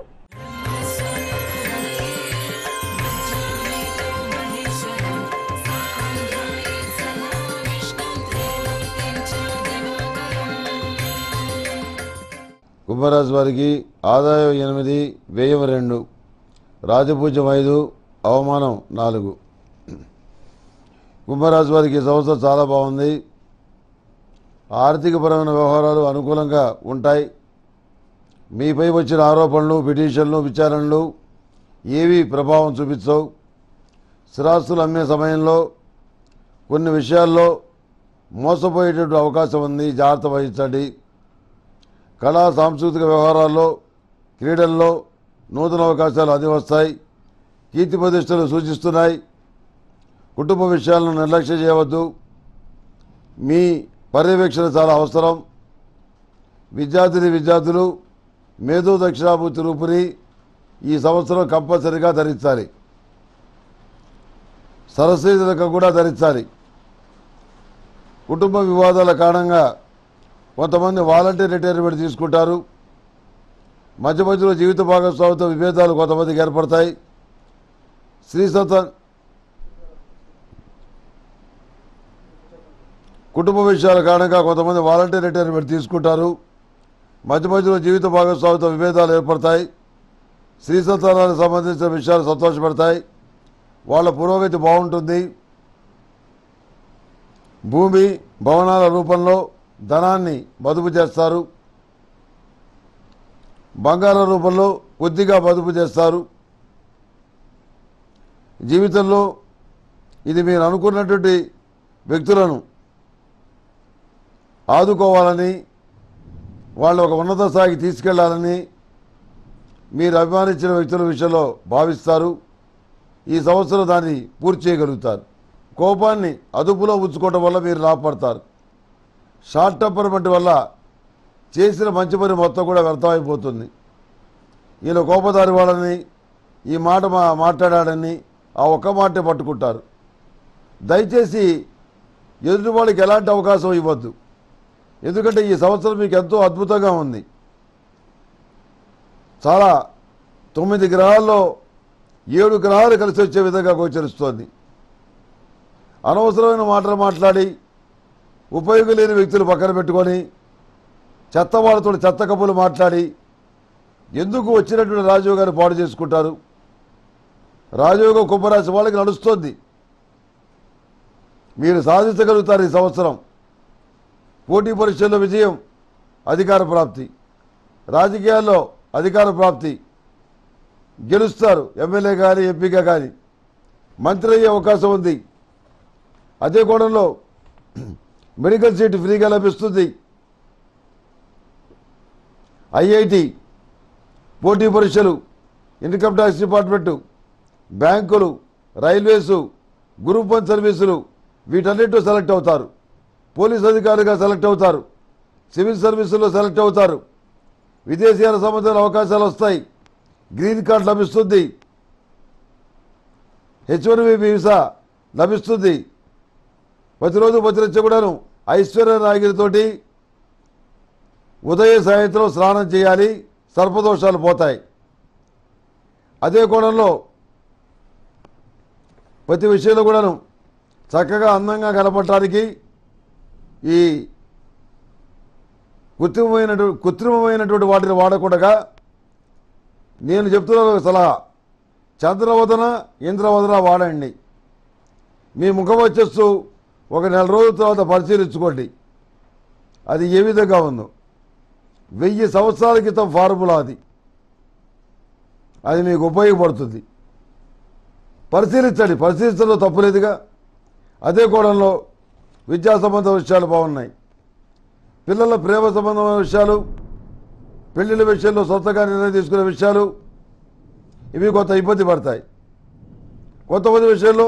కుంభరాశి వారికి ఆదాయం ఎనిమిది వ్యయం రెండు రాజపూజ్యం ఐదు అవమానం నాలుగు కుంభరాశి వారికి ఈ సంవత్సరం చాలా బాగుంది ఆర్థికపరమైన వ్యవహారాలు అనుకూలంగా ఉంటాయి మీపై వచ్చిన ఆరోపణలు పిటిషన్లు విచారణలు ఏవీ ప్రభావం చూపించవు స్థిరాస్తులు అమ్మే సమయంలో కొన్ని విషయాల్లో మోసపోయేటటువంటి అవకాశం ఉంది జాగ్రత్త వహించండి కళా సాంస్కృతిక వ్యవహారాల్లో క్రీడల్లో నూతన అవకాశాలు అంది వస్తాయి కీర్తి ప్రతిష్టలు సూచిస్తున్నాయి కుటుంబ విషయాలను నిర్లక్ష్యం చేయవద్దు మీ పర్యవేక్షణ చాలా అవసరం విద్యార్థిని విద్యార్థులు మేధో దక్షిణాభూతి రూపుని ఈ సంవత్సరం కంపల్సరిగా ధరించాలి సరస్వతి తిలకం కూడా ధరించాలి కుటుంబ వివాదాల కారణంగా కొంతమంది వాలంటీర్ రిటైర్మెంట్ తీసుకుంటారు మధ్య మధ్యలో జీవిత భాగస్వామితో విభేదాలు కొంతమందికి ఏర్పడతాయి స్త్రీ సంతాన కుటుంబ విషయాల కారణంగా కొంతమంది వాలంటీర్ రిటైర్మెంట్ తీసుకుంటారు మధ్య మధ్యలో జీవిత భాగస్వామితో విభేదాలు ఏర్పడతాయి స్త్రీ సంతానానికి సంబంధించిన విషయాలు సంతోషపడతాయి వాళ్ళ పురోగతి బాగుంటుంది భూమి భవనాల రూపంలో ధనాన్ని మదుపు చేస్తారు బంగారం రూపంలో కొద్దిగా మదుపు చేస్తారు జీవితంలో ఇది మీరు అనుకున్నటువంటి వ్యక్తులను ఆదుకోవాలని వాళ్ళు ఒక ఉన్నత స్థాయికి తీసుకెళ్లాలని మీరు అభిమానించిన వ్యక్తుల విషయంలో భావిస్తారు ఈ సంవత్సరం దాన్ని పూర్తి చేయగలుగుతారు కోపాన్ని అదుపులో ఉంచుకోవడం వల్ల మీరు లాభపడతారు షార్ట్ టెంపర్మెంట్ వల్ల చేసిన మంచి పని మొత్తం కూడా వ్యర్థమైపోతుంది ఈయన కోపదారి వాళ్ళని ఈ మాట మా మాట్లాడాడని ఆ ఒక్క మాటే పట్టుకుంటారు దయచేసి ఎదుటి వాళ్ళకి ఎలాంటి అవకాశం ఇవ్వద్దు ఎందుకంటే ఈ సంవత్సరం మీకు ఎంతో అద్భుతంగా ఉంది చాలా తొమ్మిది గ్రహాల్లో ఏడు గ్రహాలు కలిసి వచ్చే విధంగా గోచరిస్తోంది అనవసరమైన మాటలు మాట్లాడి ఉపయోగం లేని వ్యక్తులు పక్కన పెట్టుకొని చెత్త వాళ్ళతో చెత్త కబులు మాట్లాడి ఎందుకు వచ్చినటువంటి రాజయోగాన్ని పాడు చేసుకుంటారు రాజయోగం కుంభరాశి వాళ్ళకి నడుస్తోంది మీరు సాధించగలుగుతారు ఈ సంవత్సరం పోటీ పరీక్షల్లో విజయం అధికార ప్రాప్తి రాజకీయాల్లో అధికార ప్రాప్తి గెలుస్తారు ఎమ్మెల్యే కానీ ఎంపీగా కానీ మంత్రి అయ్యే అవకాశం ఉంది అదే కోణంలో మెడికల్ సీట్ ఫ్రీగా లభిస్తుంది ఐఐటి పోటీ పరీక్షలు ఇన్కమ్ ట్యాక్స్ డిపార్ట్మెంటు బ్యాంకులు రైల్వేసు గ్రూప్ వన్ సర్వీసులు వీటన్నిటిలో సెలెక్ట్ అవుతారు పోలీస్ అధికారులుగా సెలెక్ట్ అవుతారు సివిల్ సర్వీసుల్లో సెలెక్ట్ అవుతారు విదేశీయాల సంబంధించిన అవకాశాలు వస్తాయి గ్రీన్ కార్డ్ లభిస్తుంది హెచ్ వన్ వీసా లభిస్తుంది ప్రతిరోజు ప్రతిరచ్చ కూడాను ఐశ్వర్య నాగిరితోటి ఉదయ సాయంత్రం స్నానం చేయాలి సర్పదోషాలు పోతాయి అదే కోణంలో ప్రతి విషయంలో కూడాను చక్కగా అందంగా కనపడటానికి ఈ కృత్రిమమైనటువంటి కృత్రిమమైనటువంటి వాటిని వాడకుండా నేను చెప్తున్నాను ఒక సలహా చంద్రవదన ఇంద్రవదన వాడండి మీ ముఖం వచ్చేస్తూ ఒక నెల రోజుల తర్వాత పరిశీలించుకోండి అది ఏ విధంగా ఉందో వెయ్యి సంవత్సరాల క్రితం ఫార్ములా అది అది మీకు ఉపయోగపడుతుంది పరిశీలించండి పరిశీలించడంలో తప్పులేదుగా అదే కోణంలో విద్యా సంబంధ విషయాలు బాగున్నాయి పిల్లల ప్రేమ సంబంధమైన విషయాలు పెళ్లిళ్ళ విషయంలో సొంతగా నిర్ణయం తీసుకునే విషయాలు ఇవి కొంత ఇబ్బంది పడతాయి కొంతమంది విషయంలో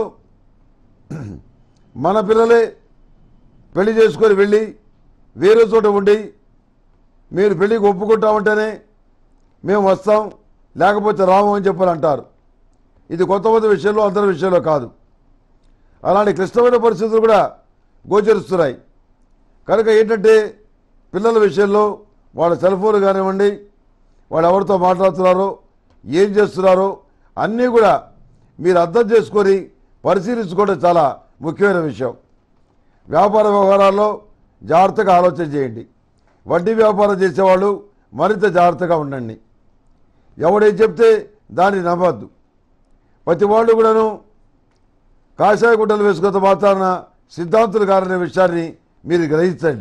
మన పిల్లలే పెళ్లి చేసుకొని వెళ్ళి వేరే చోట ఉండి మీరు పెళ్లికి ఒప్పుకుంటామంటేనే మేము వస్తాం లేకపోతే రాము అని చెప్పని అంటారు ఇది కొంతమంది విషయంలో అందరి విషయంలో కాదు అలాంటి క్లిష్టమైన పరిస్థితులు కూడా గోచరిస్తున్నాయి కనుక ఏంటంటే పిల్లల విషయంలో వాళ్ళ సెల్ ఫోన్ కానివ్వండి వాళ్ళు ఎవరితో మాట్లాడుతున్నారో ఏం చేస్తున్నారో అన్నీ కూడా మీరు అర్థం చేసుకొని పరిశీలించుకోవడం చాలా ముఖ్యమైన విషయం వ్యాపార వ్యవహారాల్లో జాగ్రత్తగా ఆలోచన చేయండి వడ్డీ వ్యాపారం చేసేవాళ్ళు మరింత జాగ్రత్తగా ఉండండి ఎవడేం చెప్తే దాన్ని నమ్మద్దు ప్రతి వాళ్ళు కూడాను కాషాయ గుడ్డలు వేసుకున్న మాత్రాన సిద్ధాంతులు గారనే విషయాన్ని మీరు గ్రహించండి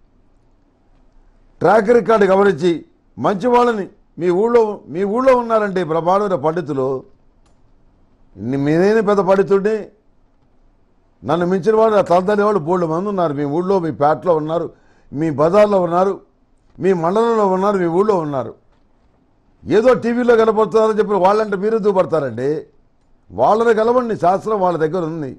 ట్రాక్ రికార్డు గమనించి మంచి వాళ్ళని మీ ఊళ్ళో మీ ఊళ్ళో ఉన్నారంటే బ్రహ్మాండమైన పండితులు ని- నేనే పెద్ద పండితుడిని నన్ను మించిన వాళ్ళు నా తలదనే వాళ్ళు బోల్డ్ మంది ఉన్నారు మీ ఊళ్ళో మీ పేటలో ఉన్నారు మీ బజార్లో ఉన్నారు మీ మండలంలో ఉన్నారు మీ ఊళ్ళో ఉన్నారు ఏదో టీవీలో కనపడుతున్నారని చెప్పి వాళ్ళంటే మీరు దూపడతారండి వాళ్ళని కలవండి శాస్త్రం వాళ్ళ దగ్గర ఉంది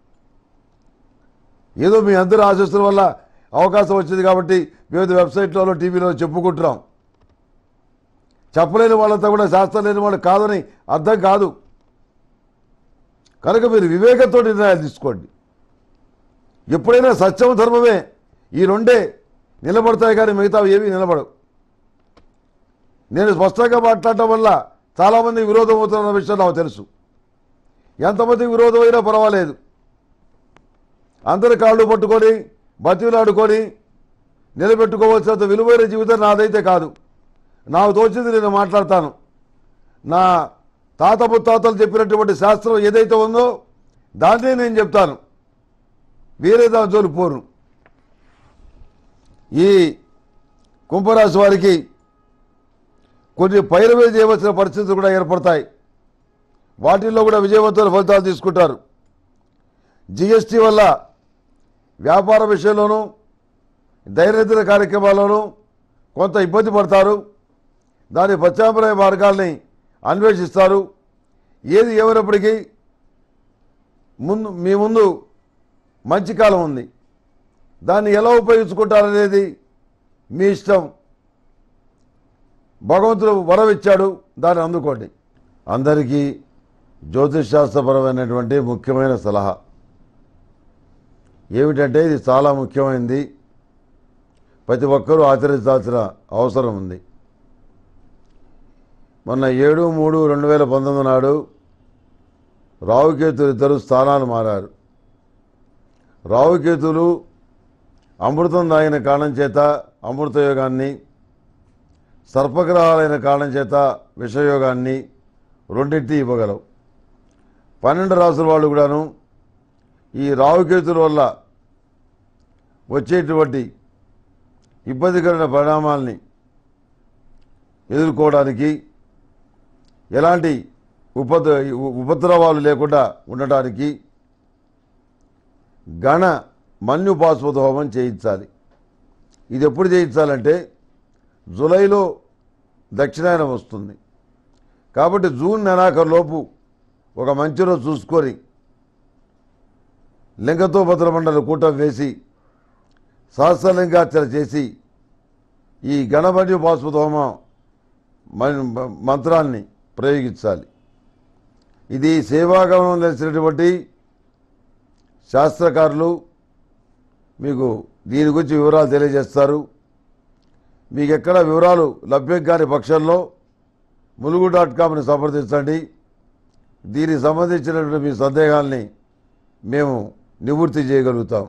ఏదో మీ అందరూ ఆశిస్తున్న వల్ల అవకాశం వచ్చింది కాబట్టి వివిధ వెబ్సైట్లలో టీవీలో చెప్పుకుంటున్నాం చెప్పలేని వాళ్ళంతా కూడా శాస్త్రం లేని వాళ్ళు కాదని అర్థం కాదు కనుక మీరు వివేకంతో నిర్ణయాలు తీసుకోండి ఎప్పుడైనా సత్యం ధర్మమే ఈ రెండే నిలబడతాయి కానీ మిగతా ఏమీ నిలబడవు నేను స్పష్టంగా మాట్లాడటం వల్ల చాలామంది విరోధం అవుతున్న విషయం నాకు తెలుసు ఎంతమందికి విరోధం అయినా పర్వాలేదు అందరి కాళ్ళు పట్టుకొని బతిలాడుకొని నిలబెట్టుకోవాల్సినంత విలువైన జీవితం నాదైతే కాదు నాకు తోచింది నేను మాట్లాడతాను నా తాత ముత్తాతలు చెప్పినటువంటి శాస్త్రం ఏదైతే ఉందో దాన్నే నేను చెప్తాను వేరే దాని జోలు పోను ఈ కుంభరాశి వారికి కొన్ని పైరవే చేయవలసిన పరిస్థితులు కూడా ఏర్పడతాయి వాటిల్లో కూడా విజయవంతమైన ఫలితాలు తీసుకుంటారు జిఎస్టీ వల్ల వ్యాపార విషయంలోనూ దైనందిన కార్యక్రమాల్లోనూ కొంత ఇబ్బంది పడతారు దాని ప్రత్యామ్నాయ మార్గాల్ని అన్వేషిస్తారు ఏది ఏమైనప్పటికీ ముందు మీ ముందు మంచి కాలం ఉంది దాన్ని ఎలా ఉపయోగించుకుంటారనేది మీ ఇష్టం భగవంతుడు వరం ఇచ్చాడు దాన్ని అందుకోండి అందరికీ జ్యోతిష్ శాస్త్రపరమైనటువంటి ముఖ్యమైన సలహా ఏమిటంటే ఇది చాలా ముఖ్యమైనది ప్రతి ఒక్కరూ ఆచరించాల్సిన అవసరం ఉంది మొన్న ఏడు మూడు రెండు వేల పంతొమ్మిది నాడు రావుకేతులు ఇద్దరు స్థానాలు మారారు రావుకేతులు అమృతం తాగిన కారణం చేత అమృతయోగాన్ని సర్పగ్రహాలైన కారణం చేత విషయోగాన్ని రెండింటి ఇవ్వగలవు పన్నెండు రాసుల వాళ్ళు కూడాను ఈ రావుకేతుల వల్ల వచ్చేటువంటి ఇబ్బందికరమైన పరిణామాల్ని ఎదుర్కోవడానికి ఎలాంటి ఉపద్ర ఉపద్రవాలు లేకుండా ఉండటానికి గణ మన్యుపాస్పద హోమం చేయించాలి ఇది ఎప్పుడు చేయించాలంటే జూలైలో దక్షిణాయనం వస్తుంది కాబట్టి జూన్ నెలాఖరులోపు ఒక మంచి రోజు చూసుకొని లింగతో భద్రమండలి కూటం వేసి సహస్రలింగార్చన చేసి ఈ గణపతి పాశుపత హోమం మం- మంత్రాన్ని ప్రయోగించాలి ఇది సేవాగమనం తెలిసినటువంటి శాస్త్రకారులు మీకు దీని గురించి వివరాలు తెలియజేస్తారు మీకు ఎక్కడ వివరాలు లభ్యం కాని పక్షంలో ములుగు డాట్ కామ్ని సంప్రదించండి దీనికి సంబంధించినటువంటి మీ సందేహాల్ని మేము నివృత్తి చేయగలుగుతాం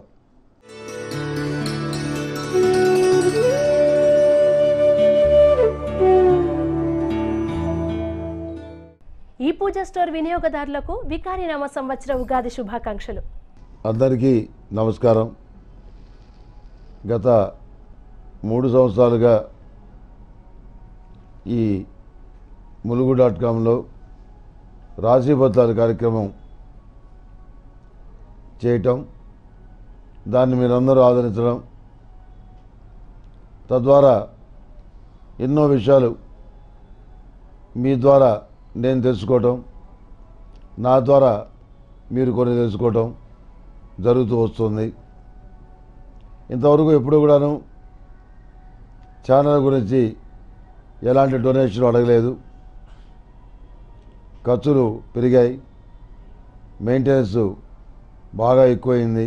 ఈ పూజ స్టోర్ వినియోగదారులకు వికారి నామ సంవత్సర ఉగాది శుభాకాంక్షలు అందరికీ నమస్కారం గత మూడు సంవత్సరాలుగా ఈ ములుగు డాట్ కామ్లో రాశీపత్రాల కార్యక్రమం చేయటం దాన్ని మీరందరూ ఆదరించడం తద్వారా ఎన్నో విషయాలు మీ ద్వారా నేను తెలుసుకోవటం నా ద్వారా మీరు కొన్ని తెలుసుకోవటం జరుగుతూ వస్తుంది ఇంతవరకు ఎప్పుడు కూడాను ఛానల్ గురించి ఎలాంటి డొనేషన్ అడగలేదు ఖర్చులు పెరిగాయి మెయింటెనెన్స్ బాగా ఎక్కువైంది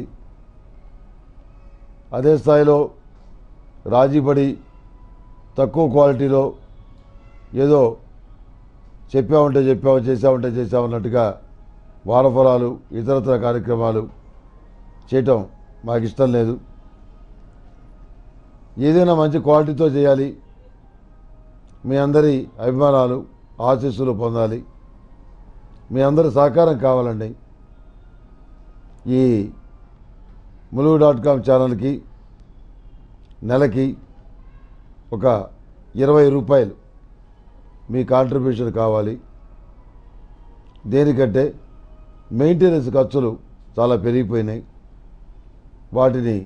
అదే స్థాయిలో రాజీపడి తక్కువ క్వాలిటీలో ఏదో చెప్పామంటే చెప్పాము చేసామంటే చేసామన్నట్టుగా వారఫలాలు ఇతరత్ర కార్యక్రమాలు చేయటం మాకు ఇష్టం లేదు ఏదైనా మంచి క్వాలిటీతో చేయాలి మీ అందరి అభిమానాలు ఆశీస్సులు పొందాలి మీ అందరి సహకారం కావాలండి ఈ ములుగు డాట్ కామ్ ఛానల్కి నెలకి ఒక ఇరవై రూపాయలు మీ కాంట్రిబ్యూషన్ కావాలి దేనికంటే మెయింటెనెన్స్ ఖర్చులు చాలా పెరిగిపోయినాయి వాటిని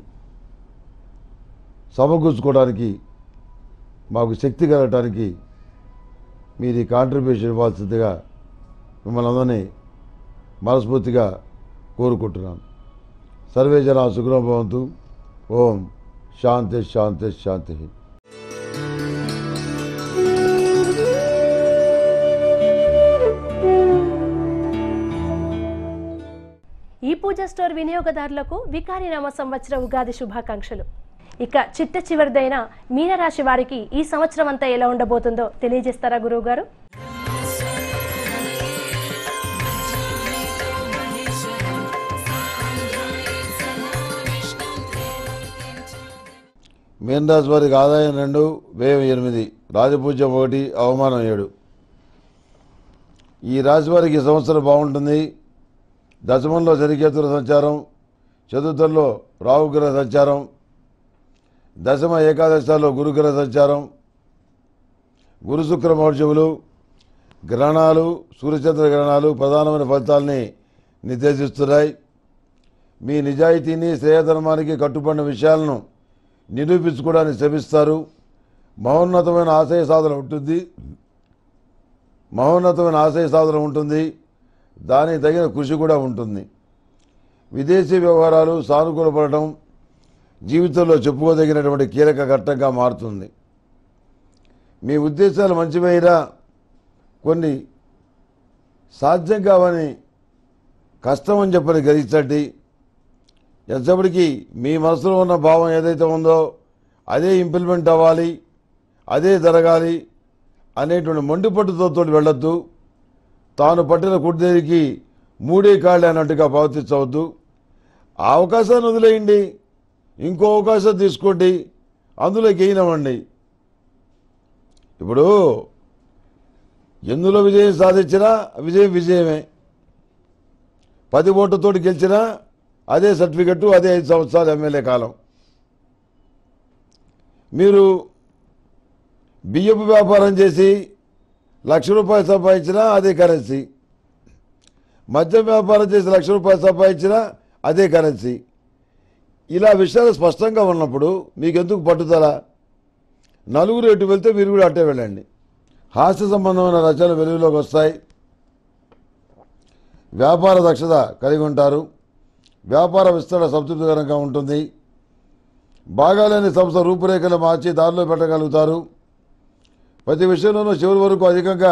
సమకూర్చుకోవడానికి మాకు శక్తి కలగటానికి మీరు ఈ కాంట్రిబ్యూషన్ ఇవ్వాల్సిందిగా మిమ్మల్ని అందరినీ మనస్ఫూర్తిగా కోరుకుంటున్నాను సర్వే జన సుఖం భవంతు ఓం శాంతి శాంతి శాంతి ఈ పూజ స్టోర్ వినియోగదారులకు వికారి నామ సంవత్సర ఉగాది శుభాకాంక్షలు ఇక చిట్ట చివరిదైన మీనరాశి వారికి ఈ సంవత్సరం అంతా ఎలా ఉండబోతుందో తెలియజేస్తారా గురువు గారు మీనరాశి వారికి ఆదాయం రెండు వ్యయం ఎనిమిది రాజపూజ్యం ఒకటి అవమానం ఏడు ఈ రాశి వారికి ఈ సంవత్సరం బాగుంటుంది దశమంలో శనికేతుల సంచారం చతుర్థంలో రాహుగ్రహ సంచారం దశమ ఏకాదశాల్లో గురుగ్రహ సంచారం గురు శుక్ర మహోత్సవులు గ్రహణాలు సూర్యచంద్ర గ్రహణాలు ప్రధానమైన ఫలితాల్ని నిర్దేశిస్తున్నాయి మీ నిజాయితీని శ్రేయధర్మానికి కట్టుబడిన విషయాలను నిరూపించుకోవడానికి శ్రమిస్తారు మహోన్నతమైన ఆశయ సాధన ఉంటుంది మహోన్నతమైన ఆశయ సాధన ఉంటుంది దానికి తగిన కృషి కూడా ఉంటుంది విదేశీ వ్యవహారాలు సానుకూలపడటం జీవితంలో చెప్పుకోదగినటువంటి కీలక ఘట్టంగా మారుతుంది మీ ఉద్దేశాలు మంచివైనా కొన్ని సాధ్యం కావని కష్టం అని చెప్పని గ్రహించండి ఎంతసేపటికి మీ మనసులో ఉన్న భావం ఏదైతే ఉందో అదే ఇంప్లిమెంట్ అవ్వాలి అదే జరగాలి అనేటువంటి మొండిపట్టుతో వెళ్ళొద్దు తాను పట్టిన కుడిదేరికి మూడే కాళ్ళు అన్నట్టుగా ప్రవర్తించవద్దు ఆ అవకాశాన్ని వదిలేయండి ఇంకో అవకాశం తీసుకోండి అందులో గెయిన్ అవ్వండి ఇప్పుడు ఎందులో విజయం సాధించినా విజయం విజయమే పది ఓట్లతోటి గెలిచినా అదే సర్టిఫికెట్ అదే ఐదు సంవత్సరాలు ఎమ్మెల్యే కాలం మీరు బియ్యపు వ్యాపారం చేసి లక్ష రూపాయలు సంపాదించినా అదే కరెన్సీ మద్యం వ్యాపారం చేసి లక్ష రూపాయలు సంపాదించినా అదే కరెన్సీ ఇలా విషయాలు స్పష్టంగా ఉన్నప్పుడు మీకు ఎందుకు పట్టుదల నలుగురు ఎటు వెళ్తే మీరు కూడా అట్టే వెళ్ళండి హాస్య సంబంధమైన రచనలు వెలుగులోకి వస్తాయి వ్యాపార దక్షత కలిగి ఉంటారు వ్యాపార విస్తరణ సంతృప్తికరంగా ఉంటుంది బాగాలేని సంస్థ రూపురేఖలు మార్చి దారిలో పెట్టగలుగుతారు ప్రతి విషయంలోనూ చివరి వరకు అధికంగా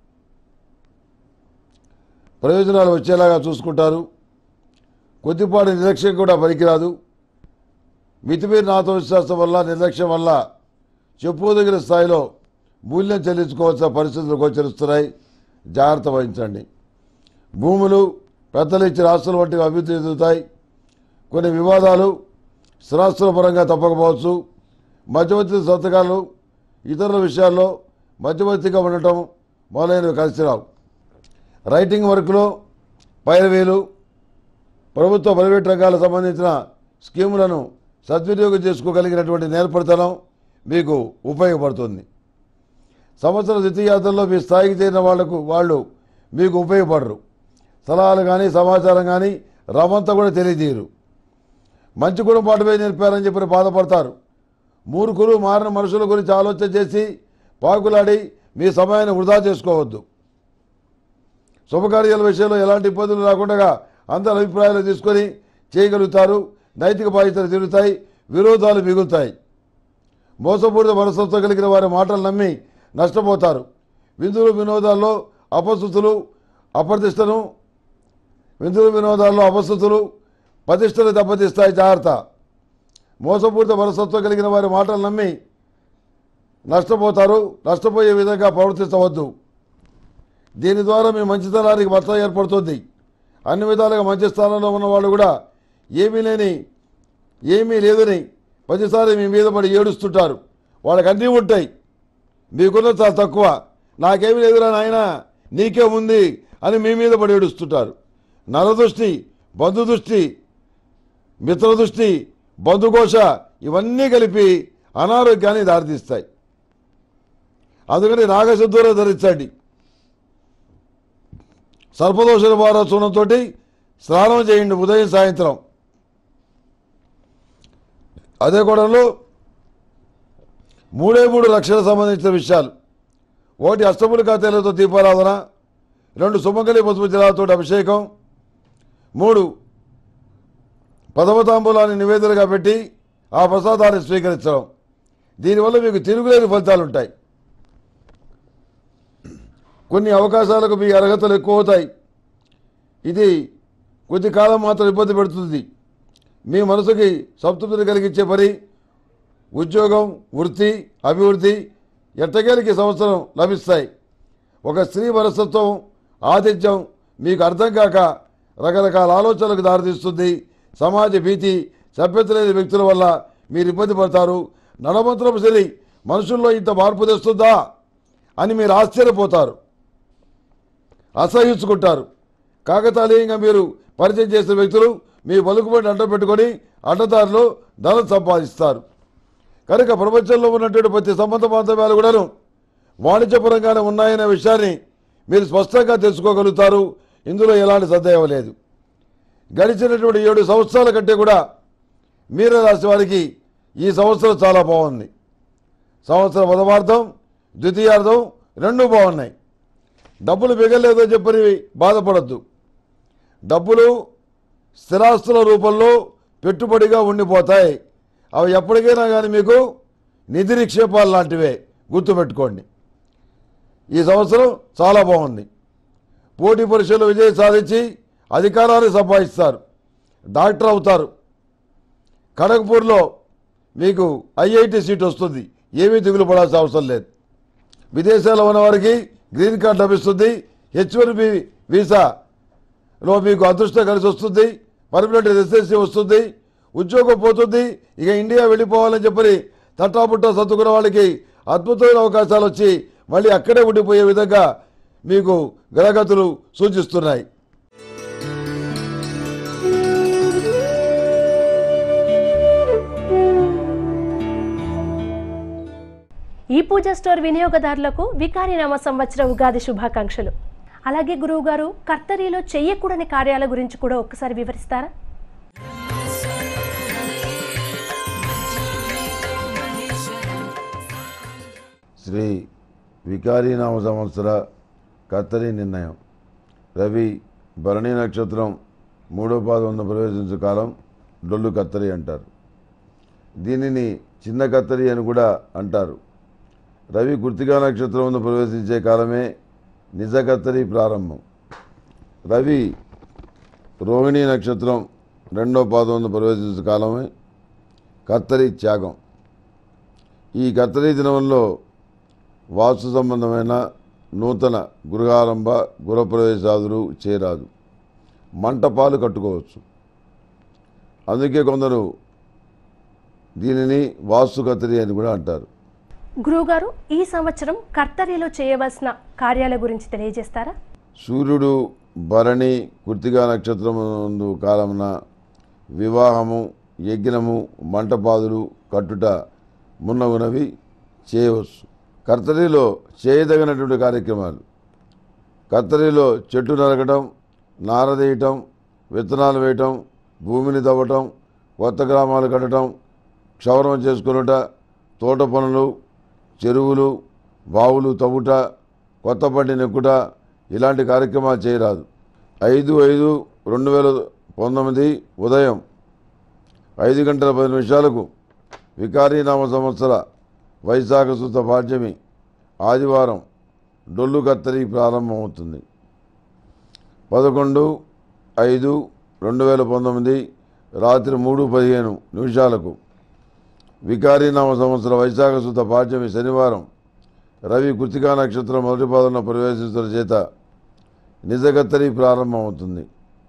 ప్రయోజనాలు వచ్చేలాగా చూసుకుంటారు కొద్దిపాటి నిర్లక్ష్యం కూడా పనికిరాదు మితిమీరిన ఆత్మవిశ్వాసం వల్ల నిర్లక్ష్యం వల్ల చెప్పుకోదగిన స్థాయిలో మూల్యం చెల్లించుకోవాల్సిన పరిస్థితులు గోచరిస్తున్నాయి జాగ్రత్త వహించండి భూములు పెద్దలు ఇచ్చిన ఆస్తులు వంటివి అభివృద్ధి చెందుతాయి కొన్ని వివాదాలు స్థిరాస్తుల పరంగా తప్పకపోవచ్చు మధ్యవర్తి సంతకాలు ఇతరుల విషయాల్లో మధ్యవర్తిగా ఉండటం మొదలైనవి కలిసి రావు రైటింగ్ వర్క్లో పైరవీలు ప్రభుత్వ ప్రైవేట్ రంగాలకు సంబంధించిన స్కీములను సద్వినియోగం చేసుకోగలిగినటువంటి నేర్పరితనం మీకు ఉపయోగపడుతుంది సంవత్సర ద్వితీయార్థంలో మీ స్థాయికి చేరిన వాళ్లకు వాళ్ళు మీకు ఉపయోగపడరు సలహాలు కానీ సమాచారం కానీ రవంతా కూడా తెలియజేయరు మంచి గుణపాఠమే నేర్పారని చెప్పి బాధపడతారు మూర్ఖులు మారిన మనుషుల గురించి ఆలోచన చేసి పాకులాడి మీ సమయాన్ని వృధా చేసుకోవద్దు శుభకార్యాల విషయంలో ఎలాంటి ఇబ్బందులు రాకుండా అందరి అభిప్రాయాలు తీసుకొని చేయగలుగుతారు నైతిక బాధ్యతలు తిరుగుతాయి విరోధాలు మిగులుతాయి మోసపూరిత మనస్తత్వం కలిగిన వారి మాటలు నమ్మి నష్టపోతారు విందులు వినోదాల్లో అపస్థుతులు అప్రతిష్టను విందులు వినోదాల్లో అపస్థుతులు ప్రతిష్టలు దెబ్బతీస్తాయి జాగ్రత్త మోసపూరిత మనస్తత్వం కలిగిన వారి మాటలు నమ్మి నష్టపోతారు నష్టపోయే విధంగా ప్రవర్తించవద్దు దీని ద్వారా మీ మంచితనానికి భర్త ఏర్పడుతుంది అన్ని విధాలుగా మంచి స్థానంలో ఉన్నవాళ్ళు కూడా ఏమీ లేని ఏమీ లేదని ప్రతిసారి మీ మీద పడి ఏడుస్తుంటారు వాళ్ళకి అన్నీ ఉంటాయి మీకున్న చాలా తక్కువ నాకేమీ లేదురా నాయన నీకే ఉంది అని మీ మీద పడి ఏడుస్తుంటారు నరదృష్టి బంధుదృష్టి మిత్రదృష్టి బంధుకోశ ఇవన్నీ కలిపి అనారోగ్యాన్ని దారితీస్తాయి అందుకని నాగశుద్ధూరం ధరించండి సర్పదోష నివారణ చూడంతో స్నానం చేయండి ఉదయం సాయంత్రం అదే గొడవలో మూడే మూడు లక్షలకు సంబంధించిన విషయాలు ఒకటి అష్టములు ఖాతాలతో దీపారాధన రెండు సుమంగళి పసుపు జలాలతో అభిషేకం మూడు పదవతాంబూలాన్ని నివేదనగా పెట్టి ఆ ప్రసాదాన్ని స్వీకరించడం దీనివల్ల మీకు తిరుగులేని ఫలితాలు ఉంటాయి కొన్ని అవకాశాలకు మీ అర్హతలు ఎక్కువ అవుతాయి ఇది కొద్ది కాలం మాత్రం ఇబ్బంది పెడుతుంది మీ మనసుకి సంతృప్తిని కలిగించే పని ఉద్యోగం వృత్తి అభివృద్ధి ఎట్టకేలకి సంవత్సరం లభిస్తాయి ఒక స్త్రీ మనస్తత్వం ఆతిథ్యం మీకు అర్థం కాక రకరకాల ఆలోచనలకు దారితీస్తుంది సమాజ భీతి సభ్యత లేని వ్యక్తుల వల్ల మీరు ఇబ్బంది పడతారు నడమంత్రం శని మనుషుల్లో ఇంత మార్పు తెస్తుందా అని మీరు ఆశ్చర్యపోతారు అసహించుకుంటారు కాకతాళీయంగా మీరు పరిచయం చేసిన వ్యక్తులు మీ పలుకుబడి అడ్డం పెట్టుకొని అడ్డదారిలో ధనం సంపాదిస్తారు కనుక ప్రపంచంలో ఉన్నటువంటి ప్రతి సంబంధ బాంధవ్యాలు కూడాను వాణిజ్యపరంగానే ఉన్నాయనే విషయాన్ని మీరు స్పష్టంగా తెలుసుకోగలుగుతారు ఇందులో ఎలాంటి సందేహం లేదు గడిచినటువంటి ఏడు సంవత్సరాల కంటే కూడా మీన రాశి వారికి ఈ సంవత్సరం చాలా బాగుంది సంవత్సరం పదమార్థం ద్వితీయార్థం రెండూ బాగున్నాయి డబ్బులు మిగలేదో చెప్పని బాధపడద్దు డబ్బులు స్థిరాస్తుల రూపంలో పెట్టుబడిగా ఉండిపోతాయి అవి ఎప్పటికైనా కానీ మీకు నిధి నిక్షేపాలు లాంటివే గుర్తుపెట్టుకోండి ఈ సంవత్సరం చాలా బాగుంది పోటీ పరీక్షలు విజయం సాధించి అధికారాన్ని సంపాదిస్తారు డాక్టర్ అవుతారు ఖడగ్పూర్లో మీకు ఐఐటి సీట్ వస్తుంది ఏమీ దిగులు పడాల్సిన అవసరం లేదు విదేశాల్లో ఉన్న వారికి గ్రీన్ కార్డ్ లభిస్తుంది హెచ్ వన్ బి వీసాలో మీకు అదృష్టం కలిసి వస్తుంది పర్మనెంట్ రెసిడెన్సీ వస్తుంది ఉద్యోగం పోతుంది ఇక ఇండియా వెళ్ళిపోవాలని చెప్పని తట్టాపుట్టా సర్దుకున్న వాళ్ళకి అద్భుతమైన అవకాశాలు వచ్చి మళ్ళీ అక్కడే ఉండిపోయే విధంగా మీకు గ్రహగతులు సూచిస్తున్నాయి ఈ పూజ స్టోర్ వినియోగదారులకు వికారినామ సంవత్సర ఉగాది శుభాకాంక్షలు అలాగే గురువుగారు కర్తరీలో చెయ్యకూడని కార్యాల గురించి కూడా ఒక్కసారి వివరిస్తారా శ్రీ వికారీనామ సంవత్సర కత్తరి నిర్ణయం రవి భరణి నక్షత్రం మూడో పాదంలో ప్రవేశించే కాలం డొల్లు కత్తరి అంటారు దీనిని చిన్న కత్తరి అని కూడా అంటారు రవి కృతికా నక్షత్రంలో ప్రవేశించే కాలమే నిజ కత్తరి ప్రారంభం రవి రోహిణి నక్షత్రం రెండో పాదంలో ప్రవేశించే కాలమే కత్తరి త్యాగం ఈ కత్తరి దినంలో వాస్తు సంబంధమైన నూతన గృహారంభ గృహప్రవేశాదులు చేరాదు మంటపాలు కట్టుకోవచ్చు అందుకే కొందరు దీనిని వాస్తు కత్తరి అని కూడా అంటారు గురువుగారు ఈ సంవత్సరం కర్తరీలో చేయవలసిన కార్యాల గురించి తెలియజేస్తారా సూర్యుడు భరణి కృతిగా నక్షత్రముందు కాలమున వివాహము యజ్ఞము మంటపాదులు కట్టుట మున్నగునవి చేయవచ్చు కర్తరిలో చేయదగినటువంటి కార్యక్రమాలు కత్తరిలో చెట్టు నరకటం నారదీయటం విత్తనాలు వేయటం భూమిని తవ్వటం కొత్త గ్రామాలు కట్టడం క్షవరం చేసుకునుట తోట పనులు చెరువులు బావులు తవ్వుట కొత్త పంటి నెక్కుట ఇలాంటి కార్యక్రమాలు చేయరాదు ఐదు ఐదు రెండు వేల పంతొమ్మిది ఉదయం ఐదు గంటల పది నిమిషాలకు వికారీనామ సంవత్సర వైశాఖ శుద్ధ పాడ్యమి ఆదివారం డొల్లు కత్తరి ప్రారంభమవుతుంది పదకొండు ఐదు రెండు వేల పంతొమ్మిది రాత్రి మూడు పదిహేను నిమిషాలకు వికారీనామ సంవత్సర వైశాఖ శుద్ధ పాడ్యమి శనివారం రవి కృతికా నక్షత్రం మొదటి పాదంలో ప్రవేశిస్తున్న చేత నిజగత్తరి ప్రారంభమవుతుంది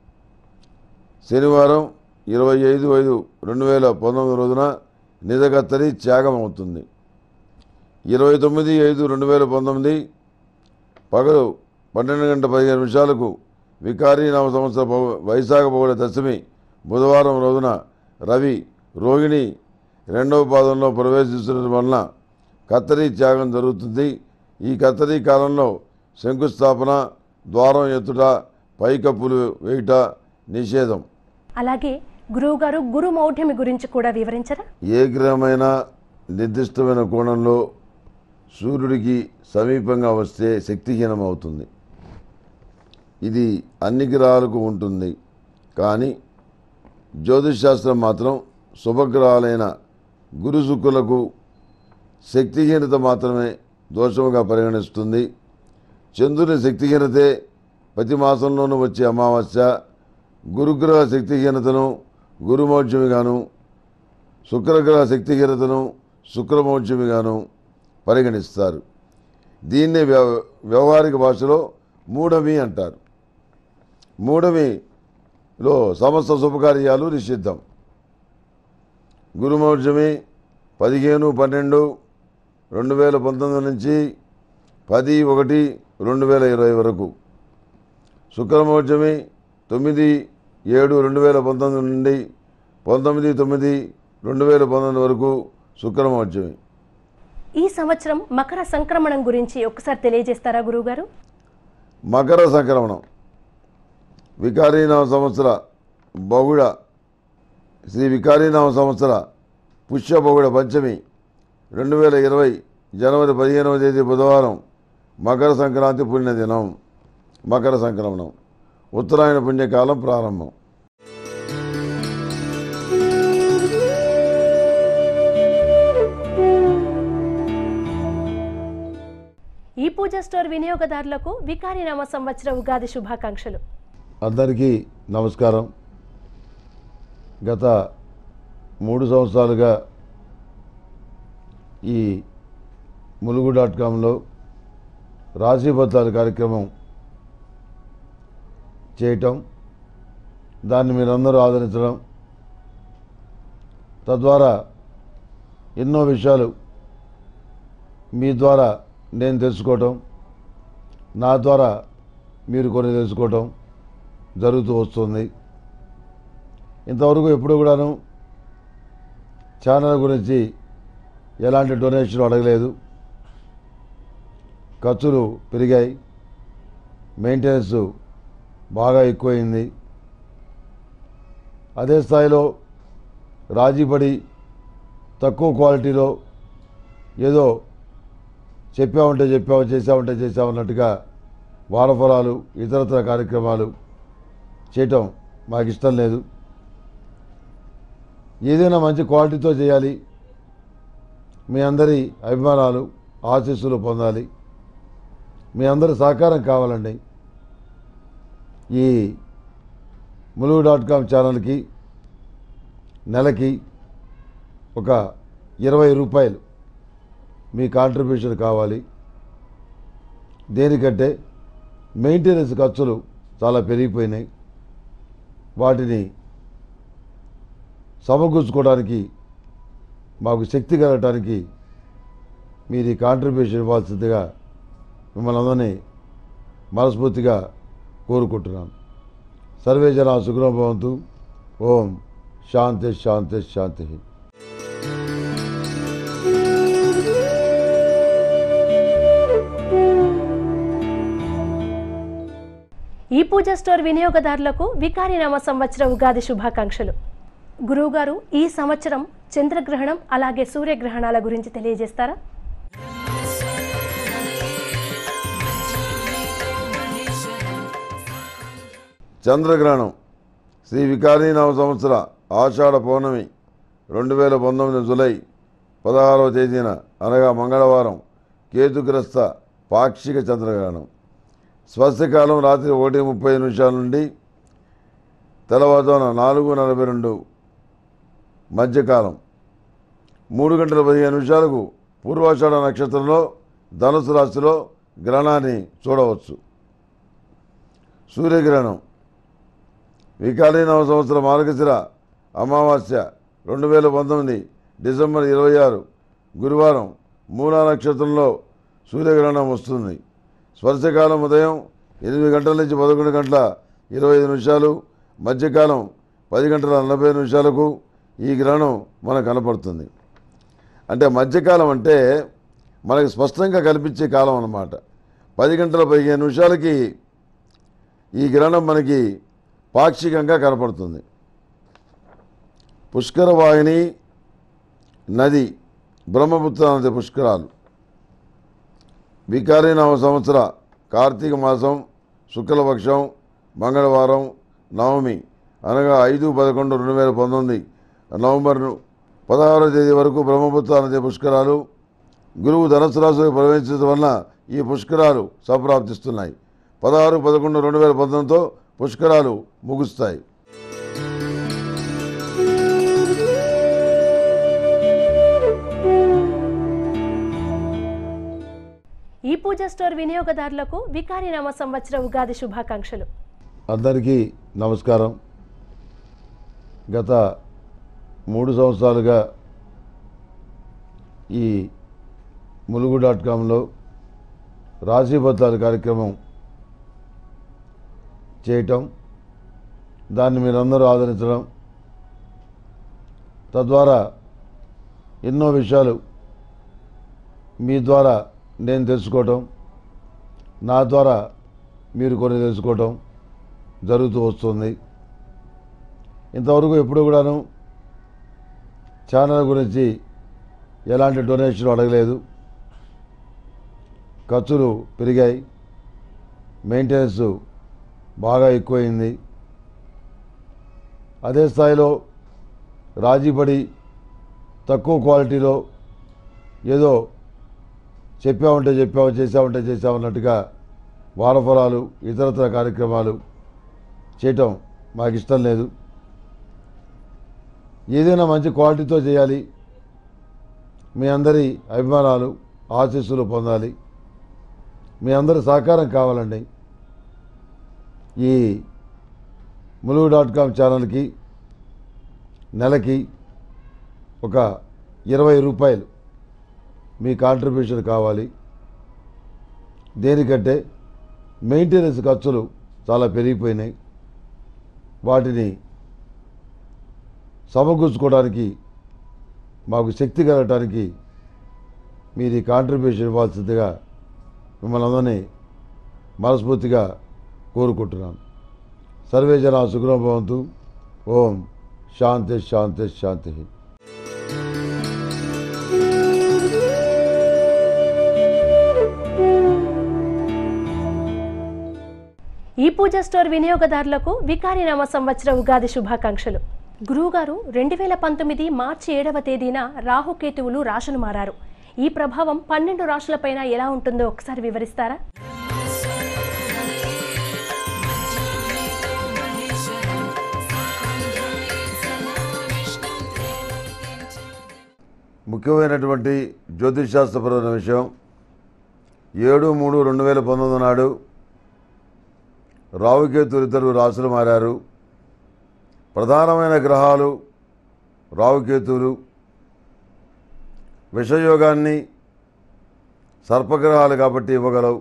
శనివారం ఇరవై ఐదు ఐదు రెండు వేల పంతొమ్మిది రోజున నిజగత్తరి త్యాగం అవుతుంది ఇరవై తొమ్మిది ఐదు రెండు వేల పంతొమ్మిది పగలు పన్నెండు గంటల పదిహేను నిమిషాలకు వికారీ నామ సంవత్సర పౌ- వైశాఖ పౌడ దశమి బుధవారం రోజున రవి రోహిణి రెండవ పాదంలో ప్రవేశిస్తున్న వలన కత్తరీ త్యాగం జరుగుతుంది ఈ కత్తరీ కాలంలో శంకుస్థాపన ద్వారం ఎత్తుట పైకప్పులు వేయుట నిషేధం అలాగే గురువుగారు గురు మౌఢ్యమి గురించి కూడా వివరించరా ఏ గ్రహమైన నిర్దిష్టమైన కోణంలో సూర్యుడికి సమీపంగా వస్తే శక్తిహీనం అవుతుంది ఇది అన్ని గ్రహాలకు ఉంటుంది కానీ జ్యోతిష్ శాస్త్రం మాత్రం శుభగ్రహాలైన గురు శుక్రులకు శక్తిహీనత మాత్రమే దోషముగా పరిగణిస్తుంది చంద్రుని శక్తిహీనతే ప్రతి మాసంలోనూ వచ్చే అమావాస్య గురుగ్రహ శక్తిహీనతను గురుమౌఢ్యమిగాను శుక్రగ్రహ శక్తిహీనతను శుక్రమౌఢ్యమిగాను పరిగణిస్తారు దీన్నే వ్యవ వ్యవహారిక భాషలో మూఢమి అంటారు మూఢమిలో సమస్త శుభకార్యాలు నిషిద్ధం గురుమౌఢ్యమి పదిహేను పన్నెండు రెండు వేల పంతొమ్మిది నుంచి పది ఒకటి రెండు వేల ఇరవై వరకు శుక్రమౌఢ్యమి తొమ్మిది ఏడు రెండు వేల పంతొమ్మిది నుండి పంతొమ్మిది తొమ్మిది రెండు వేల పంతొమ్మిది వరకు శుక్రమౌఢ్యమి ఈ సంవత్సరం మకర సంక్రమణం గురించి ఒకసారి తెలియజేస్తారా గురువుగారు మకర సంక్రమణం వికారీనామ సంవత్సర బహుళ శ్రీ వికారీనామ సంవత్సర పుష్య బహుళ పంచమి రెండు వేల ఇరవై జనవరి పదిహేనవ తేదీ బుధవారం మకర సంక్రాంతి పుణ్యదినం మకర సంక్రమణం ఉత్తరాయణ పుణ్యకాలం ప్రారంభం ఈ పూజ స్టోర్ వినియోగదారులకు వికారినామ సంవత్సర ఉగాది శుభాకాంక్షలు అందరికీ నమస్కారం గత మూడు సంవత్సరాలుగా ఈ ములుగు డాట్ కామ్లో రాశీపత్రాల కార్యక్రమం చేయటం దాన్ని మీరందరూ ఆదరించడం తద్వారా ఎన్నో విషయాలు మీ ద్వారా నేను తెలుసుకోవటం నా ద్వారా మీరు కొన్ని తెలుసుకోవటం జరుగుతూ వస్తుంది ఇంతవరకు ఎప్పుడు కూడాను ఛానల్ గురించి ఎలాంటి డొనేషన్ అడగలేదు ఖర్చులు పెరిగాయి మెయింటెనెన్స్ బాగా ఎక్కువైంది అదే స్థాయిలో రాజీపడి తక్కువ క్వాలిటీలో ఏదో చెప్పామంటే చెప్పాము చేసామంటే చేసామన్నట్టుగా వారఫలాలు ఇతరత్ర కార్యక్రమాలు చేయటం మాకు ఇష్టం లేదు ఏదైనా మంచి క్వాలిటీతో చేయాలి మీ అందరి అభిమానాలు ఆశీస్సులు పొందాలి మీ అందరి సహకారం కావాలండి ఈ ములుగు డాట్ కామ్ ఛానల్కి నెలకి ఒక ఇరవై రూపాయలు మీ కాంట్రిబ్యూషన్ కావాలి దేనికంటే మెయింటెనెన్స్ ఖర్చులు చాలా పెరిగిపోయినాయి వాటిని సమకూర్చుకోవడానికి మాకు శక్తి కలగటానికి మీరు ఈ కాంట్రిబ్యూషన్ ఇవ్వాల్సిందిగా మిమ్మల్ని అందరినీ మనస్ఫూర్తిగా కోరుకుంటున్నాను సర్వే జన సుఖం భవంతు ఓం శాంతి శాంతి శాంతి ఈ పూజ స్టోర్ వినియోగదారులకు వికారినామ సంవత్సర ఉగాది శుభాకాంక్షలు గురువుగారు ఈ సంవత్సరం చంద్రగ్రహణం అలాగే సూర్యగ్రహణాల గురించి తెలియజేస్తారా చంద్రగ్రహణం శ్రీ వికారీనవ సంవత్సర ఆషాఢ పౌర్ణమి రెండు వేల పంతొమ్మిది జులై పదహారవ తేదీన అనగా మంగళవారం కేతుగ్రస్త పాక్షిక చంద్రగ్రహణం స్వస్తికాలం రాత్రి ఒకటి ముప్పై నిమిషాల నుండి తెల్లవారుజామున నాలుగు నలభై రెండు మధ్యకాలం మూడు గంటల పదిహేను నిమిషాలకు పూర్వాషాఢ నక్షత్రంలో ధనుసు రాశిలో గ్రహణాన్ని చూడవచ్చు సూర్యగ్రహణం వికాలీనవ సంవత్సర మార్గశిర అమావాస్య రెండు వేల పంతొమ్మిది డిసెంబర్ ఇరవై ఆరు గురువారం మూలా నక్షత్రంలో సూర్యగ్రహణం వస్తుంది స్పర్శకాలం ఉదయం ఎనిమిది గంటల నుంచి పదకొండు గంటల ఇరవై ఐదు నిమిషాలు మధ్యకాలం పది గంటల నలభై నిమిషాలకు ఈ గ్రహణం మనకు కనపడుతుంది అంటే మధ్యకాలం అంటే మనకి స్పష్టంగా కనిపించే కాలం అన్నమాట పది గంటల పదిహేను నిమిషాలకి ఈ గ్రహణం మనకి పాక్షికంగా కనపడుతుంది పుష్కర వాహిని నది బ్రహ్మపుత్ర నది పుష్కరాలు వికారీనవ సంవత్సర కార్తీక మాసం శుక్లపక్షం మంగళవారం నవమి అనగా ఐదు పదకొండు రెండు వేల పంతొమ్మిది నవంబర్ పదహారవ తేదీ వరకు బ్రహ్మపుత్ర నది పుష్కరాలు గురువు ధనుసు రాశిలోకి ప్రవేశించడం వలన ఈ పుష్కరాలు సంప్రాప్తిస్తున్నాయి పదహారు పదకొండు రెండు వేల పంతొమ్మిదితో పుష్కరాలు ముగుస్తాయి ఈ పూజ స్టోర్ వినియోగదారులకు వికారినామ సంవత్సర ఉగాది శుభాకాంక్షలు అందరికీ నమస్కారం గత మూడు సంవత్సరాలుగా ఈ ములుగు డాట్ కామ్లో రాశీపత్రాల కార్యక్రమం చేయటం దాన్ని మీరందరూ ఆదరించడం తద్వారా ఎన్నో విషయాలు మీ ద్వారా నేను తెలుసుకోవటం నా ద్వారా మీరు కొన్ని తెలుసుకోవటం జరుగుతూ వస్తుంది ఇంతవరకు ఎప్పుడు కూడాను ఛానల్ గురించి ఎలాంటి డొనేషన్ అడగలేదు ఖర్చులు పెరిగాయి మెయింటెనెన్స్ బాగా ఎక్కువైంది అదే స్థాయిలో రాజీపడి తక్కువ క్వాలిటీలో ఏదో చెప్పామంటే చెప్పాము చేసామంటే చేసామన్నట్టుగా వారఫలాలు ఇతరత్ర కార్యక్రమాలు చేయటం మాకు ఇష్టం లేదు ఏదైనా మంచి క్వాలిటీతో చేయాలి మీ అందరి అభిమానాలు ఆశీస్సులు పొందాలి మీ అందరి సహకారం కావాలండి ఈ ములుగు డాట్ కామ్ ఛానల్కి నెలకి ఒక ఇరవై రూపాయలు మీ కాంట్రిబ్యూషన్ కావాలి దేనికంటే మెయింటెనెన్స్ ఖర్చులు చాలా పెరిగిపోయినాయి వాటిని సమకూర్చుకోవడానికి మాకు శక్తి కలగటానికి మీరు ఈ కాంట్రిబ్యూషన్ ఇవ్వాల్సిందిగా మిమ్మల్ని అందరినీ మనస్ఫూర్తిగా కోరుకుంటున్నాను సర్వే జన సుఖం భవంతు ఓం శాంతి శాంతి శాంతి ఈ పూజ స్టోర్ వినియోగదారులకు వికారినామ సంవత్సర ఉగాది శుభాకాంక్షలు గురువుగారు రెండు వేల పంతొమ్మిది మార్చి ఏడవ తేదీన రాహుకేతువులు రాశులు మారారు ఈ ప్రభావం పన్నెండు రాశులపైన ఎలా ఉంటుందో ఒకసారి వివరిస్తారా ముఖ్యమైనటువంటి జ్యోతిషాస్త్రపరమైన విషయం ఏడు మూడు రెండు వేల పంతొమ్మిది నాడు రావుకేతులు ఇద్దరు రాసులు మారారు ప్రధానమైన గ్రహాలు రావుకేతువులు విషయోగాన్ని సర్పగ్రహాలు కాబట్టి ఇవ్వగలవు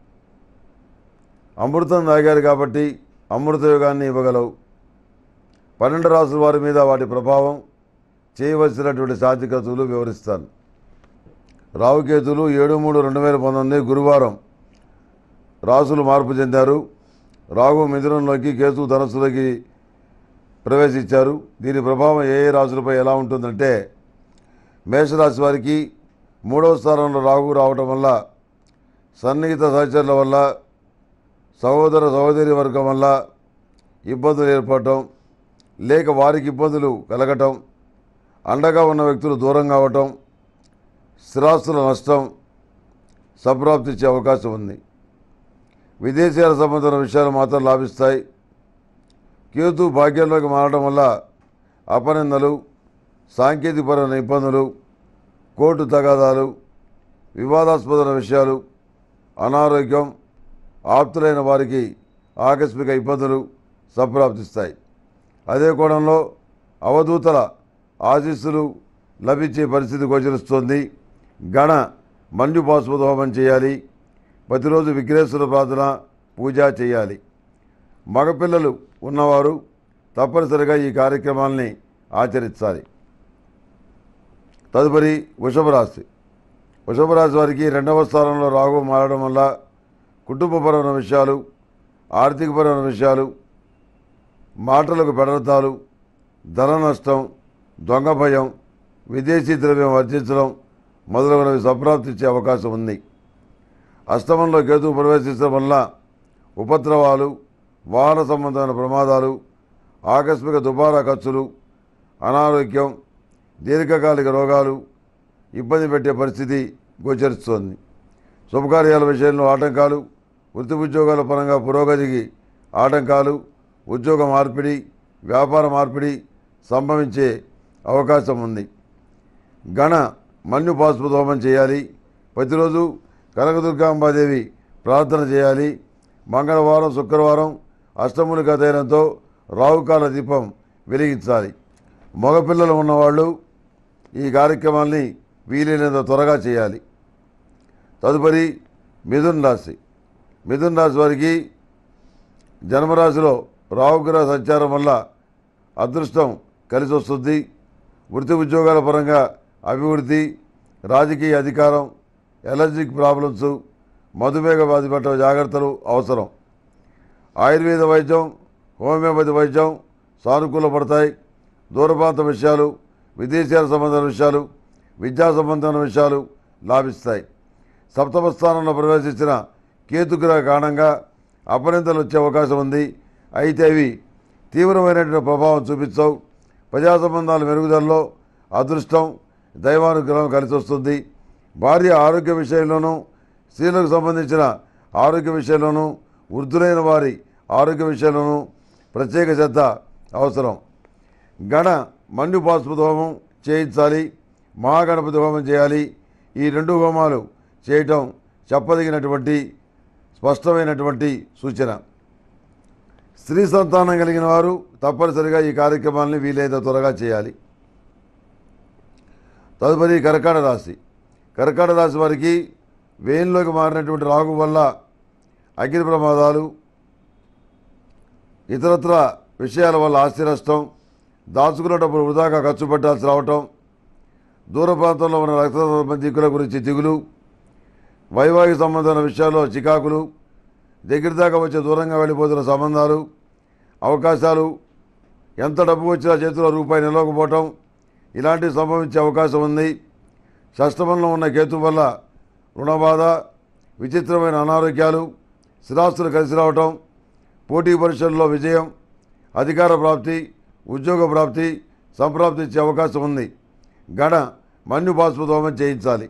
అమృతం తాగారు కాబట్టి అమృత యోగాన్ని ఇవ్వగలవు పన్నెండు రాసుల వారి మీద వాటి ప్రభావం చేయవలసినటువంటి సాధికతులు వివరిస్తాను రావుకేతులు ఏడు మూడు రెండు వేల పంతొమ్మిది గురువారం రాసులు మార్పు చెందారు రాహు మిథునంలోకి కేతు ధనస్సులోకి ప్రవేశించారు దీని ప్రభావం ఏ ఏ రాశులపై ఎలా ఉంటుందంటే మేషరాశి వారికి మూడవ స్థానంలో రాహు రావటం వల్ల సన్నిహిత సహచరుల వల్ల సహోదర సహోదరి వర్గం వల్ల ఇబ్బందులు ఏర్పడటం లేక వారికి ఇబ్బందులు కలగటం అండగా ఉన్న వ్యక్తులు దూరం కావటం స్థిరాస్తుల నష్టం సంప్రాప్తి ఇచ్చే అవకాశం ఉంది విదేశీయాల సంబంధించిన విషయాలు మాత్రం లాభిస్తాయి కేతు భాగ్యంలోకి మారడం వల్ల అపనిందలు సాంకేతికపరమైన ఇబ్బందులు కోర్టు తగాదాలు వివాదాస్పదమైన విషయాలు అనారోగ్యం ఆప్తులైన వారికి ఆకస్మిక ఇబ్బందులు సంప్రాప్తిస్తాయి అదే కోణంలో అవధూతల ఆశీస్సులు లభించే పరిస్థితి గోచరిస్తోంది గణ మంజు పాశుపత హోమం చేయాలి ప్రతిరోజు విఘ్నేశ్వర ప్రార్థన పూజ చేయాలి మగపిల్లలు ఉన్నవారు తప్పనిసరిగా ఈ కార్యక్రమాల్ని ఆచరించాలి తదుపరి వృషభ రాశి వృషభ రాశి వారికి రెండవ స్థానంలో రాహు మారడం వల్ల కుటుంబపరమైన విషయాలు ఆర్థికపరమైన విషయాలు మాటలకు పెడతాలు ధన నష్టం దొంగ భయం విదేశీ ద్రవ్యం వర్జించడం మొదలగునవి సంప్రాప్తించే అవకాశం ఉంది అష్టమంలో కేతువు ప్రవేశించడం వల్ల ఉపద్రవాలు వాహన సంబంధమైన ప్రమాదాలు ఆకస్మిక దుబారా ఖర్చులు అనారోగ్యం దీర్ఘకాలిక రోగాలు ఇబ్బంది పెట్టే పరిస్థితి గోచరిస్తోంది శుభకార్యాల విషయంలో ఆటంకాలు వృత్తి ఉద్యోగాల పరంగా పురోగతికి ఆటంకాలు ఉద్యోగ మార్పిడి వ్యాపార మార్పిడి సంభవించే అవకాశం ఉంది గణ మన్యు పాశుపత హోమం చేయాలి ప్రతిరోజు కనకదుర్గాంబాదేవి ప్రార్థన చేయాలి మంగళవారం శుక్రవారం అష్టములిక తైలంతో రావుకాల దీపం వెలిగించాలి మగపిల్లలు ఉన్నవాళ్ళు ఈ కార్యక్రమాల్ని వీలైనంత త్వరగా చేయాలి తదుపరి మిథున్ రాశి మిథున్ రాశి వారికి జన్మరాశిలో రాహుగ్రహ సంచారం వల్ల అదృష్టం కలిసి వస్తుంది వృత్తి ఉద్యోగాల పరంగా అభివృద్ధి రాజకీయ అధికారం ఎలర్జిక్ ప్రాబ్లమ్స్ మధుమేహ వ్యాధి పట్ల జాగ్రత్తలు అవసరం ఆయుర్వేద వైద్యం హోమియోపతి వైద్యం సానుకూల పడతాయి దూరప్రాంత విషయాలు విదేశీయాల సంబంధమైన విషయాలు విద్యా సంబంధమైన విషయాలు లాభిస్తాయి సప్తమ స్థానంలో ప్రవేశించిన కేతుగ్రహ కారణంగా అపనిందలు వచ్చే అవకాశం ఉంది అయితే అవి తీవ్రమైనటువంటి ప్రభావం చూపించవు ప్రజా సంబంధాల మెరుగుదలలో అదృష్టం దైవానుగ్రహం కలిసి వస్తుంది భార్య ఆరోగ్య విషయంలోనూ స్త్రీలకు సంబంధించిన ఆరోగ్య విషయంలోనూ వృద్ధులైన వారి ఆరోగ్య విషయంలోనూ ప్రత్యేక శ్రద్ధ అవసరం గణ మన్యు పాశుపత హోమం చేయించాలి మహాగణపతి హోమం చేయాలి ఈ రెండు హోమాలు చేయటం చెప్పదగినటువంటి స్పష్టమైనటువంటి సూచన స్త్రీ సంతానం కలిగిన వారు తప్పనిసరిగా ఈ కార్యక్రమాన్ని వీలైతే త్వరగా చేయాలి తదుపరి కర్కాట రాశి కర్కాట రాశి వారికి వేయంలోకి మారినటువంటి రాగు వల్ల అగ్ని ప్రమాదాలు ఇతరత్ర విషయాల వల్ల ఆస్తి నష్టం దాచుకున్న డబ్బులు వృధాగా ఖర్చు పెట్టాల్సి రావటం దూర ప్రాంతంలో ఉన్న రక్త సంబంధికుల గురించి దిగులు వైవాహిక సంబంధమైన విషయాల్లో చికాకులు దగ్గర దాకా వచ్చే దూరంగా వెళ్ళిపోతున్న సంబంధాలు అవకాశాలు ఎంత డబ్బు వచ్చినా చేతిలో రూపాయి నిలవకపోవటం ఇలాంటివి సంభవించే అవకాశం ఉంది షష్టమంలో ఉన్న కేతు వల్ల రుణబాధ విచిత్రమైన అనారోగ్యాలు స్థిరాస్తులు కలిసి రావటం పోటీ పరీక్షల్లో విజయం అధికార ప్రాప్తి ఉద్యోగ ప్రాప్తి సంప్రాప్తి ఇచ్చే అవకాశం ఉంది గణ మన్యు బాష్పదోమం చేయించాలి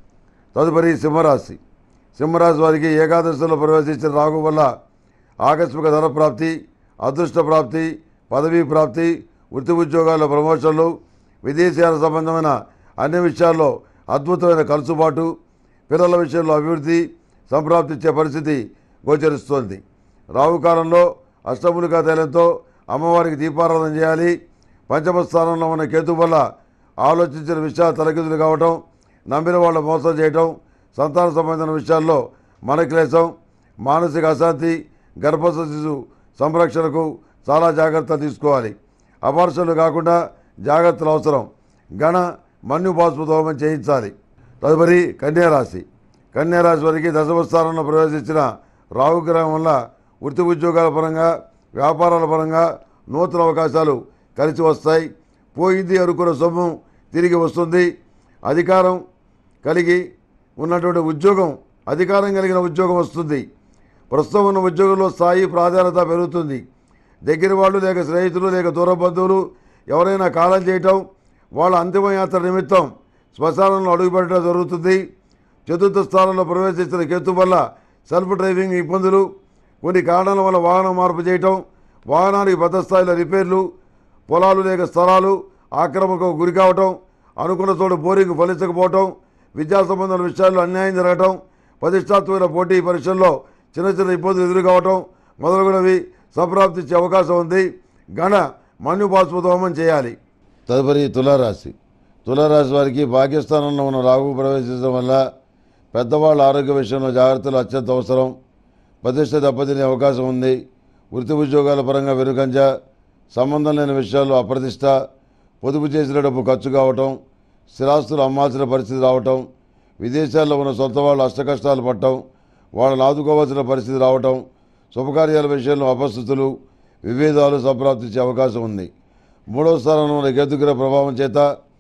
తదుపరి సింహరాశి సింహరాశి వారికి ఏకాదశిలో ప్రవేశించిన రాగు వల్ల ఆకస్మిక ధన ప్రాప్తి అదృష్ట ప్రాప్తి పదవీ ప్రాప్తి వృత్తి ఉద్యోగాల్లో ప్రమోషన్లు విదేశీయాల సంబంధమైన అన్ని విషయాల్లో అద్భుతమైన ఖర్చుబాటు పిల్లల విషయంలో అభివృద్ధి సంప్రాప్తించే పరిస్థితి గోచరిస్తోంది రావు కాలంలో అష్టములికా తైలంతో అమ్మవారికి దీపారాధన చేయాలి పంచమ స్థానంలో ఉన్న కేతు వల్ల ఆలోచించిన విషయాలు తలకిందులు కావటం నమ్మిన వాళ్ళు మోసం చేయటం సంతాన సంబంధమైన విషయాల్లో మనక్లేశం మానసిక అశాంతి గర్భస్థ శిశు సంరక్షణకు చాలా జాగ్రత్తలు తీసుకోవాలి అపార్షన్లు కాకుండా జాగ్రత్తలు అవసరం గణ మన్యు బాష్ప హోమం చేయించాలి తదుపరి కన్యారాశి కన్యారాశి వారికి దశమ స్థానంలో ప్రవేశించిన రాహుగ్రహం వల్ల వృత్తి ఉద్యోగాల పరంగా వ్యాపారాల పరంగా నూతన అవకాశాలు కలిసి వస్తాయి పోయింది అనుకున్న సొమ్ము తిరిగి వస్తుంది అధికారం కలిగి ఉన్నటువంటి ఉద్యోగం అధికారం కలిగిన ఉద్యోగం వస్తుంది ప్రస్తుతం ఉన్న ఉద్యోగంలో స్థాయి ప్రాధాన్యత పెరుగుతుంది దగ్గర వాళ్ళు లేక స్నేహితులు లేక దూర బంధువులు ఎవరైనా కాలం చేయటం వాళ్ళ అంతిమయాత్ర నిమిత్తం శ్మశానంలో అడుగుపెట్టడం జరుగుతుంది చతుర్థ స్థానంలో ప్రవేశించిన కేతు వల్ల సెల్ఫ్ డ్రైవింగ్ ఇబ్బందులు కొన్ని కారణాల వల్ల వాహనం మార్పు చేయటం వాహనానికి పెద్ద స్థాయిలో రిపేర్లు పొలాలు లేక స్థలాలు ఆక్రమణకు గురి కావటం అనుకున్న చోటు బోరింగ్ ఫలించకపోవటం విద్యా సంబంధాల విషయాల్లో అన్యాయం జరగటం ప్రతిష్టాత్మకమైన పోటీ పరీక్షల్లో చిన్న చిన్న ఇబ్బందులు ఎదురు కావటం మొదలగునవి సంప్రాప్తించే అవకాశం ఉంది గణ మన్యు బాష్పదోమం చేయాలి తదుపరి తులారాశి తులారాశి వారికి భాగ్యస్థానంలో ఉన్న రాహు ప్రవేశించడం వల్ల పెద్దవాళ్ళ ఆరోగ్య విషయంలో జాగ్రత్తలు అత్యంత అవసరం ప్రతిష్ట దెబ్బతినే అవకాశం ఉంది వృత్తి ఉద్యోగాల పరంగా వెనుకంజ సంబంధం లేని విషయాల్లో అప్రతిష్ట పొదుపు చేసిన డబ్బు ఖర్చు కావటం స్థిరాస్తులు అమ్మాల్సిన పరిస్థితి రావటం విదేశాల్లో ఉన్న సొంత వాళ్ళు అష్టకష్టాలు పడటం వాళ్ళని ఆదుకోవాల్సిన పరిస్థితి రావటం శుభకార్యాల విషయంలో అపస్థితులు విభేదాలు సంప్రాప్తించే అవకాశం ఉంది మూడవ స్థానంలో ఉన్న కేతుగ్రహ ప్రభావం చేత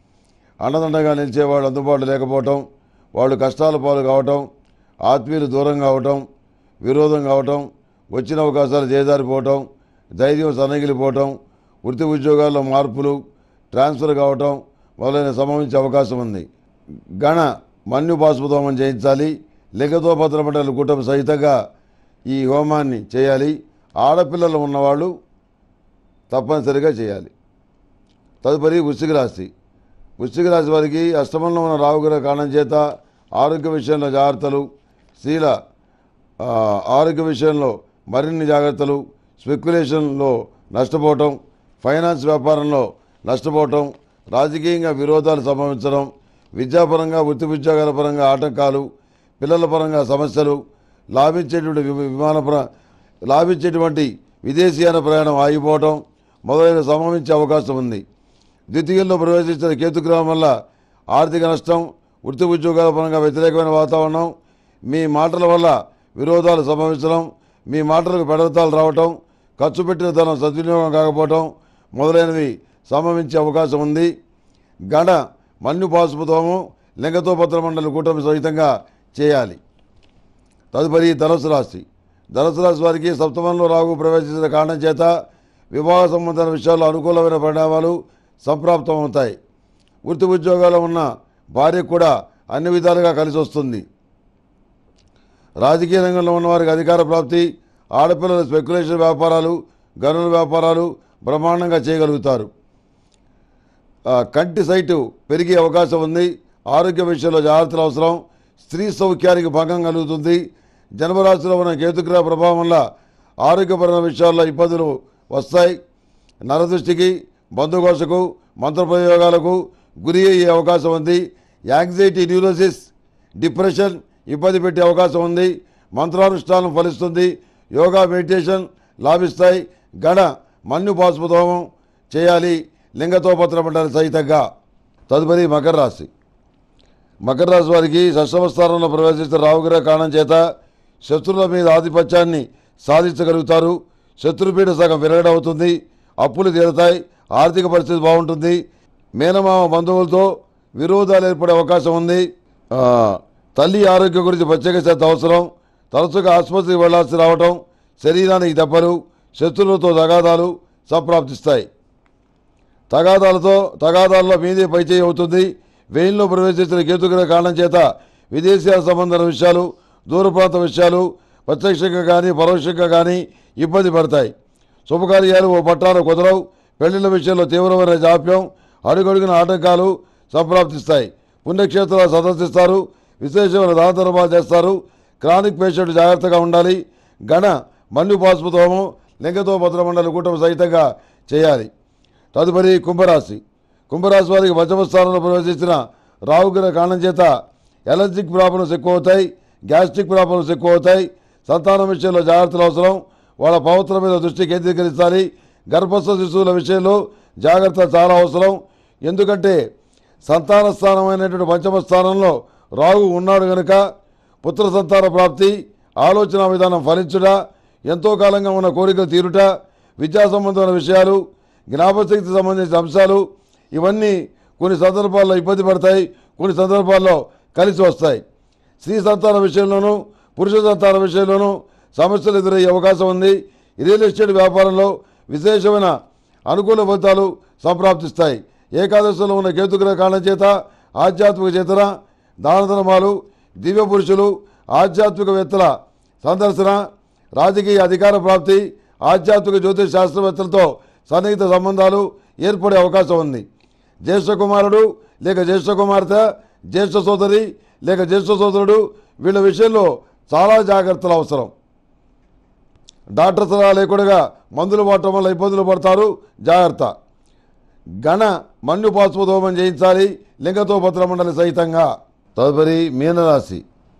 అండదండగా నిలిచేవాళ్ళు అందుబాటులో లేకపోవటం వాళ్ళు కష్టాల పాలు కావటం ఆత్మీయులు దూరం కావటం విరోధం కావటం వచ్చిన అవకాశాలు చేదారిపోవటం ధైర్యం సన్నగిలిపోవటం వృత్తి ఉద్యోగాల్లో మార్పులు ట్రాన్స్ఫర్ కావటం మొదలైన సంభవించే అవకాశం ఉంది గణ మన్యు బాష్పదోమం చేయించాలి లింగతో భద్రమండలి కూటమి సహితంగా ఈ హోమాన్ని చేయాలి ఆడపిల్లలు ఉన్నవాళ్ళు తప్పనిసరిగా చేయాలి తదుపరి వృశ్చిక రాశి వృశ్చిక రాశి వారికి అష్టమంలో ఉన్న రావుగ్రహ కారణం చేత ఆరోగ్య విషయంలో జాగ్రత్తలు స్త్రీల ఆ, ఆరోగ్య విషయంలో మరిన్ని జాగ్రత్తలు స్పెక్యులేషన్లో నష్టపోవటం ఫైనాన్స్ వ్యాపారంలో నష్టపోవటం రాజకీయంగా విరోధాలు సంభవించడం విద్యాపరంగా వృత్తి ఉద్యోగాల పరంగా ఆటంకాలు పిల్లల పరంగా సమస్యలు లాభించేటువంటి వి- విమాన ప్ర లాభించేటువంటి విదేశీయాన ప్రయాణం ఆగిపోవటం మొదలైన సంభవించే అవకాశం ఉంది ద్వితీయంలో ప్రవేశించిన కేతుగ్రహం వల్ల ఆర్థిక నష్టం వృత్తి ఉద్యోగాల పరంగా వ్యతిరేకమైన వాతావరణం మీ మాటల వల్ల విరోధాలు సంభవించడం మీ మాటలకు పెడతాలు రావటం ఖర్చు పెట్టిన ధనం సద్వినియోగం కాకపోవటం మొదలైనవి సంభవించే అవకాశం ఉంది గడ మన్యు పాశుపతోమం లింగతో పత్రమండలి కూటమి సహితంగా చేయాలి తదుపరి ధనుసు రాశి ధనుసు రాశి వారికి సప్తమంలో రాగు ప్రవేశించిన కారణం చేత వివాహ సంబంధమైన విషయాల్లో అనుకూలమైన పరిణామాలు సంప్రాప్తమవుతాయి వృత్తి ఉద్యోగాల్లో ఉన్న భార్యకు కూడా అన్ని విధాలుగా కలిసి వస్తుంది రాజకీయ రంగంలో ఉన్న వారికి అధికార ప్రాప్తి ఆడపిల్లల స్పెక్యులేషన్ వ్యాపారాలు గనుల వ్యాపారాలు బ్రహ్మాండంగా చేయగలుగుతారు ఆ, కంటి సైటు పెరిగే అవకాశం ఉంది ఆరోగ్య విషయంలో జాగ్రత్తలు అవసరం స్త్రీ సౌఖ్యానికి భంగం కలుగుతుంది జన్మరాశిలో ఉన్న కేతుగ్రహ ప్రభావం వల్ల ఆరోగ్యపరమైన విషయాల్లో ఇబ్బందులు వస్తాయి నరదృష్టికి బంధుకోశకు మంత్రప్రయోగాలకు గురి అయ్యే అవకాశం ఉంది యాంగ్జైటీ న్యూరోసిస్ డిప్రెషన్ ఇబ్బంది పెట్టే అవకాశం ఉంది మంత్రానుష్ఠానం ఫలిస్తుంది యోగా మెడిటేషన్ లాభిస్తాయి గణ మన్యు పాశుపతోమం చేయాలి లింగతోపత్ర మండలి సహితంగా తదుపరి మకర రాశి మకర రాశి వారికి షష్టమ స్థానంలో ప్రవేశిస్తున్న రావుగ్రహ కారణం చేత శత్రువుల మీద ఆధిపత్యాన్ని సాధించగలుగుతారు శత్రుపీఠ సగం విరగడవుతుంది అప్పులు తీరుతాయి ఆర్థిక పరిస్థితి బాగుంటుంది మేనమామ బంధువులతో విరోధాలు ఏర్పడే అవకాశం ఉంది ఆ, తల్లి ఆరోగ్యం గురించి ప్రత్యేక శ్రద్ధ అవసరం తరచుగా ఆసుపత్రికి వెళ్లాల్సి రావటం శరీరానికి దెబ్బలు శత్రువులతో తగాదాలు సంప్రాప్తిస్తాయి తగాదాలతో తగాదాల్లో మీదే పైచేయి అవుతుంది వెయిన్లో ప్రవేశించిన కేతుగ్రహ కారణం చేత విదేశీయాల సంబంధాల విషయాలు దూర ప్రాంత విషయాలు ప్రత్యక్షంగా కానీ పరోక్షంగా కానీ ఇబ్బంది పడతాయి శుభకార్యాలు ఓ పట్టాలు కుదరవు పెళ్లిళ్ళ విషయంలో తీవ్రమైన జాప్యం అడుగడుగున ఆటంకాలు సంప్రాప్తిస్తాయి పుణ్యక్షేత్రాలు సందర్శిస్తారు విశేషమైన దానధర్మాలు చేస్తారు క్రానిక్ పేషెంట్ జాగ్రత్తగా ఉండాలి గణ మన్యు పాశుపతోమం లింగతో భద్రమండలి కూటమి సహితంగా చేయాలి తదుపరి కుంభరాశి కుంభరాశి వారికి పంచమ స్థానంలో ప్రవేశించిన రావుగ్రహ కారణం చేత ఎలర్జిక్ ప్రాబ్లమ్స్ ఎక్కువ అవుతాయి గ్యాస్ట్రిక్ ప్రాబ్లమ్స్ ఎక్కువ అవుతాయి సంతానం విషయంలో జాగ్రత్తలు అవసరం వాళ్ళ పవిత్ర మీద దృష్టి కేంద్రీకరించాలి గర్భస్థ శిశువుల విషయంలో జాగ్రత్త చాలా అవసరం ఎందుకంటే సంతాన స్థానమైనటువంటి పంచమ స్థానంలో రాహు ఉన్నాడు కనుక పుత్ర సంతాన ప్రాప్తి ఆలోచన విధానం ఫలించుట ఎంతో కాలంగా ఉన్న కోరికలు తీరుట విద్యా సంబంధమైన విషయాలు జ్ఞాపశక్తి సంబంధించిన అంశాలు ఇవన్నీ కొన్ని సందర్భాల్లో ఇబ్బంది పడతాయి కొన్ని సందర్భాల్లో కలిసి వస్తాయి స్త్రీ సంతాన విషయంలోనూ పురుష సంతాన విషయంలోనూ సమస్యలు ఎదురయ్యే అవకాశం ఉంది రియల్ ఎస్టేట్ వ్యాపారంలో విశేషమైన అనుకూల ఫలితాలు సంప్రాప్తిస్తాయి ఏకాదశిలో ఉన్న కేతుగ్రహ కారణం చేత ఆధ్యాత్మిక చేతన దాన ధర్మాలు దివ్య పురుషులు ఆధ్యాత్మికవేత్తల సందర్శన రాజకీయ అధికార ప్రాప్తి ఆధ్యాత్మిక జ్యోతిష్ శాస్త్రవేత్తలతో సన్నిహిత సంబంధాలు ఏర్పడే అవకాశం ఉంది జ్యేష్ఠ కుమారుడు లేక జ్యేష్ఠ కుమార్తె జ్యేష్ఠ సోదరి లేక జ్యేష్ఠ సోదరుడు వీళ్ళ విషయంలో చాలా జాగ్రత్తలు అవసరం డాక్టర్ సలహా లేకుండా మందులు వాడటం వల్ల ఇబ్బందులు పడతారు జాగ్రత్త గణ మన్యు పాశుపదోమం చేయించాలి లింగతో భద్రమండలి సహితంగా తదుపరి మీనరాశి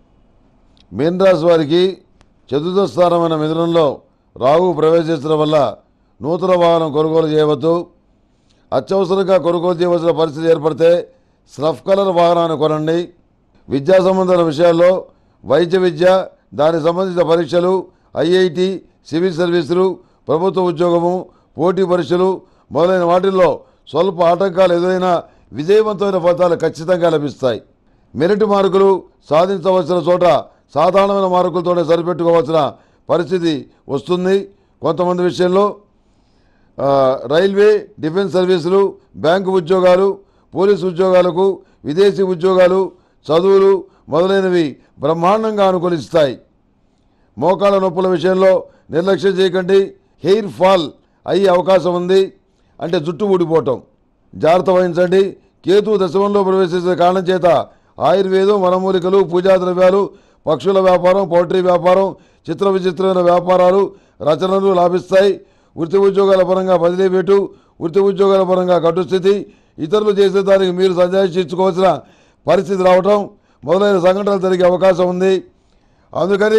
మీనరాశి వారికి చతుర్థ స్థానమైన మిథునంలో రాహు ప్రవేశించడం వల్ల నూతన వాహనం కొనుగోలు చేయవద్దు అత్యవసరంగా కొనుగోలు చేయవలసిన పరిస్థితి ఏర్పడితే స్రఫ్ కలర్ వాహనాన్ని కొనండి విద్యా సంబంధమైన విషయాల్లో వైద్య విద్య దానికి సంబంధించిన పరీక్షలు ఐఐటి సివిల్ సర్వీసులు ప్రభుత్వ ఉద్యోగము పోటీ పరీక్షలు మొదలైన వాటిల్లో స్వల్ప ఆటంకాలు ఎదురైనా విజయవంతమైన ఫలితాలు ఖచ్చితంగా లభిస్తాయి మెరిట్ మార్కులు సాధించవలసిన చోట సాధారణమైన మార్కులతోనే సరిపెట్టుకోవాల్సిన పరిస్థితి వస్తుంది కొంతమంది విషయంలో ఆ, రైల్వే డిఫెన్స్ సర్వీసులు బ్యాంకు ఉద్యోగాలు పోలీసు ఉద్యోగాలకు విదేశీ ఉద్యోగాలు చదువులు మొదలైనవి బ్రహ్మాండంగా అనుకూలిస్తాయి మోకాళ్ళ నొప్పుల విషయంలో నిర్లక్ష్యం చేయకండి హెయిర్ ఫాల్ అయ్యే అవకాశం ఉంది అంటే జుట్టు ఊడిపోవటం జాగ్రత్త వహించండి కేతు దశమంలో ప్రవేశించిన కారణం చేత ఆయుర్వేదం వనమూలికలు పూజా ద్రవ్యాలు పక్షుల వ్యాపారం పౌల్ట్రీ వ్యాపారం చిత్ర విచిత్రమైన వ్యాపారాలు రచనలు లాభిస్తాయి వృత్తి ఉద్యోగాల పరంగా బదిలీ పెట్టు వృత్తి ఉద్యోగాల పరంగా కట్టు స్థితి ఇతరులు చేసే దానికి మీరు సంజాయించుకోవాల్సిన పరిస్థితి రావటం మొదలైన సంఘటనలు జరిగే అవకాశం ఉంది అందుకని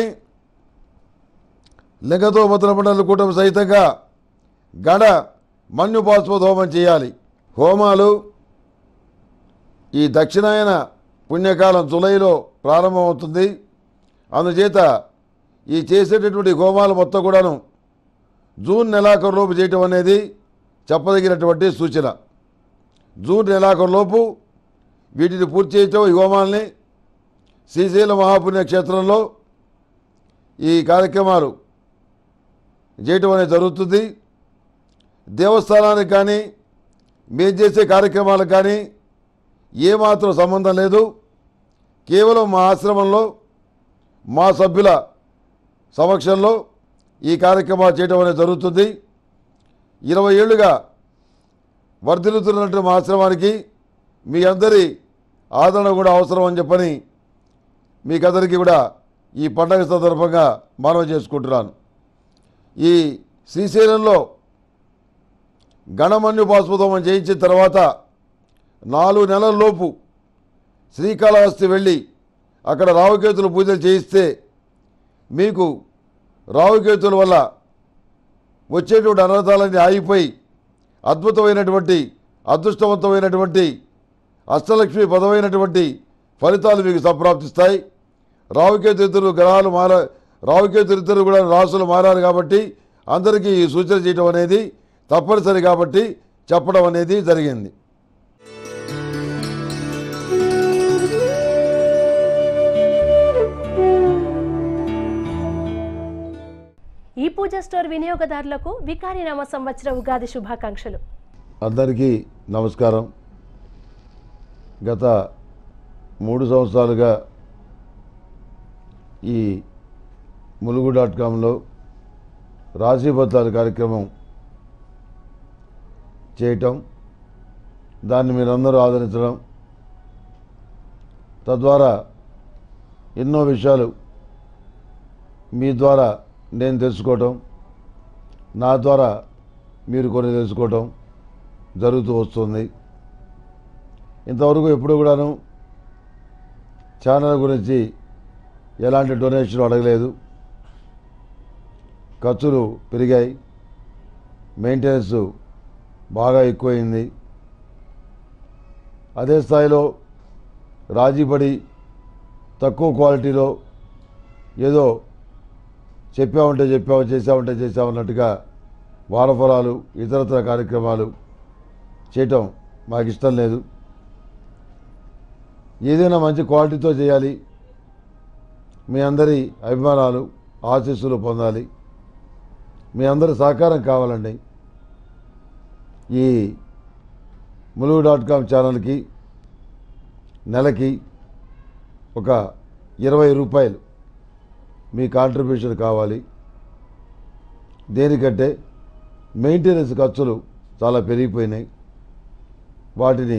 లింగతో మండలి కూటమి సహితంగా గడ మన్యు పాశుపత హోమం చేయాలి హోమాలు ఈ దక్షిణాయన పుణ్యకాలం జులైలో ప్రారంభమవుతుంది అందుచేత ఈ చేసేటటువంటి హోమాలు మొత్తం కూడాను జూన్ నెలాఖరులోపు చేయటం అనేది చెప్పదగినటువంటి సూచన జూన్ నెలాఖరులోపు వీటిని పూర్తి చేయటం ఈ హోమాల్ని శ్రీశైల మహాపుణ్య క్షేత్రంలో ఈ కార్యక్రమాలు చేయటం అనేది జరుగుతుంది దేవస్థానానికి కానీ మేము చేసే కార్యక్రమాలకు కానీ ఏమాత్రం సంబంధం లేదు కేవలం మా ఆశ్రమంలో మా సభ్యుల సమక్షంలో ఈ కార్యక్రమాలు చేయడం అనేది జరుగుతుంది ఇరవై ఏళ్ళుగా వర్ధిల్లుతున్నట్టు మా ఆశ్రమానికి మీ అందరి ఆదరణ కూడా అవసరం అని చెప్పని మీకందరికీ కూడా ఈ పండగ సందర్భంగా మనవి చేసుకుంటున్నాను ఈ శ్రీశైలంలో గణమన్యు పాశుపతమం చేయించిన తర్వాత నాలుగు నెలల లోపు శ్రీకాళహస్తి వెళ్ళి అక్కడ రావుకేతులు పూజలు చేయిస్తే మీకు రావుకేతుల వల్ల వచ్చేటువంటి అనర్థాలన్నీ ఆగిపోయి అద్భుతమైనటువంటి అదృష్టవంతమైనటువంటి అష్టలక్ష్మి పదమైనటువంటి ఫలితాలు మీకు సంప్రాప్తిస్తాయి రావుకేతు ఇద్దరు గ్రహాలు మార రావుకేతు ఇద్దరు కూడా రాసులు మారారు కాబట్టి అందరికీ ఈ సూచన చేయడం అనేది తప్పనిసరి కాబట్టి చెప్పడం అనేది జరిగింది ఈ పూజ స్టోర్ వినియోగదారులకు వికారి నామ సంవత్సర ఉగాది శుభాకాంక్షలు అందరికీ నమస్కారం గత మూడు సంవత్సరాలుగా ఈ ములుగు డాట్ కామ్లో రాశీబద్ధాల కార్యక్రమం చేయటం దాన్ని మీరందరూ ఆదరించడం తద్వారా ఎన్నో విషయాలు మీ ద్వారా నేను తెలుసుకోవటం నా ద్వారా మీరు కొన్ని తెలుసుకోవటం జరుగుతూ వస్తుంది ఇంతవరకు ఎప్పుడు కూడాను ఛానల్ గురించి ఎలాంటి డొనేషన్ అడగలేదు ఖర్చులు పెరిగాయి మెయింటెనెన్స్ బాగా ఎక్కువైంది అదే స్థాయిలో రాజీపడి తక్కువ క్వాలిటీలో ఏదో చెప్పామంటే చెప్పాము చేసామంటే చేసామన్నట్టుగా వారఫలాలు ఇతరత్ర కార్యక్రమాలు చేయటం మాకు ఇష్టం లేదు ఏదైనా మంచి క్వాలిటీతో చేయాలి మీ అందరి అభిమానాలు ఆశీస్సులు పొందాలి మీ అందరి సహకారం కావాలండి ఈ ములుగు డాట్ కామ్ ఛానల్కి నెలకి ఒక ఇరవై రూపాయలు మీ కాంట్రిబ్యూషన్ కావాలి దేనికంటే మెయింటెనెన్స్ ఖర్చులు చాలా పెరిగిపోయినాయి వాటిని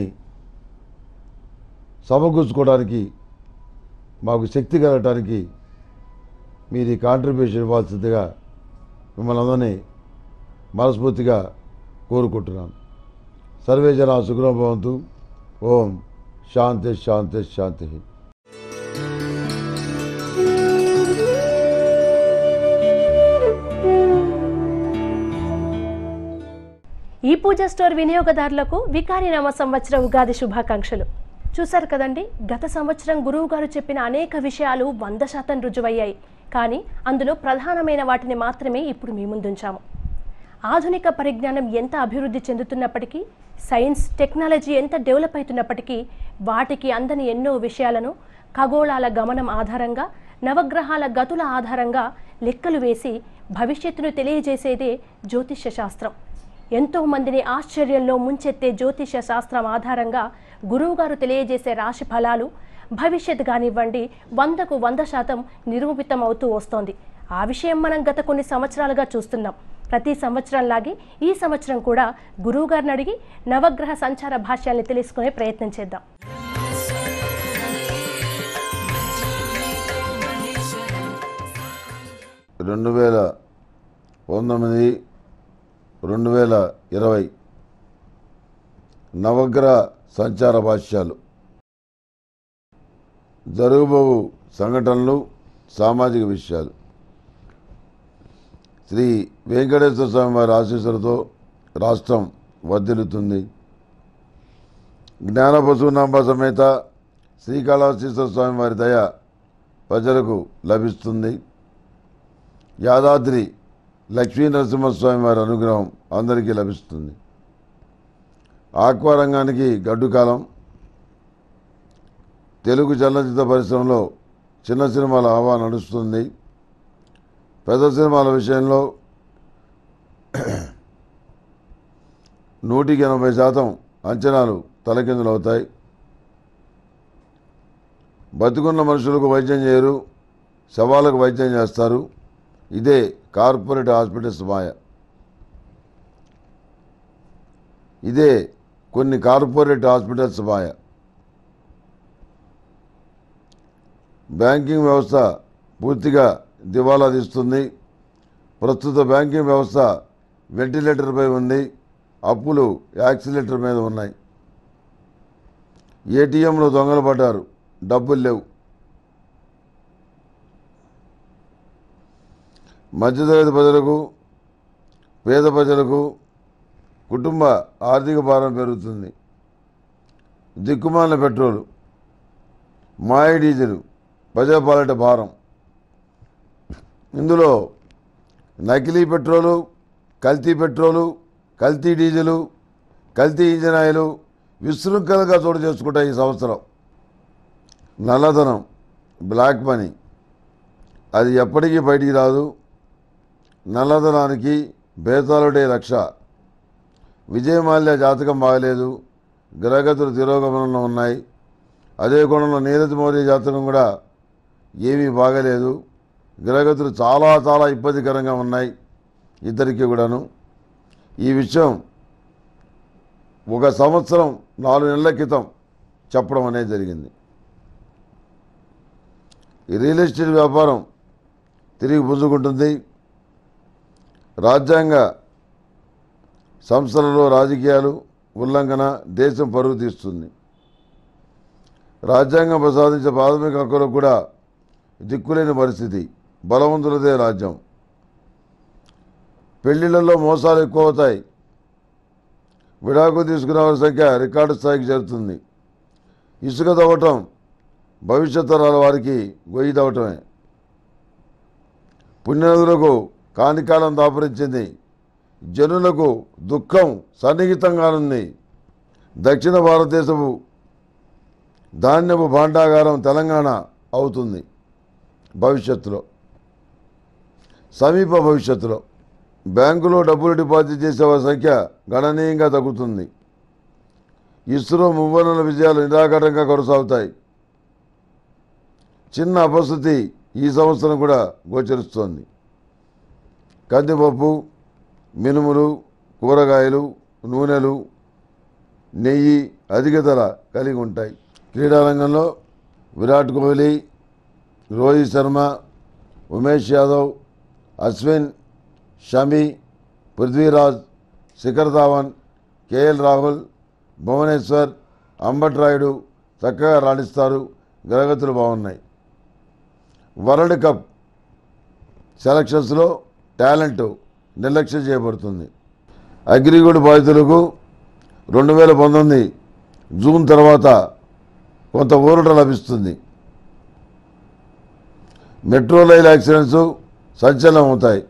సమకూర్చుకోవడానికి మాకు శక్తి కలగటానికి మీరు ఈ కాంట్రిబ్యూషన్ ఇవ్వాల్సిందిగా మిమ్మల్ని అందరినీ మనస్ఫూర్తిగా కోరుకుంటున్నాను సర్వే జన సుఖం భవంతు ఓం శాంతి శాంతి శాంతి ఈ పూజ స్టోర్ వినియోగదారులకు వికారి నామ సంవత్సర ఉగాది శుభాకాంక్షలు చూశారు కదండి గత సంవత్సరం గురువు గారు చెప్పిన అనేక విషయాలు వంద శాతం రుజువయ్యాయి కానీ అందులో ప్రధానమైన వాటిని మాత్రమే ఇప్పుడు మీ ముందుంచాము ఆధునిక పరిజ్ఞానం ఎంత అభివృద్ధి చెందుతున్నప్పటికీ సైన్స్ టెక్నాలజీ ఎంత డెవలప్ అవుతున్నప్పటికీ వాటికి అందని ఎన్నో విషయాలను ఖగోళాల గమనం ఆధారంగా నవగ్రహాల గతుల ఆధారంగా లెక్కలు వేసి భవిష్యత్తును తెలియజేసేదే జ్యోతిష్య శాస్త్రం ఎంతో మందిని ఆశ్చర్యంలో ముంచెత్తే జ్యోతిష శాస్త్రం ఆధారంగా గురువుగారు తెలియజేసే రాశి ఫలాలు భవిష్యత్ కానివ్వండి వందకు వంద శాతం నిరూపితం అవుతూ వస్తోంది ఆ విషయం మనం గత కొన్ని సంవత్సరాలుగా చూస్తున్నాం ప్రతి సంవత్సరంలాగే ఈ సంవత్సరం కూడా గురువుగారిని అడిగి నవగ్రహ సంచార భాష్యాల్ని తెలుసుకునే ప్రయత్నం చేద్దాం రెండు వేల పంతొమ్మిది రెండు వేల ఇరవై నవగ్రహ సంచార భాష్యాలు జరుగుబోవు సంఘటనలు సామాజిక విషయాలు శ్రీ వెంకటేశ్వర స్వామి వారి ఆశీస్సులతో రాష్ట్రం వర్ధిల్లుతుంది జ్ఞానపశునాంబ సమేత శ్రీకాళహస్తీశ్వర స్వామి వారి దయ ప్రజలకు లభిస్తుంది యాదాద్రి లక్ష్మీ నరసింహస్వామి వారి అనుగ్రహం అందరికీ లభిస్తుంది ఆక్వా రంగానికి గడ్డు కాలం తెలుగు చలనచిత్ర పరిశ్రమలో చిన్న సినిమాల హవా నడుస్తుంది పెద్ద సినిమాల విషయంలో నూటికి ఎనభై శాతం అంచనాలు తలకిందులవుతాయి బతుకున్న మనుషులకు వైద్యం చేయరు శవాలకు వైద్యం చేస్తారు ఇదే కార్పొరేట్ హాస్పిటల్స్ మాయ ఇదే కొన్ని కార్పొరేట్ హాస్పిటల్స్ మాయ బ్యాంకింగ్ వ్యవస్థ పూర్తిగా దివాలా తీస్తుంది ప్రస్తుత బ్యాంకింగ్ వ్యవస్థ వెంటిలేటర్పై ఉంది అప్పులు యాక్సిలేటర్ మీద ఉన్నాయి ఏటీఎంలో దొంగలు పడ్డారు డబ్బులు లేవు మధ్యతరగతి ప్రజలకు పేద ప్రజలకు కుటుంబ ఆర్థిక భారం పెరుగుతుంది దిక్కుమాలిన పెట్రోలు మాయ డీజిల్ ప్రజాపాలట భారం ఇందులో నకిలీ పెట్రోలు కల్తీ పెట్రోలు కల్తీ డీజిలు కల్తీ ఇంజన్ ఆయిలు విశృంఖలంగా చోటు చేసుకుంటాయి ఈ సంవత్సరం నల్లధనం బ్లాక్ మనీ అది ఎప్పటికీ బయటికి రాదు నల్లధనానికి బేతాళుడే రక్ష విజయమాల్య జాతకం బాగలేదు గ్రహగతులు తిరోగమనంలో ఉన్నాయి అదే కోణంలో నీరజ్ మోదీ జాతకం కూడా ఏమీ బాగలేదు గ్రహగతులు చాలా చాలా ఇబ్బందికరంగా ఉన్నాయి ఇద్దరికి కూడాను ఈ విషయం ఒక సంవత్సరం నాలుగు నెలల క్రితం చెప్పడం అనేది జరిగింది ఈ రియల్ ఎస్టేట్ వ్యాపారం తిరిగి పుంజుకుంటుంది రాజ్యాంగ సంస్థలలో రాజకీయాలు ఉల్లంఘన దేశం పరుగు తీస్తుంది రాజ్యాంగం ప్రసాదించే ప్రాథమిక హక్కులకు కూడా దిక్కులేని పరిస్థితి బలవంతులదే రాజ్యం పెళ్లిళ్లలో మోసాలు ఎక్కువ అవుతాయి విడాకులు తీసుకునే వారి సంఖ్య రికార్డు స్థాయికి చేరుతుంది ఇసుక తవ్వటం భవిష్యత్ తరాల వారికి గొయ్యి తవ్వటమే పుణ్యనదులకు కానికాలం దాపురించింది జనులకు దుఃఖం సన్నిహితంగానుంది దక్షిణ భారతదేశపు ధాన్యపు భాండాగారం తెలంగాణ అవుతుంది భవిష్యత్తులో సమీప భవిష్యత్తులో బ్యాంకులో డబ్బులు డిపాజిట్ చేసే వారి సంఖ్య గణనీయంగా తగ్గుతుంది ఇస్రో మువ్వనుల విజయాలు నిరాఘాటంగా కొనసాగుతాయి చిన్న అపస్థితి ఈ సంవత్సరం కూడా గోచరిస్తోంది కందిపప్పు మినుములు కూరగాయలు నూనెలు నెయ్యి అధిక ధర కలిగి ఉంటాయి క్రీడారంగంలో విరాట్ కోహ్లీ రోహిత్ శర్మ ఉమేష్ యాదవ్ అశ్విన్ షమి పృథ్వీరాజ్ శిఖర్ ధావన్ కేఎల్ రాహుల్ భువనేశ్వర్ అంబట్ రాయుడు చక్కగా రాణిస్తారు గ్రహగతులు బాగున్నాయి వరల్డ్ కప్ సెలక్షన్స్లో టాలెంట్ నిర్లక్ష్యం చేయబడుతుంది అగ్రిగోల్డ్ బాధితులకు రెండు వేల పంతొమ్మిది జూన్ తర్వాత కొంత ఊరట లభిస్తుంది మెట్రో రైల్ యాక్సిడెంట్స్ సంచలనం అవుతాయి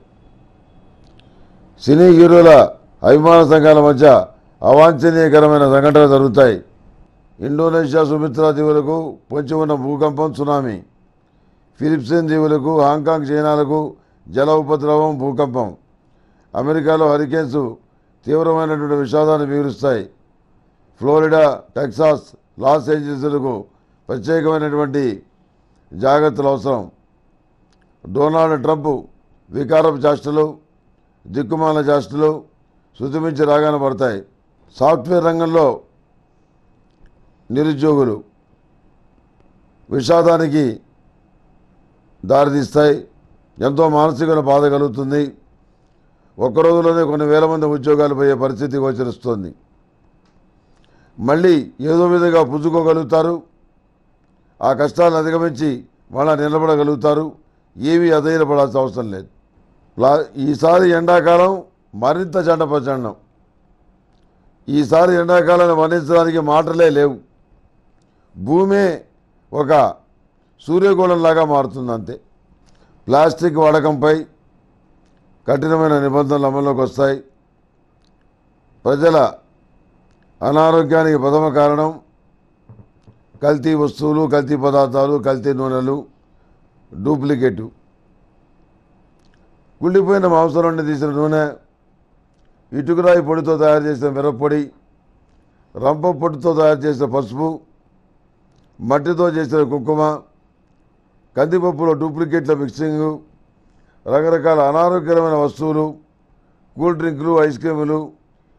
సినీ హీరోల అభిమాన సంఘాల మధ్య అవాంఛనీయకరమైన సంఘటనలు జరుగుతాయి ఇండోనేషియా సుమిత్రా దీవులకు పొంచి ఉన్న భూకంపం సునామీ ఫిలిప్సిన్ దీవులకు హాంకాంగ్ చైనాలకు జల ఉపద్రవం భూకంపం అమెరికాలో హరికేన్స్ తీవ్రమైనటువంటి విషాదాన్ని మిగులుస్తాయి ఫ్లోరిడా టెక్సాస్ లాస్ ఏంజల్స్లకు ప్రత్యేకమైనటువంటి జాగ్రత్తలు అవసరం డొనాల్డ్ ట్రంప్ వికారపు చేష్టలు దిక్కుమాల చేష్టలు శృతిమించి రాగాన పడతాయి సాఫ్ట్వేర్ రంగంలో నిరుద్యోగులు విషాదానికి దారితీస్తాయి ఎంతో మానసికమైన బాధ కలుగుతుంది ఒక్క రోజులోనే కొన్ని వేల మంది ఉద్యోగాలు పోయే పరిస్థితి గోచరిస్తోంది మళ్ళీ ఏదో విధంగా పుంజుకోగలుగుతారు ఆ కష్టాలను అధిగమించి మళ్ళా నిలబడగలుగుతారు ఏమీ అధైర్యపడాల్సిన అవసరం లేదు లా- ఈసారి ఎండాకాలం మరింత చండ ప్రచండం ఈసారి ఎండాకాలాన్ని వర్ణించడానికి మాటలే లేవు భూమే ఒక సూర్యగోళంలాగా మారుతుంది అంతే ప్లాస్టిక్ వాడకంపై కఠినమైన నిబంధనలు అమల్లోకి వస్తాయి ప్రజల అనారోగ్యానికి ప్రథమ కారణం కల్తీ వస్తువులు కల్తీ పదార్థాలు కల్తీ నూనెలు డూప్లికేటు కుళ్ళిపోయిన మాంసం నుండి తీసిన నూనె ఇటుకరాయి పొడితో తయారు చేసిన మిరప్పొడి రంప పొడితో తయారు చేసిన పసుపు మట్టితో చేసిన కుంకుమ కందిపప్పులో డూప్లికేట్ల మిక్సింగు రకరకాల అనారోగ్యకరమైన వస్తువులు కూల్ డ్రింకులు ఐస్ క్రీములు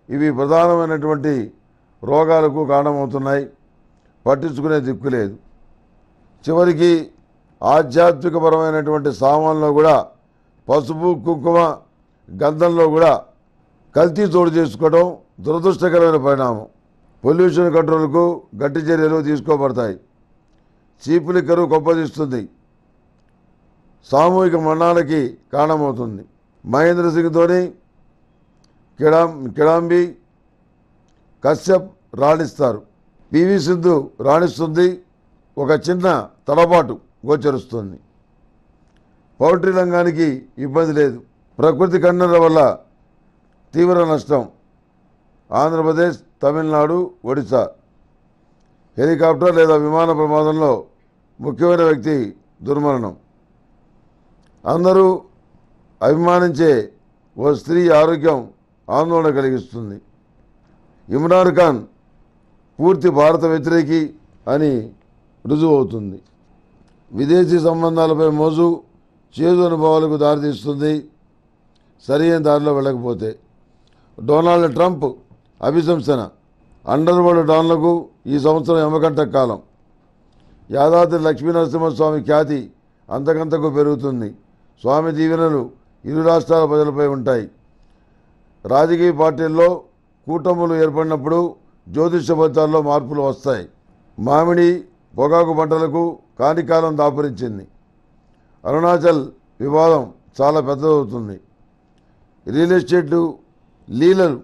ఇవి ప్రధానమైనటువంటి రోగాలకు కారణమవుతున్నాయి పట్టించుకునే దిక్కు లేదు చివరికి ఆధ్యాత్మికపరమైనటువంటి సామాన్లో కూడా పసుపు కుంకుమ గంధంలో కూడా కల్తీ చోటు చేసుకోవడం దురదృష్టకరమైన పరిణామం పొల్యూషన్ కంట్రోల్కు గట్టి చర్యలు తీసుకోబడతాయి చీపు లిక్కరు గొప్పదిస్తుంది సామూహిక మరణాలకి కారణమవుతుంది మహేంద్ర సింగ్ ధోని కిడాం కిడాంబి కశ్యప్ రాణిస్తారు పివి సింధు రాణిస్తుంది ఒక చిన్న తడబాటు గోచరిస్తుంది పౌల్ట్రీ రంగానికి ఇబ్బంది లేదు ప్రకృతి కన్నెల వల్ల తీవ్ర నష్టం ఆంధ్రప్రదేశ్ తమిళనాడు ఒడిశా హెలికాప్టర్ లేదా విమాన ప్రమాదంలో ముఖ్యమైన వ్యక్తి దుర్మరణం అందరూ అభిమానించే ఓ స్త్రీ ఆరోగ్యం ఆందోళన కలిగిస్తుంది ఇమ్రాన్ ఖాన్ పూర్తి భారత వ్యతిరేకి అని రుజువు అవుతుంది విదేశీ సంబంధాలపై మోజు చేదు అనుభవాలకు దారితీస్తుంది సరైన దారిలో వెళ్ళకపోతే డొనాల్డ్ ట్రంప్ అభిశంసన అండర్ వరల్డ్ డాన్లకు ఈ సంవత్సరం ఎమకంట కాలం యాదాద్రి లక్ష్మీనరసింహస్వామి ఖ్యాతి అంతకంతకు పెరుగుతుంది స్వామి దీవెనలు ఇరు రాష్ట్రాల ప్రజలపై ఉంటాయి రాజకీయ పార్టీల్లో కూటములు ఏర్పడినప్పుడు జ్యోతిష ఫలితాల్లో మార్పులు వస్తాయి మామిడి పొగాకు పంటలకు కానికాలం దాపురించింది అరుణాచల్ వివాదం చాలా పెద్దదవుతుంది రియల్ ఎస్టేట్లు లీలలు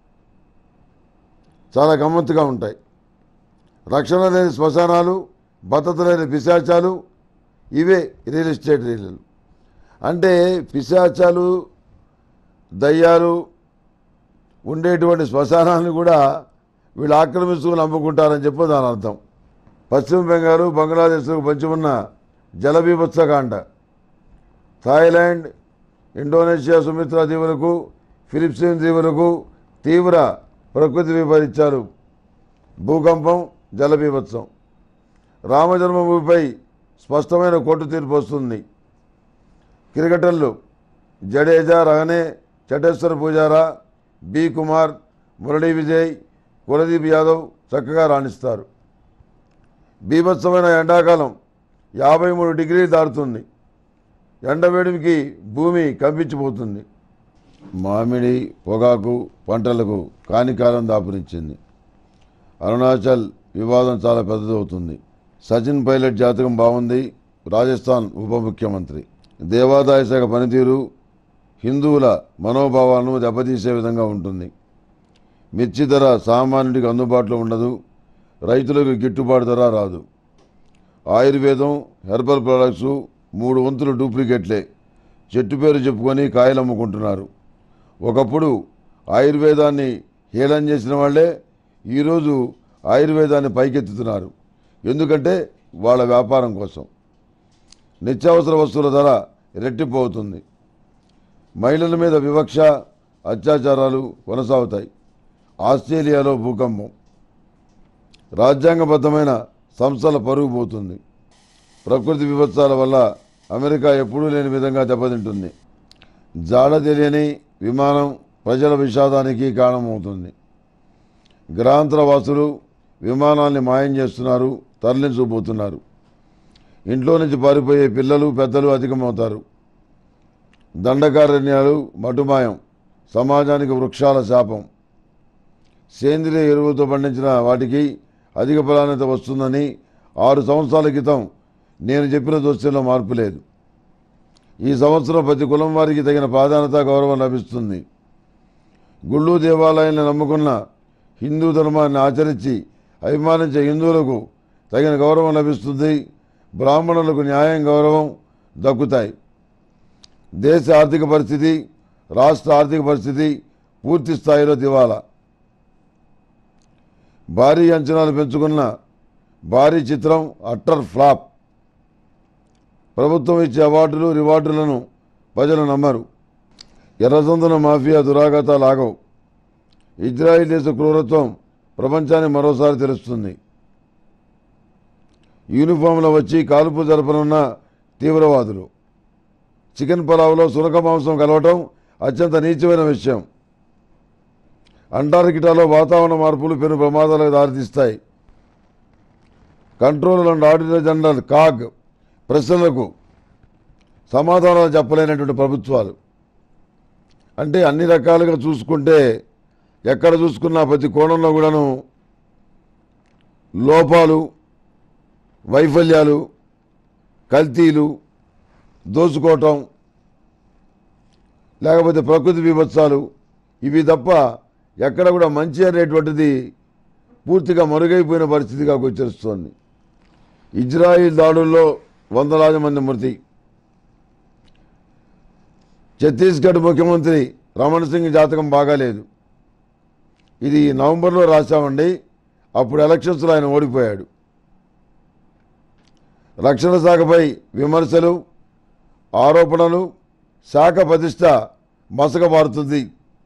చాలా గమ్మత్తుగా ఉంటాయి రక్షణ లేని శ్మశానాలు భద్రత లేని పిశాచాలు ఇవే రియల్ ఎస్టేట్ రీలలు అంటే పిశాచాలు దయ్యాలు ఉండేటువంటి శ్మశానాలను కూడా వీళ్ళు ఆక్రమిస్తుకుని అమ్ముకుంటారని చెప్పి దాని అర్థం పశ్చిమ బెంగాల్ బంగ్లాదేశ్లకు పంచి ఉన్న జలబీభత్సకాండ థాయిలాండ్ ఇండోనేషియా సుమిత్రా దీవులకు ఫిలిప్సిన్ దీవులకు తీవ్ర ప్రకృతి వైపరీత్యాలు భూకంపం జలబీభత్సం రామజన్మభూమిపై స్పష్టమైన కోర్టు తీర్పు వస్తుంది క్రికెటర్లు జడేజా రహనే చటేశ్వర పూజారా బి కుమార్ మురళీ విజయ్ కులదీప్ యాదవ్ చక్కగా రాణిస్తారు బీభత్సమైన ఎండాకాలం యాభై మూడు డిగ్రీలు దాటుతుంది ఎండవేడికి భూమి కంపించిపోతుంది మామిడి పొగాకు పంటలకు కానికాలం దాపురించింది అరుణాచల్ వివాదం చాలా పెద్దదవుతుంది సచిన్ పైలట్ జాతకం బాగుంది రాజస్థాన్ ఉప ముఖ్యమంత్రి దేవాదాయ శాఖ పనితీరు హిందువుల మనోభావాలను దెబ్బతీసే విధంగా ఉంటుంది మిర్చి ధర సామాన్యుడికి అందుబాటులో ఉండదు రైతులకు గిట్టుబాటు ధర రాదు ఆయుర్వేదం హెర్బల్ ప్రొడక్ట్స్ మూడు వంతులు డూప్లికేట్లే చెట్టు పేరు చెప్పుకొని కాయలు అమ్ముకుంటున్నారు ఒకప్పుడు ఆయుర్వేదాన్ని హేళన చేసిన వాళ్ళే ఈరోజు ఆయుర్వేదాన్ని పైకెత్తుతున్నారు ఎందుకంటే వాళ్ళ వ్యాపారం కోసం నిత్యావసర వస్తువుల ధర రెట్టింపు అవుతుంది మహిళల మీద వివక్ష అత్యాచారాలు కొనసాగుతాయి ఆస్ట్రేలియాలో భూకంపం రాజ్యాంగబద్ధమైన సంస్థల పరుగు పోతుంది ప్రకృతి విపత్సాల వల్ల అమెరికా ఎప్పుడూ లేని విధంగా దెబ్బతింటుంది జాడ తెలియని విమానం ప్రజల విషాదానికి కారణమవుతుంది గ్రహాంతర వాసులు విమానాల్ని మాయం చేస్తున్నారు తరలించబోతున్నారు ఇంట్లో నుంచి పారిపోయే పిల్లలు పెద్దలు అధికమవుతారు దండకారణ్యాలు మటుమాయం సమాజానికి వృక్షాల శాపం సేంద్రియ ఎరువులతో పండించిన వాటికి అధిక ప్రాధాన్యత వస్తుందని ఆరు సంవత్సరాల క్రితం నేను చెప్పిన దృశ్యంలో మార్పు లేదు ఈ సంవత్సరం ప్రతి కులం వారికి తగిన ప్రాధాన్యత గౌరవం లభిస్తుంది గుళ్ళు దేవాలయాలను నమ్ముకున్న హిందూ ధర్మాన్ని ఆచరించి అభిమానించే హిందువులకు తగిన గౌరవం లభిస్తుంది బ్రాహ్మణులకు న్యాయం గౌరవం దక్కుతాయి దేశ ఆర్థిక పరిస్థితి రాష్ట్ర ఆర్థిక పరిస్థితి పూర్తి స్థాయిలో దివాలా భారీ అంచనాలు పెంచుకున్న భారీ చిత్రం అట్టర్ ఫ్లాప్ ప్రభుత్వం ఇచ్చే అవార్డులు రివార్డులను ప్రజలు నమ్మరు ఎర్రచందన మాఫియా దురాఘాతాలు ఆగవు ఇజ్రాయిల్ దేశ క్రూరత్వం ప్రపంచానికి మరోసారి తెలుస్తుంది యూనిఫామ్లో వచ్చి కాల్పు జరపనున్న తీవ్రవాదులు చికెన్ పలావ్లో సునక మాంసం కలవటం అత్యంత నీచమైన విషయం అంటార్కిటాలో వాతావరణ మార్పులు పెను ప్రమాదాలకు దారితీస్తాయి controller and auditor general CAG ప్రశ్నలకు సమాధానాలు చెప్పలేనటువంటి ప్రభుత్వాలు అంటే అన్ని రకాలుగా చూసుకుంటే ఎక్కడ చూసుకున్నా ప్రతి కోణంలో కూడాను లోపాలు వైఫల్యాలు కల్తీలు దోచుకోవటం లేకపోతే ప్రకృతి విభత్సాలు ఇవి తప్ప ఎక్కడ కూడా మంచి అనేటువంటిది పూర్తిగా మరుగైపోయిన పరిస్థితిగా గోచరిస్తోంది ఇజ్రాయిల్ దాడుల్లో వందలాది మంది మృతి ఛత్తీస్గఢ్ ముఖ్యమంత్రి రమణ్ సింగ్ జాతకం బాగాలేదు ఇది నవంబర్లో రాశామండి అప్పుడు ఎలక్షన్స్లో ఆయన ఓడిపోయాడు రక్షణ శాఖపై విమర్శలు ఆరోపణలు శాఖ ప్రతిష్ట మసకబారుతుంది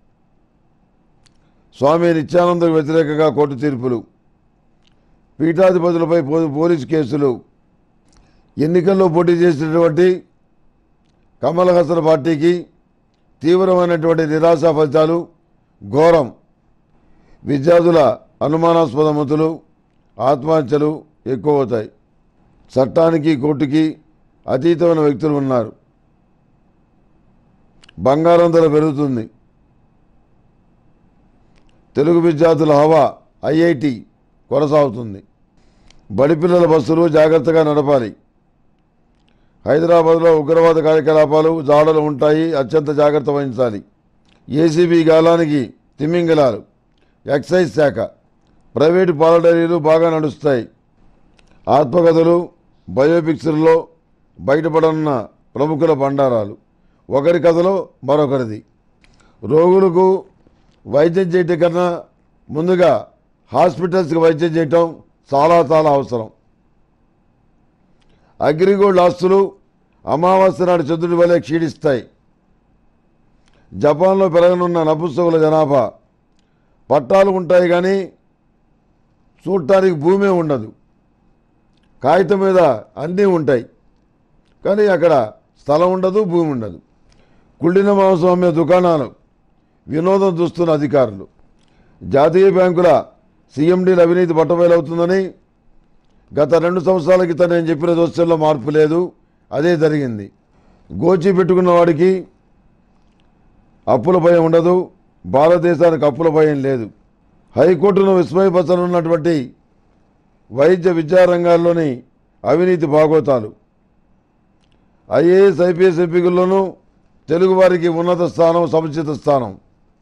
స్వామి నిత్యానందకు వ్యతిరేకంగా కోర్టు తీర్పులు పీఠాధిపతులపై పో- పోలీసు కేసులు ఎన్నికల్లో పోటీ చేసినటువంటి కమల్ హసన్ పార్టీకి తీవ్రమైనటువంటి నిరాశా ఫలితాలు ఘోరం విద్యార్థుల అనుమానాస్పద మతులు ఆత్మహత్యలు ఎక్కువ అవుతాయి చట్టానికి కోర్టుకి అతీతమైన వ్యక్తులు ఉన్నారు బంగారం ధర పెరుగుతుంది తెలుగు విద్యార్థుల హవా ఐఐటి కొనసాగుతుంది బడిపిల్లల బస్సులు జాగ్రత్తగా నడపాలి హైదరాబాద్లో ఉగ్రవాద కార్యకలాపాలు జాడలు ఉంటాయి అత్యంత జాగ్రత్త వహించాలి ఏసీబీ గాలానికి తిమ్మింగలాలు ఎక్సైజ్ శాఖ ప్రైవేటు పాల డైరీలు బాగా నడుస్తాయి ఆత్మకథలు బయోపిక్స్లో బయటపడనున్న ప్రముఖుల బండారాలు ఒకరి కథలో మరొకరిది రోగులకు వైద్యం చేయటం కన్నా ముందుగా హాస్పిటల్స్కి వైద్యం చేయటం చాలా చాలా అవసరం అగ్రిగోల్డ్ ఆస్తులు అమావాస్య నాడు చంద్రుడి వలె క్షీణిస్తాయి జపాన్లో పెరగనున్న నపుంసకుల జనాభా పట్టాలు ఉంటాయి కానీ చూడటానికి భూమే ఉండదు కాగితం మీద అన్నీ ఉంటాయి కానీ అక్కడ స్థలం ఉండదు భూమి ఉండదు కుళ్ళిన మాంసం అమ్మే దుకాణాలు వినోదం చూస్తున్న అధికారులు జాతీయ బ్యాంకుల సీఎండీల అవినీతి పట్టబయలవుతుందని గత రెండు సంవత్సరాల క్రితం నేను చెప్పిన దోస్తుల్లో మార్పు లేదు అదే జరిగింది గోచి పెట్టుకున్న వాడికి అప్పుల భయం ఉండదు భారతదేశానికి అప్పుల భయం లేదు హైకోర్టును విస్మయపరచనున్నటువంటి వైద్య విద్యా రంగాల్లోని అవినీతి భాగోతాలు ఐఏఎస్ ఐపీఎస్ ఎంపికల్లోనూ తెలుగువారికి ఉన్నత స్థానం సముచిత స్థానం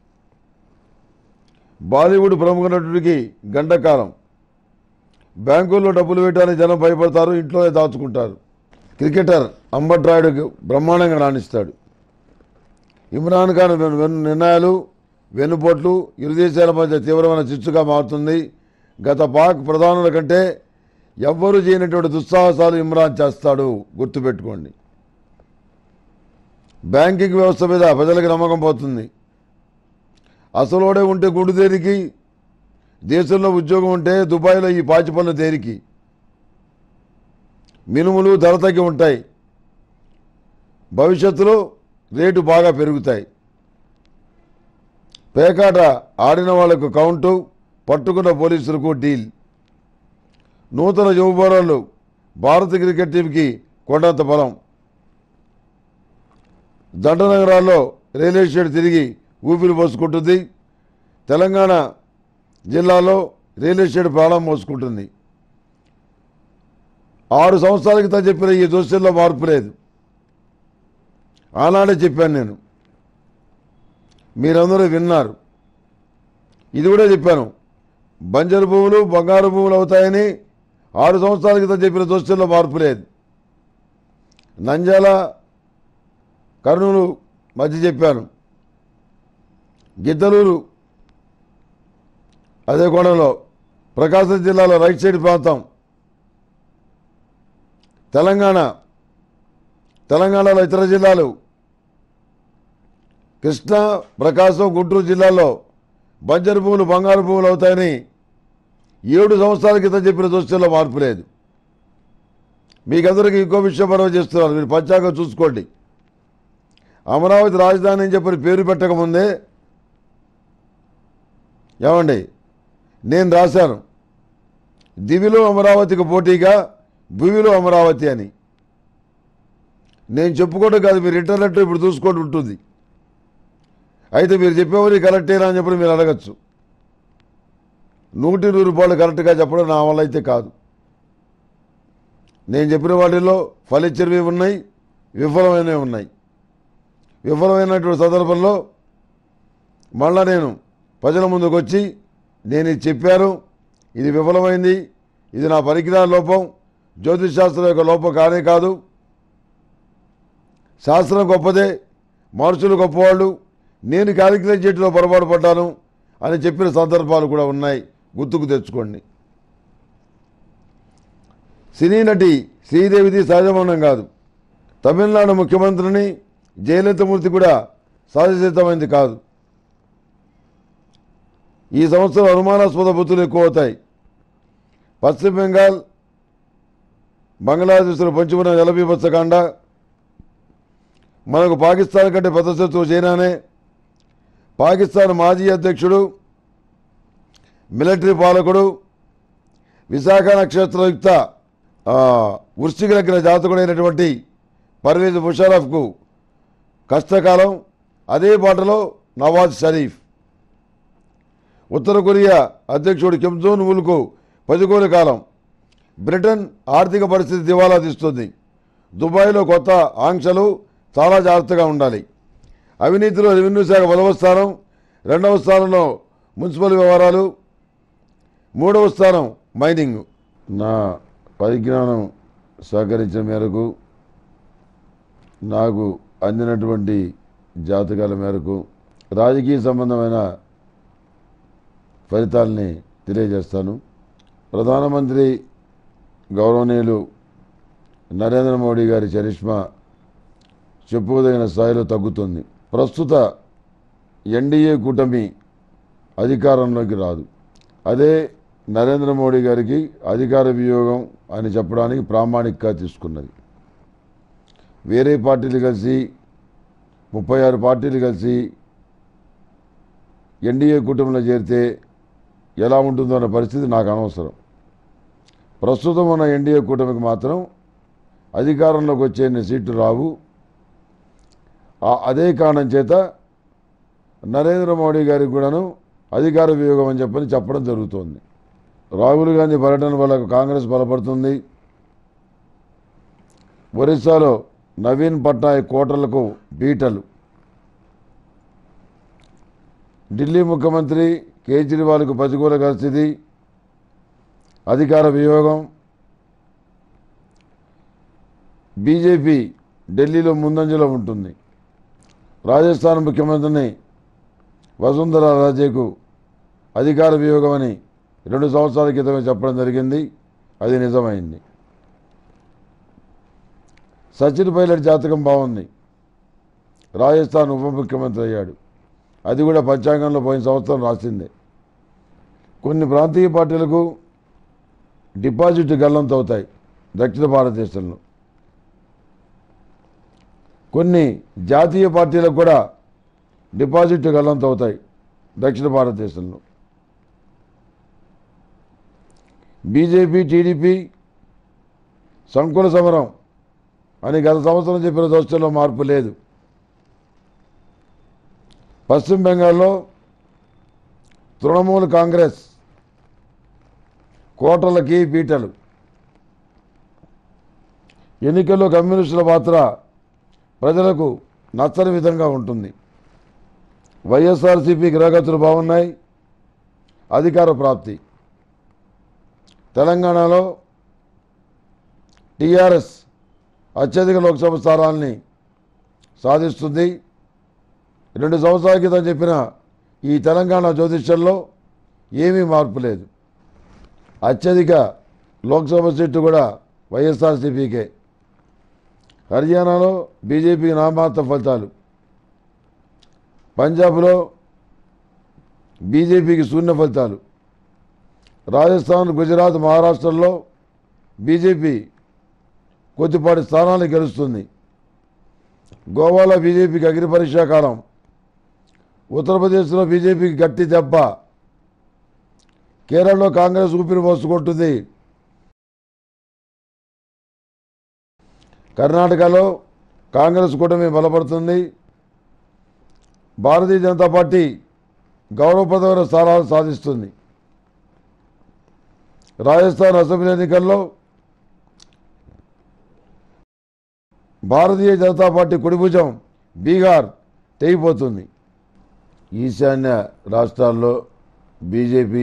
బాలీవుడ్ ప్రముఖ నటుడికి గండకాలం బ్యాంకుల్లో డబ్బులు వేయడానికి జనం భయపడతారు ఇంట్లోనే దాచుకుంటారు క్రికెటర్ అంబట్ రాయుడు బ్రహ్మాండంగా రాణిస్తాడు ఇమ్రాన్ ఖాన్ వెను- వెను- నిర్ణయాలు వెన్నుపోట్లు ఇరు దేశాల మధ్య తీవ్రమైన చిచ్చుగా మారుతుంది గత పాక్ ప్రధానుల కంటే ఎవ్వరూ చేయనటువంటి దుస్సాహసాలు ఇమ్రాన్ చేస్తాడు గుర్తుపెట్టుకోండి బ్యాంకింగ్ వ్యవస్థ మీద ప్రజలకు నమ్మకం పోతుంది అసలోడే ఉంటే గుండు దేనికి దేశంలో ఉద్యోగం ఉంటే దుబాయ్లో ఈ పాచి పనులు దేనికి మినుములు ధర తగ్గి ఉంటాయి భవిష్యత్తులో రేటు బాగా పెరుగుతాయి పేకాట ఆడిన వాళ్లకు కౌంటు పట్టుకున్న పోలీసులకు డీల్ నూతన యువబోరాలు భారత క్రికెట్ టీంకి కొండంత బలం దండ నగరాల్లో రియల్ ఎస్టేట్ తిరిగి ఊపిరి పోసుకుంటుంది తెలంగాణ జిల్లాలో రియల్ ఎస్టేట్ ప్రాణం మోసుకుంటుంది ఆరు సంవత్సరాల క్రితం చెప్పిన ఈ దోస్తుల్లో మార్పు లేదు ఆనాడే చెప్పాను నేను మీరందరూ విన్నారు ఇది కూడా చెప్పాను బంజరు భూములు బంగారు భూములు అవుతాయని ఆరు సంవత్సరాల క్రితం చెప్పిన దోస్తుల్లో మార్పు లేదు నంద్యాల కర్నూలు మధ్య చెప్పాను గిద్దలూరు అదే కోణంలో ప్రకాశం జిల్లాలో రైట్ సైడ్ ప్రాంతం తెలంగాణ తెలంగాణలో ఇతర జిల్లాలు కృష్ణా ప్రకాశం గుంటూరు జిల్లాల్లో బంజరు భూములు బంగారు భూములు అవుతాయని ఏడు సంవత్సరాల క్రితం చెప్పిన దృష్టిలో మార్పు లేదు మీకందరికీ ఇంకో విషయం మనవి చేస్తున్నారు మీరు పంచాంగం చూసుకోండి అమరావతి రాజధాని అని చెప్పిన పేరు పెట్టకముందే ఏమండి నేను రాశాను దివిలో అమరావతికి పోటీగా భూమిలో అమరావతి అని నేను చెప్పుకోవడం కాదు మీరు ఇంటర్నెట్ ఇప్పుడు చూసుకోండి ఉంటుంది అయితే మీరు చెప్పేవారు కరెక్టేనా అని చెప్పి మీరు అడగచ్చు నూటి నూరు రూపాయలు కరెక్ట్గా చెప్పడం నా వల్ల అయితే కాదు నేను చెప్పిన వాటిల్లో ఫలించినవి ఉన్నాయి విఫలమైనవి ఉన్నాయి విఫలమైనటువంటి సందర్భంలో మళ్ళా నేను ప్రజల ముందుకు వచ్చి నేను ఇది చెప్పాను ఇది విఫలమైంది ఇది నా పరిజ్ఞాన లోపం జ్యోతిష్ శాస్త్రం యొక్క లోపం కానే కాదు శాస్త్రం గొప్పదే మనుషులు గొప్పవాళ్ళు నేను క్యాలిక్యులేట్ చేయడంలో పొరపాటు పడ్డాను అని చెప్పిన సందర్భాలు కూడా ఉన్నాయి గుర్తుకు తెచ్చుకోండి సినీ నటి శ్రీదేవిది సహజమౌనం కాదు తమిళనాడు ముఖ్యమంత్రిని జయలలితమూర్తి కూడా సహజసిద్ధమైంది కాదు ఈ సంవత్సరం అనుమానాస్పద బుద్ధులు ఎక్కువ అవుతాయి పశ్చిమ బెంగాల్ బంగ్లాదేశ్లో పంచుకున్న జలబీభత్సకాండ మనకు పాకిస్తాన్ కంటే పెద్ద శత్రువు చైనానే పాకిస్తాన్ మాజీ అధ్యక్షుడు మిలిటరీ పాలకుడు విశాఖ నక్షత్రయుక్త ఆ, వృశ్చిక లగ్న జాతకుడైనటువంటి పర్వేజ్ ముషారఫ్కు కష్టకాలం అదే బాటలో నవాజ్ షరీఫ్ ఉత్తర కొరియా అధ్యక్షుడు కిమ్ జోన్ ఉల్కు పదికోని కాలం బ్రిటన్ ఆర్థిక పరిస్థితి దివాలా తీస్తుంది దుబాయ్లో కొత్త ఆంక్షలు చాలా జాగ్రత్తగా ఉండాలి అవినీతిలో రెవెన్యూ శాఖ పదవ స్థానం రెండవ స్థానంలో మున్సిపల్ వ్యవహారాలు మూడవ స్థానం మైనింగ్ నా పరిజ్ఞానం సహకరించిన మేరకు నాకు అందినటువంటి జాతకాల మేరకు రాజకీయ సంబంధమైన ఫలితాలని తెలియజేస్తాను ప్రధానమంత్రి గౌరవనీయులు నరేంద్ర మోడీ గారి చరిష్మా చెప్పుకోదగిన స్థాయిలో తగ్గుతుంది ప్రస్తుత ఎన్డీఏ కూటమి అధికారంలోకి రాదు అదే నరేంద్ర మోడీ గారికి అధికార వియోగం అని చెప్పడానికి ప్రామాణికంగా తీసుకున్నది వేరే పార్టీలు కలిసి ముప్పై ఆరు పార్టీలు కలిసి ఎన్డీఏ కూటమిలో చేరితే ఎలా ఉంటుందో అన్న పరిస్థితి నాకు అనవసరం ప్రస్తుతం ఉన్న ఎన్డీఏ కూటమికి మాత్రం అధికారంలోకి వచ్చే ఎన్ని సీట్లు రావు ఆ- అదే కారణం చేత నరేంద్ర మోడీ గారికి కూడాను అధికార వియోగం అని చెప్పని చెప్పడం జరుగుతోంది రాహుల్ గాంధీ పర్యటన వల్ల కాంగ్రెస్ బలపడుతుంది ఒరిస్సాలో నవీన్ పట్నాయక్ కోటలకు బీటలు ఢిల్లీ ముఖ్యమంత్రి కేజ్రీవాల్కు ప్రతికూల పరిస్థితి అధికార వియోగం బీజేపీ ఢిల్లీలో ముందంజలో ఉంటుంది రాజస్థాన్ ముఖ్యమంత్రిని వసుంధరా రాజేకు అధికార వియోగం అని రెండు సంవత్సరాల క్రితమే చెప్పడం జరిగింది అది నిజమైంది సచిన్ పైలట్ జాతకం బాగుంది రాజస్థాన్ ఉప ముఖ్యమంత్రి అయ్యాడు అది కూడా పంచాంగంలో పోయిన సంవత్సరం రాసిందే కొన్ని ప్రాంతీయ పార్టీలకు డిపాజిట్ గల్లంత అవుతాయి దక్షిణ భారతదేశంలో కొన్ని జాతీయ పార్టీలకు కూడా డిపాజిట్ గల్లంత అవుతాయి దక్షిణ భారతదేశంలో బీజేపీ టీడీపీ సంకుల సమరం అని గత సంవత్సరం చెప్పిన దోస్తుల్లో మార్పు లేదు పశ్చిమ బెంగాల్లో తృణమూల్ కాంగ్రెస్ కోటలకి పీటలు ఎన్నికల్లో కమ్యూనిస్టుల పాత్ర ప్రజలకు నచ్చని విధంగా ఉంటుంది వైఎస్ఆర్సీపీ గ్రహగతులు బాగున్నాయి అధికార ప్రాప్తి తెలంగాణలో టీఆర్ఎస్ అత్యధిక లోక్సభ స్థానాల్ని సాధిస్తుంది రెండు సంవత్సరాల క్రితం చెప్పిన ఈ తెలంగాణ జ్యోతిష్యంలో ఏమీ మార్పు లేదు అత్యధిక లోక్సభ సీట్లు కూడా వైఎస్ఆర్సీపీకే హర్యానాలో బీజేపీ నామాత్ర ఫలితాలు పంజాబ్లో బీజేపీకి శూన్య ఫలితాలు రాజస్థాన్ గుజరాత్ మహారాష్ట్రలో బీజేపీ కొద్దిపాటి స్థానాలు గెలుస్తుంది గోవాలో బీజేపీకి అగ్ని పరీక్షా కాలం ఉత్తరప్రదేశ్లో బీజేపీకి గట్టి దెబ్బ కేరళలో కాంగ్రెస్ ఊపిరి పోసుకుంటుంది కర్ణాటకలో కాంగ్రెస్ కూటమి బలపడుతుంది భారతీయ జనతా పార్టీ గౌరవప్రదమైన స్థానాలు సాధిస్తుంది రాజస్థాన్ అసెంబ్లీ ఎన్నికల్లో భారతీయ జనతా పార్టీ కుడిభుజం బీహార్ తెగిపోతుంది ఈశాన్య రాష్ట్రాల్లో బీజేపీ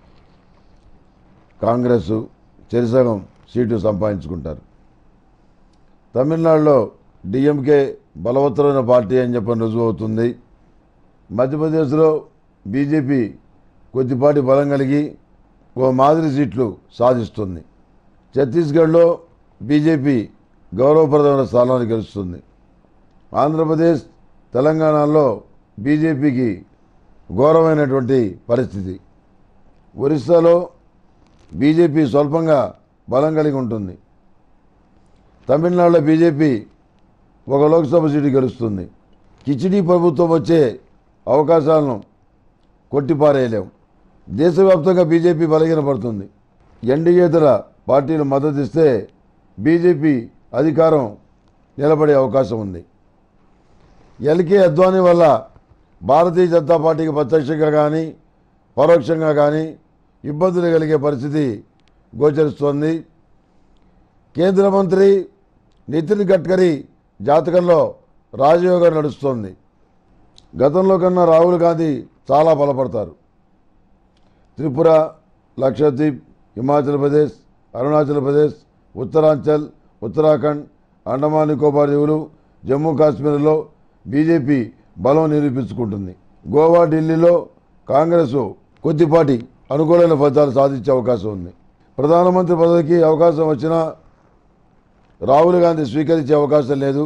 కాంగ్రెస్ చెరిసగం సీటు సంపాదించుకుంటారు తమిళనాడులో డిఎంకే బలవత్తరమైన పార్టీ అని చెప్పని రుజువు అవుతుంది మధ్యప్రదేశ్లో బీజేపీ కొద్దిపాటి బలం కలిగి ఓ మాదిరి సీట్లు సాధిస్తుంది ఛత్తీస్గఢ్లో బీజేపీ గౌరవప్రదమైన స్థానాలు గెలుస్తుంది ఆంధ్రప్రదేశ్ తెలంగాణలో బీజేపీకి ఘోరమైనటువంటి పరిస్థితి ఒరిస్సాలో బీజేపీ స్వల్పంగా బలం కలిగి ఉంటుంది తమిళనాడులో బీజేపీ ఒక లోక్సభ సీటు గెలుస్తుంది కిచిడీ ప్రభుత్వం వచ్చే అవకాశాలను కొట్టిపారేయలేము దేశవ్యాప్తంగా బీజేపీ బలహీనపడుతుంది ఎన్డీఏతర పార్టీలు మద్దతిస్తే బీజేపీ అధికారం నిలబడే అవకాశం ఉంది ఎల్కే అద్వానీ వల్ల భారతీయ జనతా పార్టీకి ప్రత్యక్షంగా కానీ పరోక్షంగా కానీ ఇబ్బందులు కలిగే పరిస్థితి గోచరిస్తోంది కేంద్ర మంత్రి నితిన్ గడ్కరీ జాతకంలో రాజయోగం నడుస్తోంది గతంలో కన్నా రాహుల్ గాంధీ చాలా బలపడతారు త్రిపుర లక్షద్వీప్ హిమాచల్ ప్రదేశ్ అరుణాచల్ ప్రదేశ్ ఉత్తరాంచల్ ఉత్తరాఖండ్ అండమాన్ నికోబార్ దీవులు జమ్మూ కాశ్మీర్లో బీజేపీ బలం నిరూపించుకుంటుంది గోవా ఢిల్లీలో కాంగ్రెస్ కొద్దిపాటి అనుకూలమైన ఫలితాలు సాధించే అవకాశం ఉంది ప్రధానమంత్రి పదవికి అవకాశం వచ్చినా రాహుల్ గాంధీ స్వీకరించే అవకాశం లేదు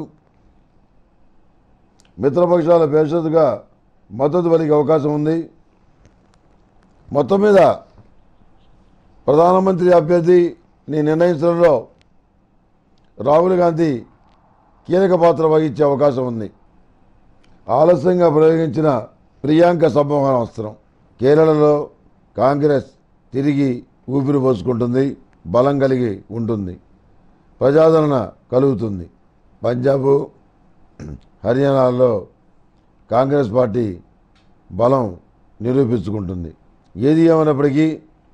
మిత్రపక్షాల భవిష్యత్తుగా మద్దతు పలికే అవకాశం ఉంది మొత్తం మీద ప్రధానమంత్రి అభ్యర్థిని నిర్ణయించడంలో రాహుల్ గాంధీ కీలక పాత్ర వహించే అవకాశం ఉంది ఆలస్యంగా ప్రయోగించిన ప్రియాంక సంభవన అస్త్రం కేరళలో కాంగ్రెస్ తిరిగి ఊపిరి పోసుకుంటుంది బలం కలిగి ఉంటుంది ప్రజాదరణ కలుగుతుంది పంజాబ్ హర్యానాలో కాంగ్రెస్ పార్టీ బలం నిరూపించుకుంటుంది ఏది ఏమైనప్పటికీ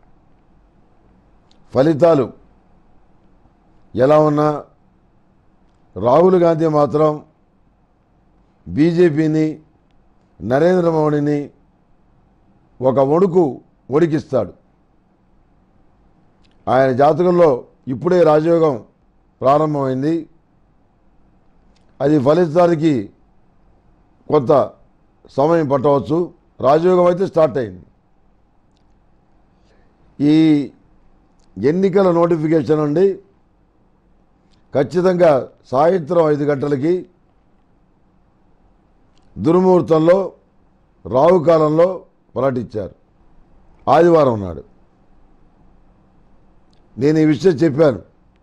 ఫలితాలు ఎలా ఉన్నా రాహుల్ గాంధీ మాత్రం బీజేపీని నరేంద్ర మోడీని ఒక వణుకు ఒడికిస్తాడు ఆయన జాతకంలో ఇప్పుడే రాజయోగం ప్రారంభమైంది అది ఫలితానికి కొంత సమయం పట్టవచ్చు రాజయోగం అయితే స్టార్ట్ అయింది ఈ ఎన్నికల నోటిఫికేషన్ అండి ఖచ్చితంగా సాయంత్రం ఐదు గంటలకి దుర్ముహూర్తంలో రావుకాలంలో ప్రకటించారు ఆదివారం నాడు నేను ఈ విషయం చెప్పాను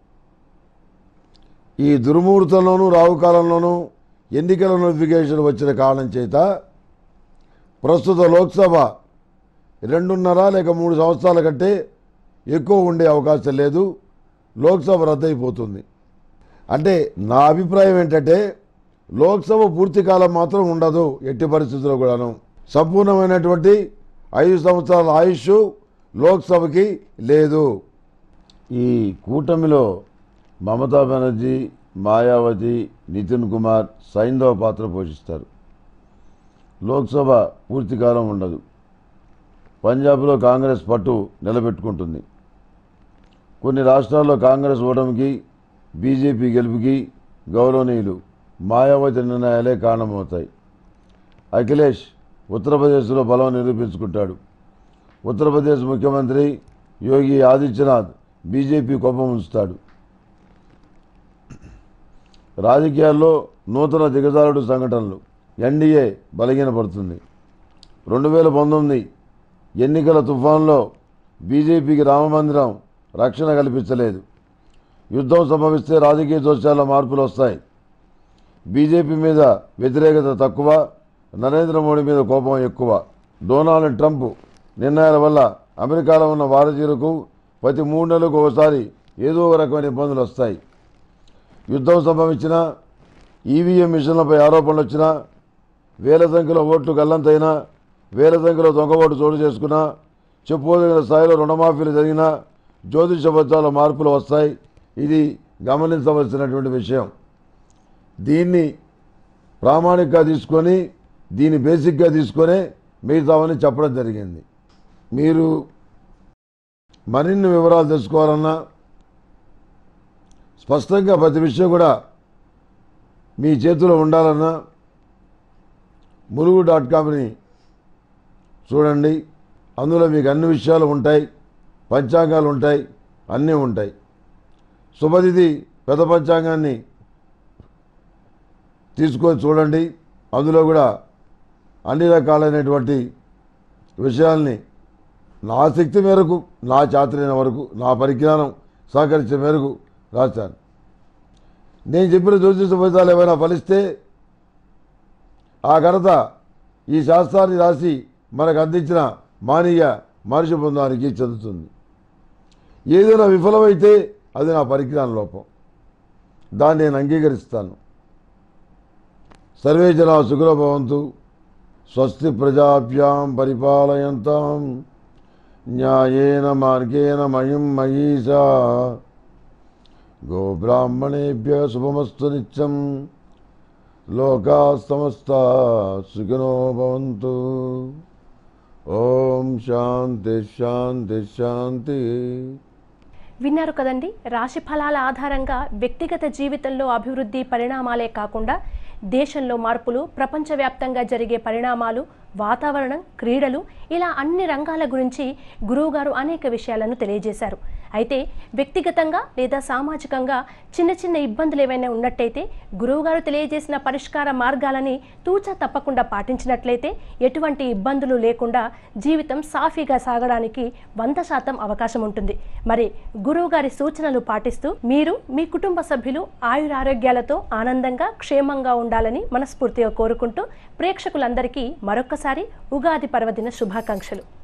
ఈ దుర్ముహూర్తంలోనూ రావుకాలంలోనూ ఎన్నికల నోటిఫికేషన్ వచ్చిన కారణం చేత ప్రస్తుత లోక్సభ రెండున్నర లేక మూడు సంవత్సరాల కంటే ఎక్కువ ఉండే అవకాశం లేదు లోక్సభ రద్దయిపోతుంది అంటే నా అభిప్రాయం ఏంటంటే లోక్సభ పూర్తి కాలం మాత్రం ఉండదు ఎట్టి పరిస్థితుల్లో కూడాను సంపూర్ణమైనటువంటి ఐదు సంవత్సరాల ఆయుష్ లోక్సభకి లేదు ఈ కూటమిలో మమతా బెనర్జీ మాయావతి నితిన్ కుమార్ సైంధవ పాత్ర పోషిస్తారు లోక్సభ పూర్తి కాలం ఉండదు పంజాబ్లో కాంగ్రెస్ పట్టు నిలబెట్టుకుంటుంది కొన్ని రాష్ట్రాల్లో కాంగ్రెస్ ఓటమికి బీజేపీ గెలుపుకి గౌరవనీయులు మాయావతి నిర్ణయాలే కారణమవుతాయి అఖిలేష్ ఉత్తరప్రదేశ్లో బలం నిరూపించుకుంటాడు ఉత్తరప్రదేశ్ ముఖ్యమంత్రి యోగి ఆదిత్యనాథ్ బీజేపీ కోపం ఉంచుతాడు రాజకీయాల్లో నూతన దిగజారుడు సంఘటనలు ఎన్డీఏ బలహీనపడుతుంది రెండు వేల పంతొమ్మిది ఎన్నికల తుఫాన్లో బీజేపీకి రామమందిరం రక్షణ కల్పించలేదు యుద్ధం సంభవిస్తే రాజకీయ దోషాల్లో మార్పులు వస్తాయి బీజేపీ మీద వ్యతిరేకత తక్కువ నరేంద్ర మోడీ మీద కోపం ఎక్కువ డొనాల్డ్ ట్రంప్ నిర్ణయాల వల్ల అమెరికాలో ఉన్న భారతీయులకు ప్రతి మూడు నెలలకు ఒకసారి ఏదో ఒక రకమైన ఇబ్బందులు వస్తాయి యుద్ధం సంభవించినా ఈవీఎం మిషన్లపై ఆరోపణలు వచ్చినా వేల సంఖ్యలో ఓట్లు గల్లంతైనా వేల సంఖ్యలో దొంగ ఓటు చోటు చేసుకున్నా చెప్పుకోదగిన స్థాయిలో రుణమాఫీలు జరిగినా జ్యోతిష పత్రాల మార్పులు వస్తాయి ఇది గమనించవలసినటువంటి విషయం దీన్ని ప్రామాణికంగా తీసుకొని దీన్ని బేసిక్గా తీసుకొనే మిగతామని చెప్పడం జరిగింది మీరు మరిన్ని వివరాలు తెలుసుకోవాలన్నా స్పష్టంగా ప్రతి విషయం కూడా మీ చేతిలో ఉండాలన్నా ములుగు డాట్ కామ్ని చూడండి అందులో మీకు అన్ని విషయాలు ఉంటాయి పంచాంగాలు ఉంటాయి అన్నీ ఉంటాయి శుభతిథి పెద్ద పంచాంగాన్ని తీసుకొని చూడండి అందులో కూడా అన్ని రకాలైనటువంటి విషయాల్ని నా శక్తి మేరకు నా చాతుర్యం వరకు నా పరిజ్ఞానం సహకరించే మేరకు రాశాను నేను చెప్పిన జ్యోతిష ఫలితాలు ఏమైనా ఫలిస్తే ఆ ఘనత ఈ శాస్త్రాన్ని రాసి మనకు అందించిన మానీయ మనిషి బృందానికి చెందుతుంది ఏదైనా విఫలమైతే అది నా పరిజ్ఞాన లోపం దాన్ని నేను అంగీకరిస్తాను సర్వే జనా సుఖలో భవంతు స్వస్తి ప్రజాభ్యాం పరిపాలయంతాం న్యాయేన మార్గేణ మయం మయీషా గోబ్రాహ్మణేభ్య శుభమస్తు నిత్యం లోకా సమస్త సుఖినో భవంతు ఓం శాంతి శాంతి శాంతి విన్నారు కదండి రాశి ఫలాల ఆధారంగా వ్యక్తిగత జీవితంలో అభివృద్ధి పరిణామాలే కాకుండా దేశంలో మార్పులు ప్రపంచవ్యాప్తంగా జరిగే పరిణామాలు వాతావరణం క్రీడలు ఇలా అన్ని రంగాల గురించి గురువుగారు అనేక విషయాలను తెలియజేశారు అయితే వ్యక్తిగతంగా లేదా సామాజికంగా చిన్న చిన్న ఇబ్బందులు ఏవైనా ఉన్నట్టయితే గురువుగారు తెలియజేసిన పరిష్కార మార్గాలని తూచా తప్పకుండా పాటించినట్లయితే ఎటువంటి ఇబ్బందులు లేకుండా జీవితం సాఫీగా సాగడానికి వంద శాతం అవకాశం ఉంటుంది మరి గురువుగారి సూచనలు పాటిస్తూ మీరు మీ కుటుంబ సభ్యులు ఆయురారోగ్యాలతో ఆనందంగా క్షేమంగా ఉండాలని మనస్ఫూర్తిగా కోరుకుంటూ ప్రేక్షకులందరికీ మరొక్కసారి ఉగాది పర్వదిన శుభాకాంక్షలు